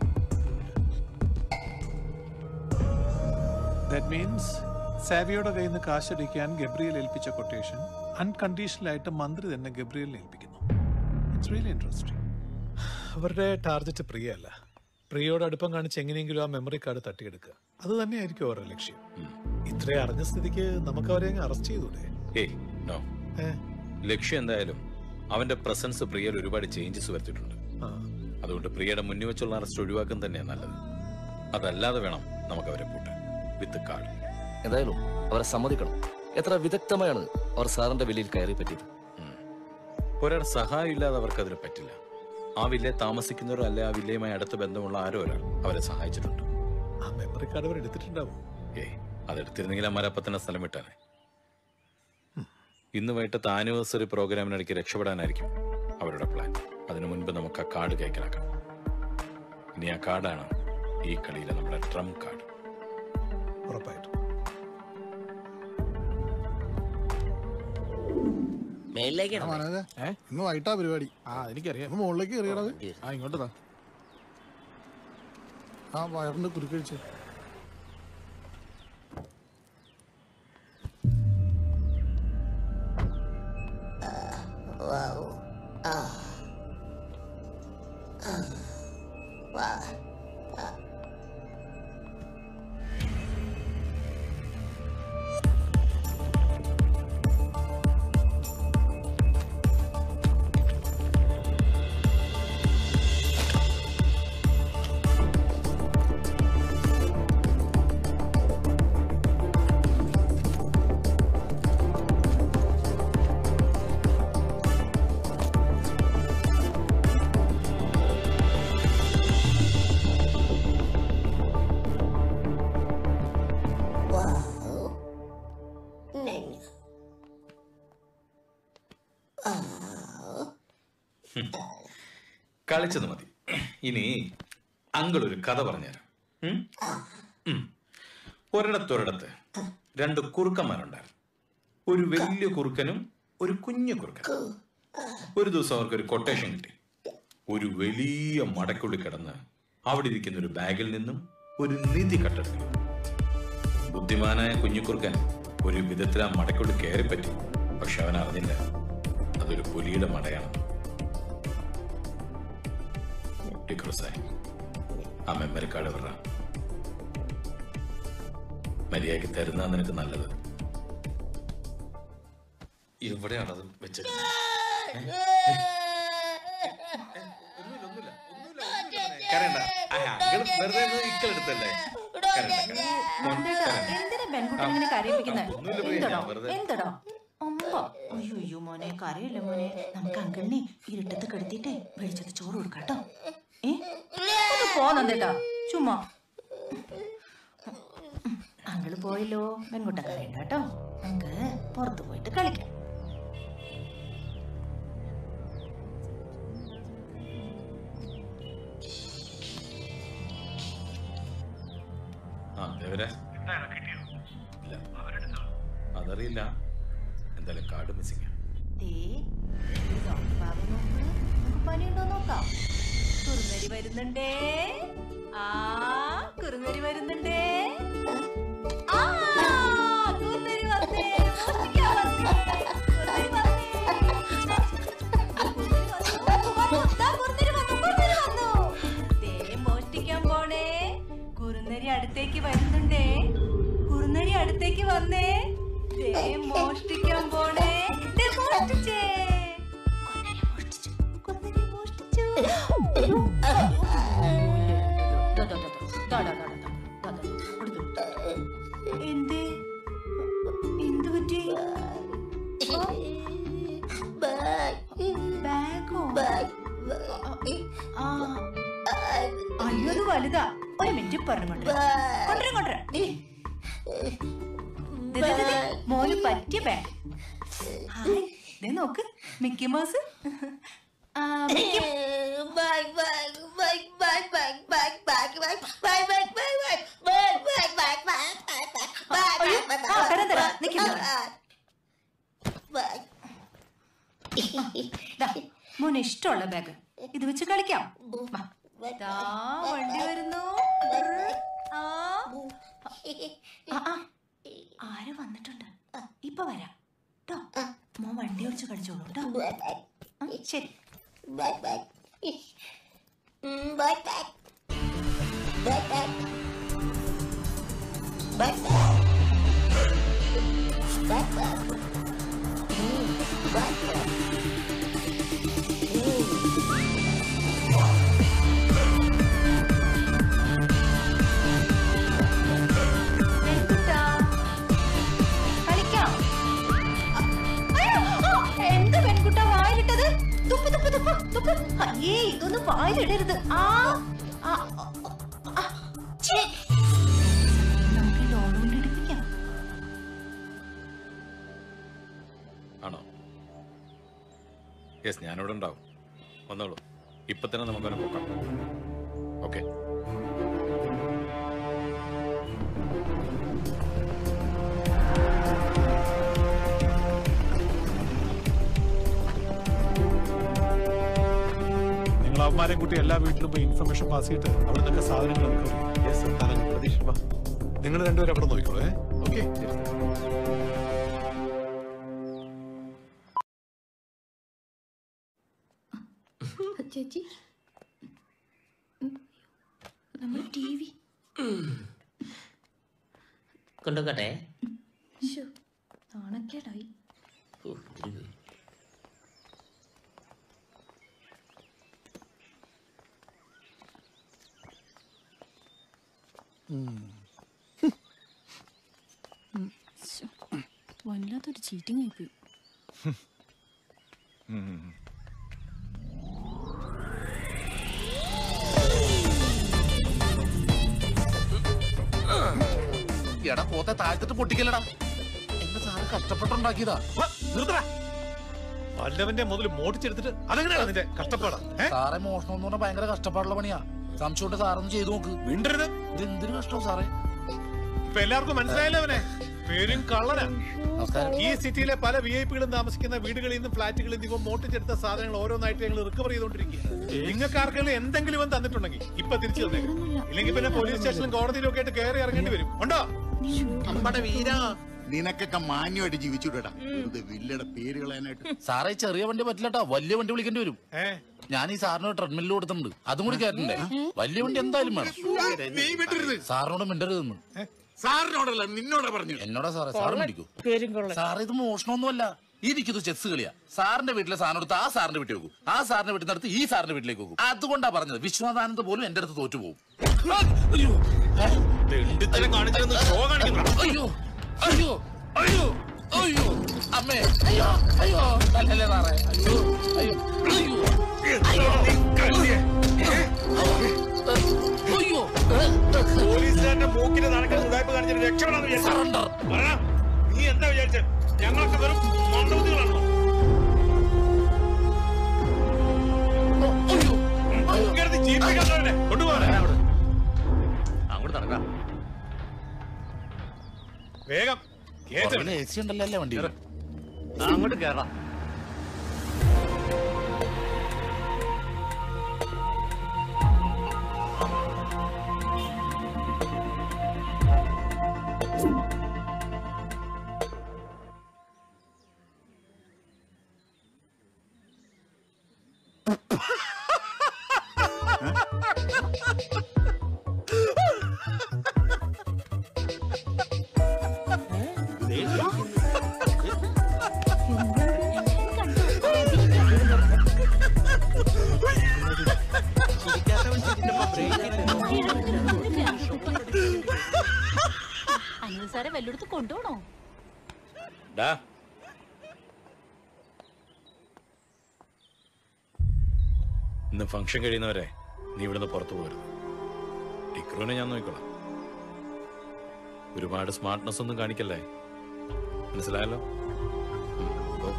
that means സാവിയുടെ കയ്യിൽ നിന്ന് കാശടിക്കാൻ ഗബ്രിയൽ ഏൽപ്പിച്ച കൊട്ടേഷൻ അൺകണ്ടീഷണലായിട്ട് മന്ത്രി തന്നെ ഗബ്രിയലിനെ ഏൽപ്പിക്കുന്നു ഇറ്റ്സ് റിയലി ഇൻട്രസ്റ്റിംഗ് അവരുടെ ടാർഗറ്റ് പ്രിയ അല്ല പ്രിയയോട് അടുപ്പം കാണിച്ച് എങ്ങനെയെങ്കിലും ആ മെമ്മറി കാർഡ് തട്ടിയെടുക്കുക അത് തന്നെയായിരിക്കും അവരുടെ ലക്ഷ്യം ഇത്രയും അറിഞ്ഞ സ്ഥിതിക്ക് നമുക്ക് അവരെ അങ്ങ് അറസ്റ്റ് ചെയ്തൂടെ ഏയ് നോ ലക്ഷ്യം എന്തായാലും അവന്റെ പ്രസൻസ് പ്രിയയിൽ ഒരുപാട് ചേഞ്ചസ് വരുത്തിയിട്ടുണ്ട് ആ. അതുകൊണ്ട് പ്രിയയുടെ മുന്നിൽ വെച്ചുള്ള അറസ്റ്റ് ഒഴിവാക്കാൻ തന്നെയാണ് നല്ലത് അതല്ലാതെ വേണം നമുക്ക് അവരെ പൂട്ടാൻ വിത്ത് കാർഡ് എന്തായാലും അവരെ സമ്മതിക്കണം എത്ര വിദഗ്ധമായാണ് അവർ സാറിന്റെ വിലയിൽ കയറി പറ്റിയത് ഒരാൾ സഹായം ഇല്ലാതെ അവർക്ക് അതിന് പറ്റില്ല ആ വില്ലേ താമസിക്കുന്നവരോ അല്ലെ ആ വില്ലയുമായി അടുത്ത ബന്ധമുള്ള ആരോ ഒരാൾ അവരെ സഹായിച്ചിട്ടുണ്ട് ആ മെമ്മറി കാർഡ് അവർ എടുത്തിട്ടുണ്ടാവും ഏയ് അതെടുത്തിരുന്നെങ്കിൽ അമ്മാരപ്പം തന്നെ സ്ഥലം വിട്ടാനെ ഇന്ന് വൈകിട്ടത്തെ ആനിവേഴ്സറി പ്രോഗ്രാമിനിടയ്ക്ക് രക്ഷപ്പെടാനായിരിക്കും അവരുടെ പ്ലാൻ അതിനു മുൻപ് നമുക്ക് ആ കാർഡ് കൈക്കലാക്കാം ഇനി ആ കാർഡാണ് ഈ കളിയിലെ നമ്മുടെ ട്രം കാർഡ് ഉറപ്പായിട്ടും ആ, മനോജേ, ഇന്ന് വൈകിട്ടാ പരിപാടി ആ എനിക്കറിയാം ഒന്ന് മുകളിലേക്ക് കയറിയടത് ആ ഇങ്ങോട്ട് താ ആ വയറിന്റെ കുരുക്കഴിച്ച് കളിച്ചത് മതി ഇനി അങ്കിൾ ഒരു കഥ പറഞ്ഞുതരാം ഉം? ഉം. ഒരിടത്തൊരിടത്ത് രണ്ട് കുറുക്കന്മാരുണ്ടായിരുന്നു ഒരു വലിയ കുറുക്കനും ഒരു കുഞ്ഞു കുറുക്കനും ഒരു ദിവസം അവർക്ക് ഒരു കൊട്ടേഷൻ കിട്ടി ഒരു വലിയ മടക്കുള്ളിൽ കിടന്ന് അവിടെ ഇരിക്കുന്ന ഒരു ബാഗിൽ നിന്നും ഒരു നിധി കട്ടെടുക്കണം ബുദ്ധിമാനായ കുഞ്ഞുകുറുക്കൻ ഒരു വിധത്തിൽ ആ മടക്കുള്ളിൽ കയറിപ്പറ്റി പക്ഷെ അവൻ അറിഞ്ഞില്ല അതൊരു പുലിയുടെ മടയാണ് ഡിക്രോസായി ആ മെമ്മറി കാർഡ് വിട മര്യാദക്ക് തരുന്ന നിനക്ക് നല്ലത് എവിടെയാണത് വെച്ചത് കരണ്ട വെറുതെ ഇക്കളെടുത്തല്ലേ എന്തിനാ പെൺകുട്ടിനെ ഇങ്ങനെ കരയിപ്പിക്കുന്നത് ഒന്നുമില്ല പ്രിയ, എന്തടോ ഞാൻ വെറുതെ- എന്തടോ അമ്പോ അയ്യോ അയ്യോ മോനെ കരയല്ലേ മോനെ നമുക്ക് അങ്കിളിനെ ഇരുട്ടത്ത് കിടത്തിയിട്ടേ വെളിച്ചത്ത് ചോറ് കൊടുക്കാട്ടോ ഏ ഒന്ന് പോന്നെന്തേട്ടാ ചുമ്മാ അങ്കിള് പോയല്ലോ പെൺകുട്ടൻ കരയണ്ട കേട്ടോ നമുക്ക് പുറത്ത് പോയിട്ട് കളിക്കാം ആ ദേവരെ ഇല്ല അതറിയില്ല എന്തായാലും കാർഡ് മിസ്സിങ് ദേ കുറുനരി വരുന്നുണ്ടേ ആ കുറുനരി വരുന്നുണ്ടേ ആ കുറുനരി വന്നേ മോഷ്ടിക്കാൻ വന്നേ. കുറുനരി വന്നേ. വന്നു, ദാ കുറുനരി വന്നു, കുറുനരി വന്നു. ദേ മോഷ്ടിക്കാൻ പോണേ കുറുനരി അടുത്തേക്ക് വരുന്നുണ്ടേ കുറുനരി അടുത്തേക്ക് വന്നേ ദേ മോഷ്ടിക്കാൻ പോണേ ദേ മോഷ്ടിച്ചേ കുറുനരി മോഷ്ടിച്ചു കുറുനരി മോഷ്ടിച്ചു ദാ, ദാ, ദാ, ദാ, ദാ, ദാ, ദാ, ദാ, ദാ, ദാ, കൊടുത്തു. എന്തേ എന്ത് പറ്റി ബാഗോ ആ അയ്യോ അത് വലുതാ ഒരു മിനിറ്റ് പറഞ്ഞു കൊണ്ടുവരാം കൊണ്ടുവരാം ദേ, ദേ, ദേ, ദേ, മോന് പറ്റിയ ബാഗ് ഹായ് ദേ നോക്ക് മിക്കി മൗസ് ആ, മിക്കി അയ്യോ, ആ, തരാം, തരാം. നിക്ക് ഇവിടെ. ദാ, മോന് ഇഷ്ടമുള്ള ബാഗ് ഇത് വെച്ച് കളിക്കാം വാ. ദാ, വണ്ടി വരുന്നു ആ. ആ, ആ. ആര് വന്നിട്ടുണ്ട് ഇപ്പൊ വരാം ട്ടോ മോൻ വണ്ടി ഓടിച്ച് കളിച്ചോളൂ ട്ടോ ആ, ശരി പെൺകുട്ടാ, കളിക്കാം അയ്യോ, ആ, എന്ത് പെൺകുട്ടാ വായിലിട്ടത് തുപ്പ് തുപ്പ് തുപ്പ് തുപ്പ് അയ്യേ ഇതൊന്നും വായിലിടരുത് ആ ആ, ആ, ഛേ. നമുക്ക് ഈ ലോൺ കൊണ്ട് എടുപ്പിക്കാം ആണോ യെസ് ഞാനിവിടെ ഉണ്ടാവും വന്നോളൂ ഇപ്പൊ തന്നെ നമുക്കവനെ പോക്കാം ഓക്കെ നിങ്ങൾ അവന്മാരെ കൂട്ടി എല്ലാ വീട്ടിലും പോയി ഇൻഫർമേഷൻ പാസ് ചെയ്തിട്ട് അവിടെ നിന്നൊക്കെ സാധനങ്ങൾ പ്രതീക്ഷ നിങ്ങൾ രണ്ടുപേരും അവിടെ നോക്കിക്കോളൂ ഏ ഓക്കെ ചേച്ചി നമ്മൾ ടി വി കൊണ്ടുപോകട്ടെ നാണക്കേടായി ഓ, ഇതിരി പോയി. വല്ലാത്തൊരു ചീറ്റിംഗ് ആയിപ്പോയി എടാ പോത്തെ താഴ്ത്തിട്ട് പൊട്ടിക്കലടാ എന്റെ സാറ് കഷ്ടപ്പെട്ടുണ്ടാക്കിയതാ വല്ലവന്റെ മുതൽ മോട്ടിച്ചെടുത്തിട്ട് അതെങ്ങനെയാണ് നിന്റെ കഷ്ടപ്പാടാ സാറെ മോഷണം എന്ന് പറഞ്ഞാൽ ഭയങ്കര കഷ്ടപ്പാടുള്ള പണിയാ സംശയമുണ്ട് സാറൊന്ന് ചെയ്തു നോക്ക് മിണ്ടരുത് ഇത് എന്തൊരു കഷ്ടം സാറേ ഇപ്പൊ എല്ലാവർക്കും മനസ്സിലായല്ലോ അവനെ പേരും കള്ളനാ ഈ സിറ്റിയിലെ പല വി ഐ പികളും താമസിക്കുന്ന വീടുകളിൽ നിന്നും ഫ്ലാറ്റുകളിൽ നിന്നും ഇവ മോട്ടിച്ചെടുത്ത സാധനങ്ങൾ ഓരോന്നായിട്ട് ഞങ്ങൾ റിക്കവർ ചെയ്തുകൊണ്ടിരിക്കുക നിങ്ങൾക്ക് ആർക്കെങ്കിലും എന്തെങ്കിലും ഇവൻ തന്നിട്ടുണ്ടെങ്കിൽ ഇപ്പൊ തിരിച്ചു തന്നേക്കും ഇല്ലെങ്കിൽ പിന്നെ പോലീസ് സ്റ്റേഷനിലും കോടതിയിലും ഒക്കെ ആയിട്ട് കയറി ഇറങ്ങേണ്ടി വരും ഉണ്ടോ നമ്മുടെ വീര നിനക്കൊക്കെ മാന്യമായിട്ട് ജീവിച്ചുവിടടാ വെറുതെ വില്ലയുടെ പേര് കളയാനായിട്ട് സാറേ ചെറിയ വണ്ടി പറ്റില്ലട്ടാ വലിയ വണ്ടി വിളിക്കേണ്ടി വരും ഞാൻ ഈ സാറിന് ട്രെഡ്മില്ലിൽ കൊടുത്തിട്ടുണ്ട് അതും കൂടി കയറ്റണ്ടേ വലിയ വണ്ടി എന്തായാലും വേണം സാറിനോട് മിണ്ടരുതെന്ന് സാറിനോടല്ല നിന്നോടാ പറഞ്ഞു എന്നോടാ സാറേ സാറ് പിടിക്കൂ സാറേ ഇത് മോഷണമൊന്നുമല്ല ഇരിക്കുന്നത് ചെസ് കളിയാ സാറിന്റെ വീട്ടിലെ സാധനം എടുത്ത് ആ സാറിന്റെ വീട്ടിൽ വെക്കും ആ സാറിന്റെ വീട്ടിൽ നിന്ന് ഈ സാറിന്റെ വീട്ടിലേക്ക് വെക്കും അതുകൊണ്ടാ പറഞ്ഞത് വിശ്വനാഥാനന്ദ പോലും എന്റെ അടുത്ത് തോറ്റു പോകും അയ്യോ അയ്യോ അയ്യോ അയ്യോ അയ്യോ അമ്മേ അയ്യോ അയ്യോ തല്ലല്ലേ സാറേ അയ്യോ അയ്യോ അയ്യോ അയ്യോ പോലീസുകാരന്റെ മൂക്കിന് നടക്കുന്ന ഉടായ്പ കാണിച്ചിട്ട് രക്ഷപ്പെടാന്ന് വിചാരിച്ചു പറ, നീ എന്താ വിചാരിച്ചത് ഞങ്ങളൊക്കെ വെറും മന്ദബുദ്ധികളാണോ ഇങ്ങനത്തെ ജീവിപ്പിക്കാത്തവനെ കൊണ്ടുപോകാൻ അങ്ങോട്ട് നടക്കാം വേഗം എ സി ഉണ്ടല്ലോ അല്ലേ വണ്ടി അങ്ങോട്ട് കേറാം വല്ലയിടത്ത് കൊണ്ടുപോണോ ഡാ ഇന്ന് ഫംഗ്ഷൻ കഴിയുന്നവരെ നീ ഇവിടുന്ന് പുറത്തു പോകരുത് ടിക്രുവിനെ ഞാൻ നോക്കിക്കോളാം ഒരുപാട് സ്മാർട്ട്നെസ് ഒന്നും കാണിക്കല്ലേ മനസ്സിലായല്ലോ ഉം, പോ.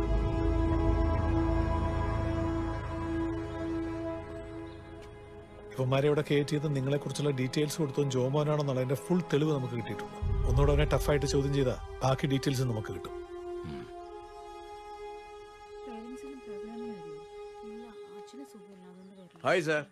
ഇവന്മാരെ ഇവിടെ കയറ്റിയത് നിങ്ങളെ കുറിച്ചുള്ള ഡീറ്റെയിൽസ് കൊടുത്തതും ജോമോനാണെന്നുള്ളതിന്റെ ഫുൾ തെളിവ് നമുക്ക് കിട്ടിയിട്ടുണ്ട് ഒന്നുകൂടെ അവനെ ടഫായിട്ട് ചോദ്യം ചെയ്താൽ ബാക്കി ഡീറ്റെയിൽസ് നമുക്ക് കിട്ടും ഹായ് സാർ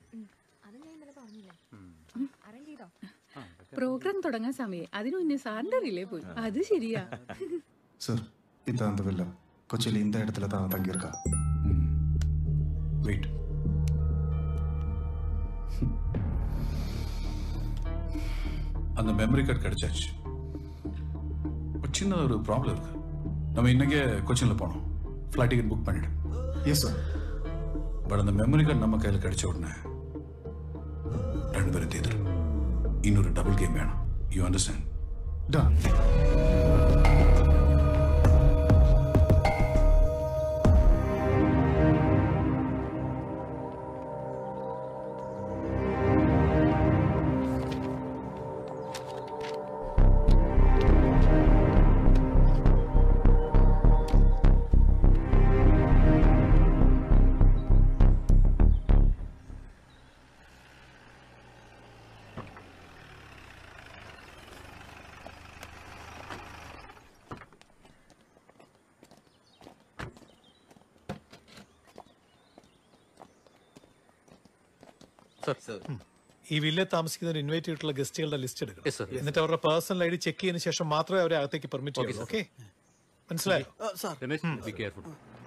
പ്രോഗ്രാം തുടങ്ങാൻ സമയം അതിനു മുന്നേ സാറിന്റെ റിലേ പോയി അത് ശരിയാ சார் இதான் அந்த வில்லா கொச்சியில் இந்த இடத்துல தான் தங்கியிருக்கா வெயிட் அந்த மெமரி கார்டு கிடைச்சாச்சு ஒரு சின்ன ஒரு ப்ராப்ளம் இருக்கு நம்ம இன்னைக்கே கொச்சினில் போனோம் ஃப்ளைட் டிக்கெட் புக் பண்ணிடு எஸ் சார் பட் அந்த மெமரி கார்டு நம்ம கையில் கிடைச்ச உடனே ரெண்டு பேரும் தேர்தல் இன்னொரு டபுள் கேம் வேணும் யூ அண்டர்ஸ்டாண்ட் டன் ഈ വില്ലെ താമസിക്കുന്നവർ ഇൻവൈറ്റ് ചെയ്തിട്ടുള്ള ഗസ്റ്റുകളുടെ ലിസ്റ്റ് എടുക്കണം എന്നിട്ട് അവരുടെ പേഴ്സണൽ ഐ ഡി ചെക്ക് ചെയ്തതിനു ശേഷം മാത്രമേ അവരെ അകത്തേക്ക് പെർമിറ്റ് ചെയ്യൂ ഓക്കെ മനസ്സിലായോ രമേശ് ബി കെയർഫുൾ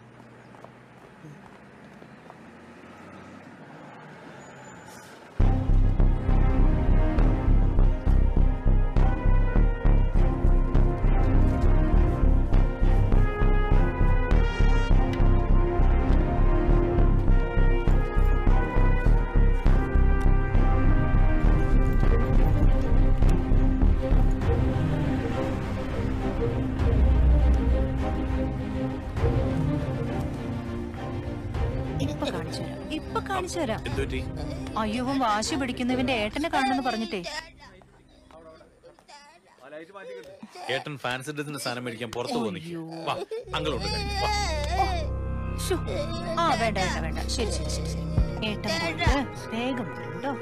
ഇപ്പൊ കാണിച്ചു തരാം ഇപ്പൊ കാണിച്ചു തരാം എന്തുപറ്റി അയ്യോ ഇവൻ വാശി പിടിക്കുന്നവന്റെ ഏട്ടനെ കാണണമെന്ന് പറഞ്ഞിട്ടേ ഏട്ടൻ ഫാൻസി ഡ്രസ്സിന്റെ സാധനം മേടിക്കാൻ പുറത്തു പോകുന്നു വാ അങ്കിളുണ്ട് വാ ശ്ശോ. ആ വേണ്ട വേണ്ട വേണ്ട ശരി ശരി ശരി ശരി ഏട്ടൻ പോയിട്ട് വേഗം വരൂട്ടോ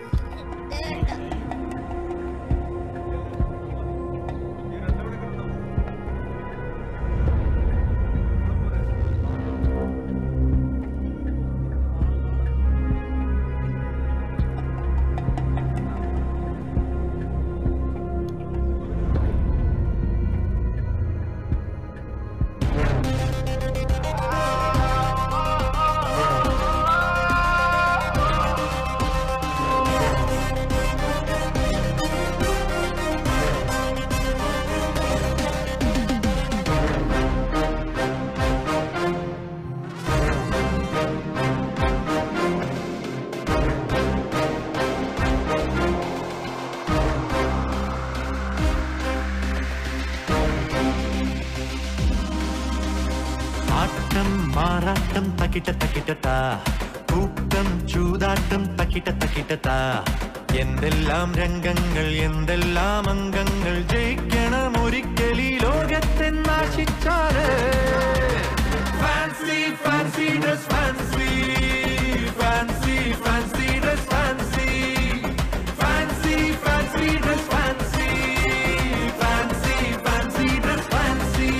ആട്ടം മാറാട്ടം തക്കിട്ട തക്കിട്ടത്താ കൂട്ടം ചൂതാട്ടം തക്കിട്ട തക്കിട്ടത്താ എന്തെല്ലാം രംഗങ്ങൾ എന്തെല്ലാം അംഗങ്ങൾ ജയിക്കണം ഒരിക്കലീ ലോകത്തെന്നാശിച്ചാല് fancy fancy dress fancy fancy fancy dress fancy fancy fancy dress fancy fancy fancy dress fancy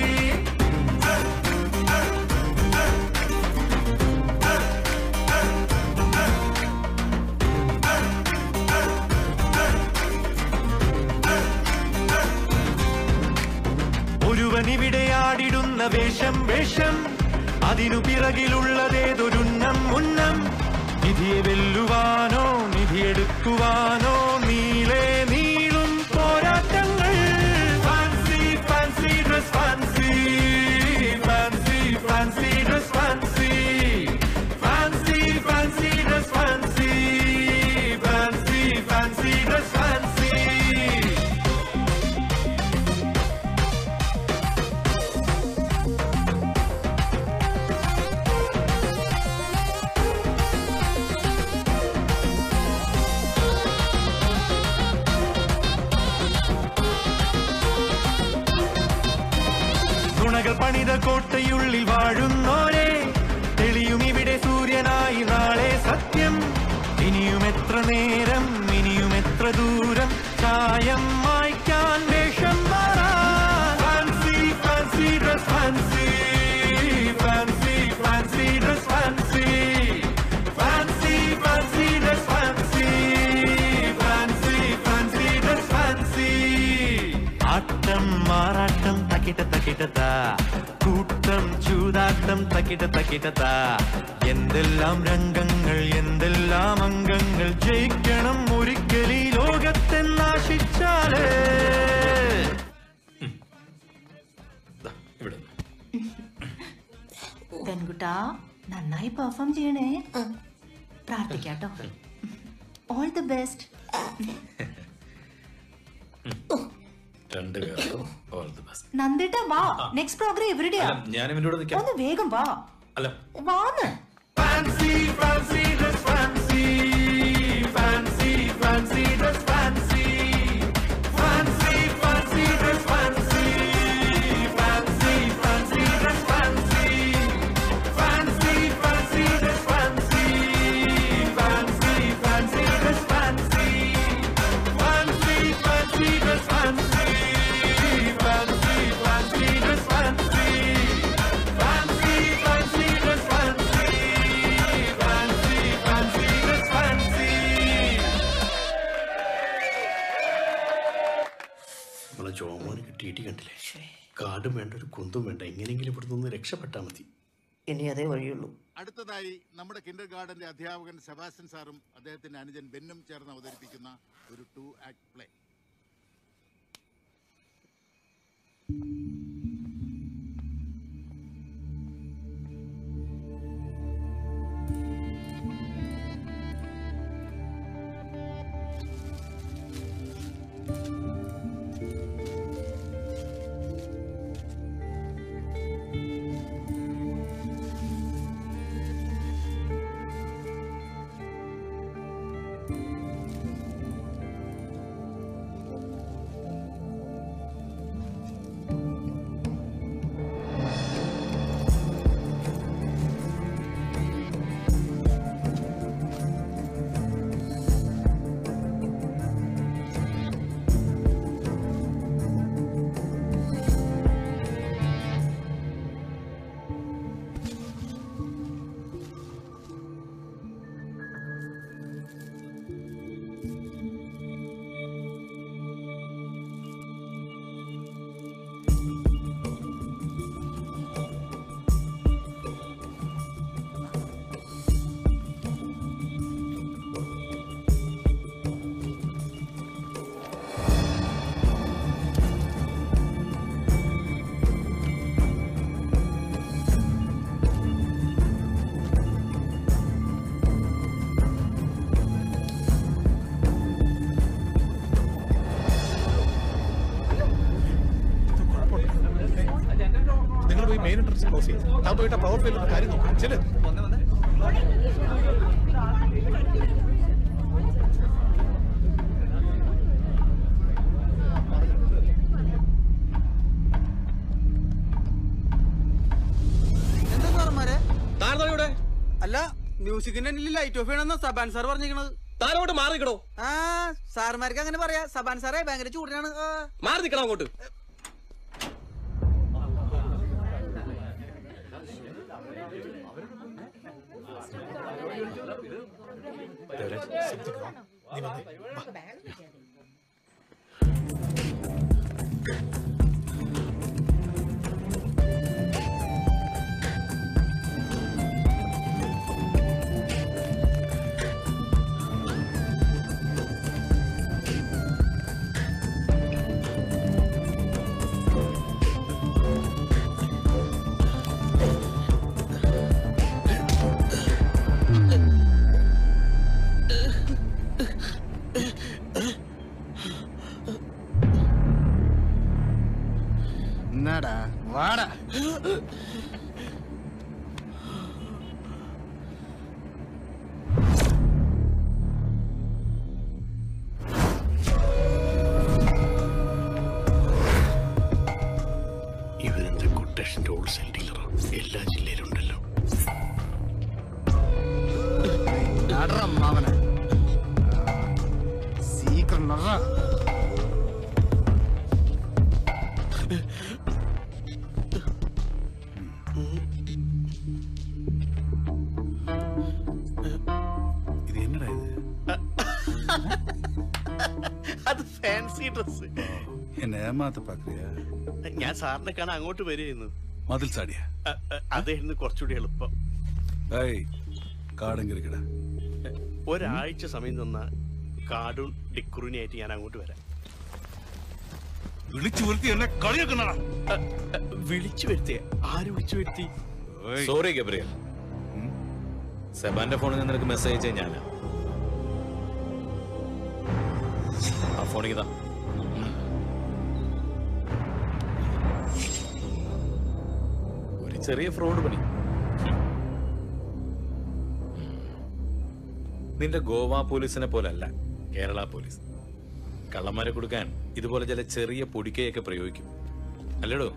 ഒരുവനിവിടെ ആടിടുന്ന വേഷം വേഷം അതിനു പിറകിലുള്ളതേതൊരുന്നം ഉന്നം നിധിയെ വെല്ലുവാനോ നിധിയെടുക്കുവാനോ നീളെ നീളും പോരാട്ടങ്ങൾ fancy fancy dress fancy fancy fancy dress fancy fancy fancy dress fancy fancy fancy dress fancy പണിത കോട്ടയുള്ളിൽ വാഴുന്നോരെ തെളിയും ഇവിടെ സൂര്യനായി നാളെ സത്യം ഇനിയും എത്ര നേരം ഇനിയും എത്ര ദൂരം ചായം മായ്ക്കാൻ വേഷം fancy fancy dress fancy fancy fancy dress fancy fancy fancy dress fancy fancy fancy dress fancy ആട്ടം മാറാട്ടം തക്കിട്ട തക്കിട്ടതാ കൂട്ടം ചൂതാട്ടം തക്കിട്ട തക്കിട്ടതാ എന്തെല്ലാം രംഗങ്ങൾ എന്തെല്ലാം അംഗങ്ങൾ ജയിക്കണം ഒരിക്കലീ ലോകത്തെന്നാശിച്ചാലേ ഇവിടെ പെൺകുട്ടാ നന്നായി പെർഫോം ചെയ്യണേ പ്രാർത്ഥിക്കാട്ടോ ഓൾ ദി ബെസ്റ്റ് രണ്ടുപേർക്കും ഓൾ ദി ബെസ്റ്റ് നന്ദിട്ട വാ നെക്സ്റ്റ് പ്രോഗ്രാം എവിടെയാ ഞാൻ ഇവന്റെ കൂടെ നിൽക്കാം ഒന്ന് വേഗം വാ അല്ല വാന്ന് Fancy, fancy dress, fancy, fancy, fancy dress, fancy, fancy, fancy dress, fancy, fancy, fancy dress, fancy, fancy, fancy dress, fancy, fancy, fancy dress, fancy, fancy, fancy dress, fancy, fancy, fancy dress, fancy, fancy, fancy dress, fancy. Fancy, fancy dress, fancy. നമ്മളെ ജോമോന് കിട്ടിയിട്ട് കണ്ടില്ലേ കാടും വേണ്ട ഒരു കുന്തും വേണ്ട എങ്ങനെയെങ്കിലും ഇവിടെ നിന്ന് രക്ഷപ്പെട്ടാൽ മതി ഇനി അതേ വഴിയുള്ളൂ അടുത്തതായി നമ്മുടെ കിൻഡർ ഗാർഡന്റെ അധ്യാപകൻ സെബാസ്റ്റ്യൻ സാറും അദ്ദേഹത്തിന്റെ അനുജൻ ബെന്നും ചേർന്ന് അവതരിപ്പിക്കുന്ന ഒരു ടു ആക്ട് പ്ലേ നിങ്ങൾ പോയി മെയിൻ എൻട്രൻസ് ക്ലോസ് ചെയ്യും താൻ പോയിട്ട് പവർ ഫെയിലിന്റെ കാര്യം നോക്കാം ചെല് എന്താ സാറന്മാരെ താരതോടെ അല്ല മ്യൂസിക്കിന്റെ ലൈറ്റ് ഓഫ് ചെയ്യണമെന്നാ സബാൻ സാർ പറഞ്ഞിരിക്കണത് താരോട്ട് മാറിക്കണോ ആ സാർമാർക്ക് അങ്ങനെ പറയാ സബാൻ സാറേ ഭയങ്കര ചൂടിനാണ് മാറി നിക്കണം അങ്ങോട്ട് നീ വന്നേ വാ. നടുറം അവനെ സീക്രം നടുറ ഇത് എന്നടാ ഇത് അത് ഫാൻസി ഡ്രസ് എന്നെ ഏമാത്ത പാക്രിയാ ഞാൻ സാറിനെ കാണാൻ അങ്ങോട്ട് വരികയായിരുന്നു മതിൽ ചാടിയ അ- അ- അതായിരുന്നു കുറച്ചുകൂടി എളുപ്പം ഏയ് കാടെങ്കിരിക്കട ഒരാഴ്ച സമയം തന്ന കാർഡും ഡിക്കുറിനായിട്ട് ഞാൻ അങ്ങോട്ട് വരാം വിളിച്ചു വരുത്തി എന്നെ കളിയാക്കുന്നടാ വിളിച്ചു വരുത്തിയ ആര് വിളിച്ചു വരുത്തി സോറി ഗബ്രിയൽ സെബാന്റെ ഫോണിൽ നിന്ന് നിനക്ക് മെസ്സേജ് അയച്ചേ ഞാനാ ആ ഫോണിൽ ഇതാ ഒരു ചെറിയ ഫ്രോഡ് പണി നിന്റെ ഗോവ പോലീസിനെ പോലല്ല കേരള പോലീസ് കള്ളന്മാരെ കൊടുക്കാൻ ഇതുപോലെ ചില ചെറിയ പൊടിക്കയൊക്കെ പ്രയോഗിക്കും അല്ലേടോ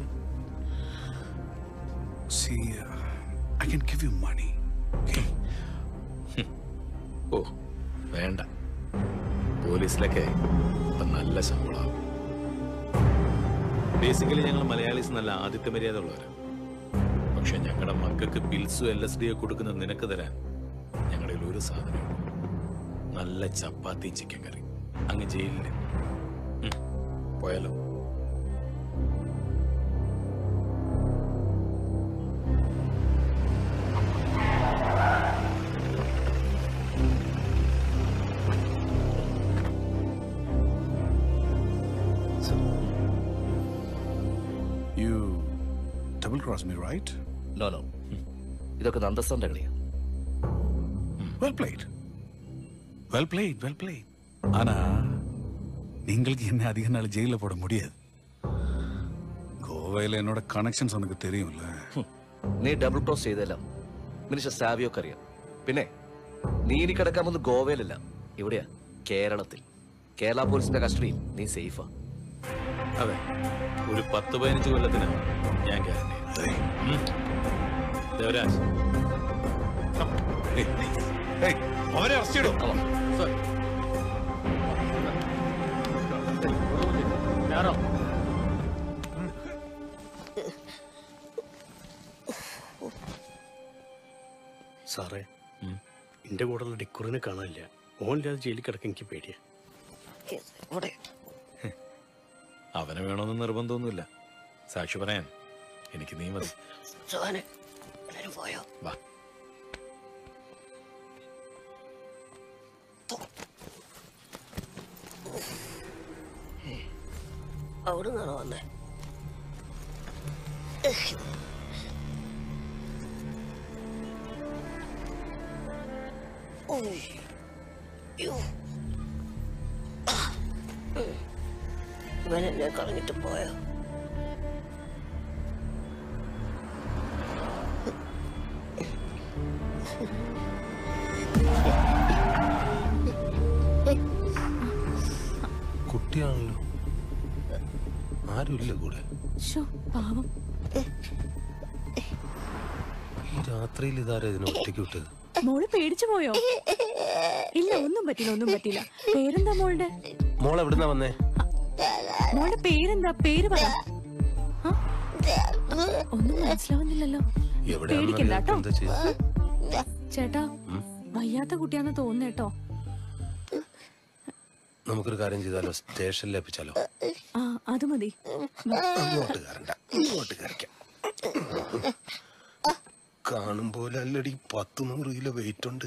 See, uh, I can give you money. ഓ വേണ്ട പോലീസിലൊക്കെ ഇപ്പൊ നല്ല ശമ്പളമാകും ബേസിക്കലി ഞങ്ങൾ മലയാളീസ് നല്ല ആദിത്യ മര്യാദ ഉള്ളവരാണ് പക്ഷെ ഞങ്ങളുടെ മക്കൾക്ക് പിൽസും എൽ എസ് ഡി കൊടുക്കുന്ന നിനക്ക് തരാൻ ഞങ്ങളുടെ ഒരു സാധനം നല്ല ചപ്പാത്തി ചിക്കൻ കറി അങ്ങ് ജയിലില് ഉം, പോയാലോ You double crossed me, right? No no ഇതൊക്കെ നന്ദസ്തന്റെ കളിയാ Well played. Well played, well played. ஆனா நீங்களுக்கு என்ன அதிக நாள் ஜெயில போட முடியாது கோவையில் என்னோட கனெக்ஷன்ஸ் உனக்கு தெரியும்ல നീ ഡബിൾ ക്രോസ് ചെയ്തെല്ലാം മിനിസ്റ്റർ സാവിയൊക്കെ അറിയാം പിന്നെ നീ ഇനി കിടക്കാൻ പോകുന്നത് ഗോവയിലല്ല ഇവിടെയാ കേരളത്തിൽ കേരള പോലീസിന്റെ കസ്റ്റഡിയിൽ നീ സേഫാ അതെ ഒരു പത്ത് പതിനഞ്ച് കൊല്ലത്തിന് ഞാൻ ഗ്യാരണ്ടി ദേവരാജ് അവരെ അറസ്റ്റ് ചെയ്തു സാറേ എന്റെ കൂടെയുള്ള ഡിക്കുറിനെ കാണാനില്ല ഓനില്ലാതെ ജയിലിൽ കിടക്കാൻ എനിക്ക് പേടിയാ അവനെ വേണമെന്ന് നിർബന്ധമൊന്നുമില്ല സാക്ഷി പറയാൻ എനിക്ക് നീ മതി പോയോ വാ അവിടെ നിന്നാണോ വന്നേ ഇവൻ എന്നെ കളഞ്ഞിട്ട് പോയോ കുട്ടിയാണല്ലോ ആരുമില്ല കൂടെ ശോ, പാവം ഈ രാത്രിയിൽ ഇതാരാ ഇതിനെ ഒറ്റയ്ക്ക് വിട്ടത് മോള് പേടിച്ചു പോയോ ഇല്ല ഒന്നും പറ്റില്ല ഒന്നും പറ്റില്ല പേരെന്താ മോളുടെ മോൾ എവിടുന്നാ വന്നേ മോളുടെ പേരെന്താ പേര് പറ ആ? ഒന്നും മനസ്സിലാവുന്നില്ലല്ലോ പേടിക്കണ്ട കേട്ടോ എന്താ ചെയ്യാ ചേട്ടാ വയ്യാത്ത കുട്ടിയാന്ന് തോന്നുന്നേട്ടോ നമുക്കൊരു കാര്യം ചെയ്താലോ സ്റ്റേഷനിൽ ഏൽപ്പിച്ചാലോ ആ അത് മതി അങ്ങോട്ട് കയറണ്ട ഇങ്ങോട്ട് കയറിക്കാം കാണും പോലെ അല്ലടി പത്ത് നൂറ് കിലോ വെയിറ്റ് ഉണ്ട്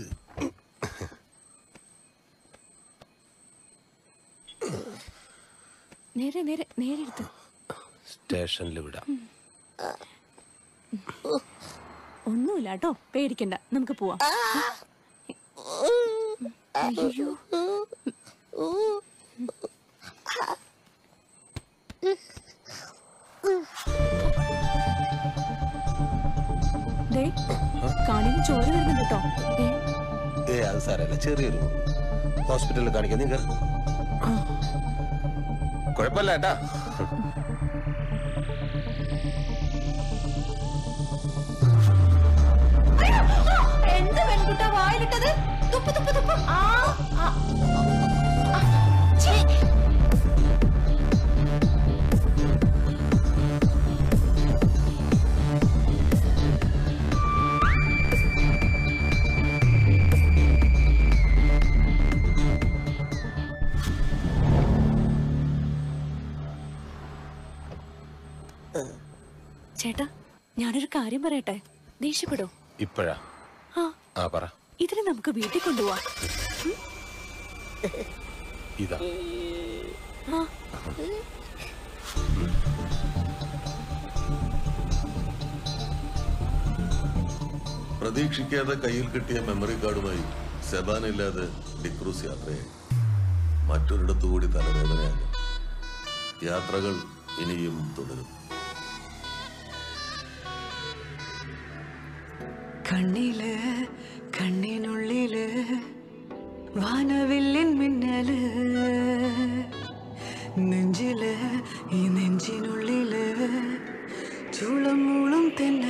നേരെ നേരെ നേരെ എടുത്ത് സ്റ്റേഷനിൽ വിടാം ഒന്നുമില്ല കേട്ടോ പേടിക്കണ്ട നമുക്ക് പോവാം അയ്യോ ദേ കാണിന് ചോര വരുന്നുണ്ട് കേട്ടോ ദേ, ഏ അത് സാരല്ല ചെറിയൊരു ഹോസ്പിറ്റലിൽ കാണിക്കാം നീ കയറി കുഴപ്പമില്ല ഏട്ടാ എന്ത് പെൺകുട്ട വായിലിട്ടത് ഞാനൊരു കാര്യം പറയട്ടെ ദേഷ്യപ്പെടോ ഇപ്പോഴാ ആ ആ പറ ഇതിനെ നമുക്ക് വീട്ടിൽ കൊണ്ടുപോവാം ഇതാ ആ പ്രതീക്ഷിക്കാതെ കയ്യിൽ കിട്ടിയ മെമ്മറി കാർഡുമായി സെബാൻ ഇല്ലാതെ ഡിക്രൂസ് യാത്രയായി മറ്റൊരിടത്തുകൂടി തലവേദനയായി യാത്രകൾ ഇനിയും തുടരും കണ്ണില് കണ്ണിനുള്ളില് വാനവില്ലിൻ മിന്നല് നെഞ്ചില് ഈ നെഞ്ചിനുള്ളില് ചൂളം മൂളും തെന്നല്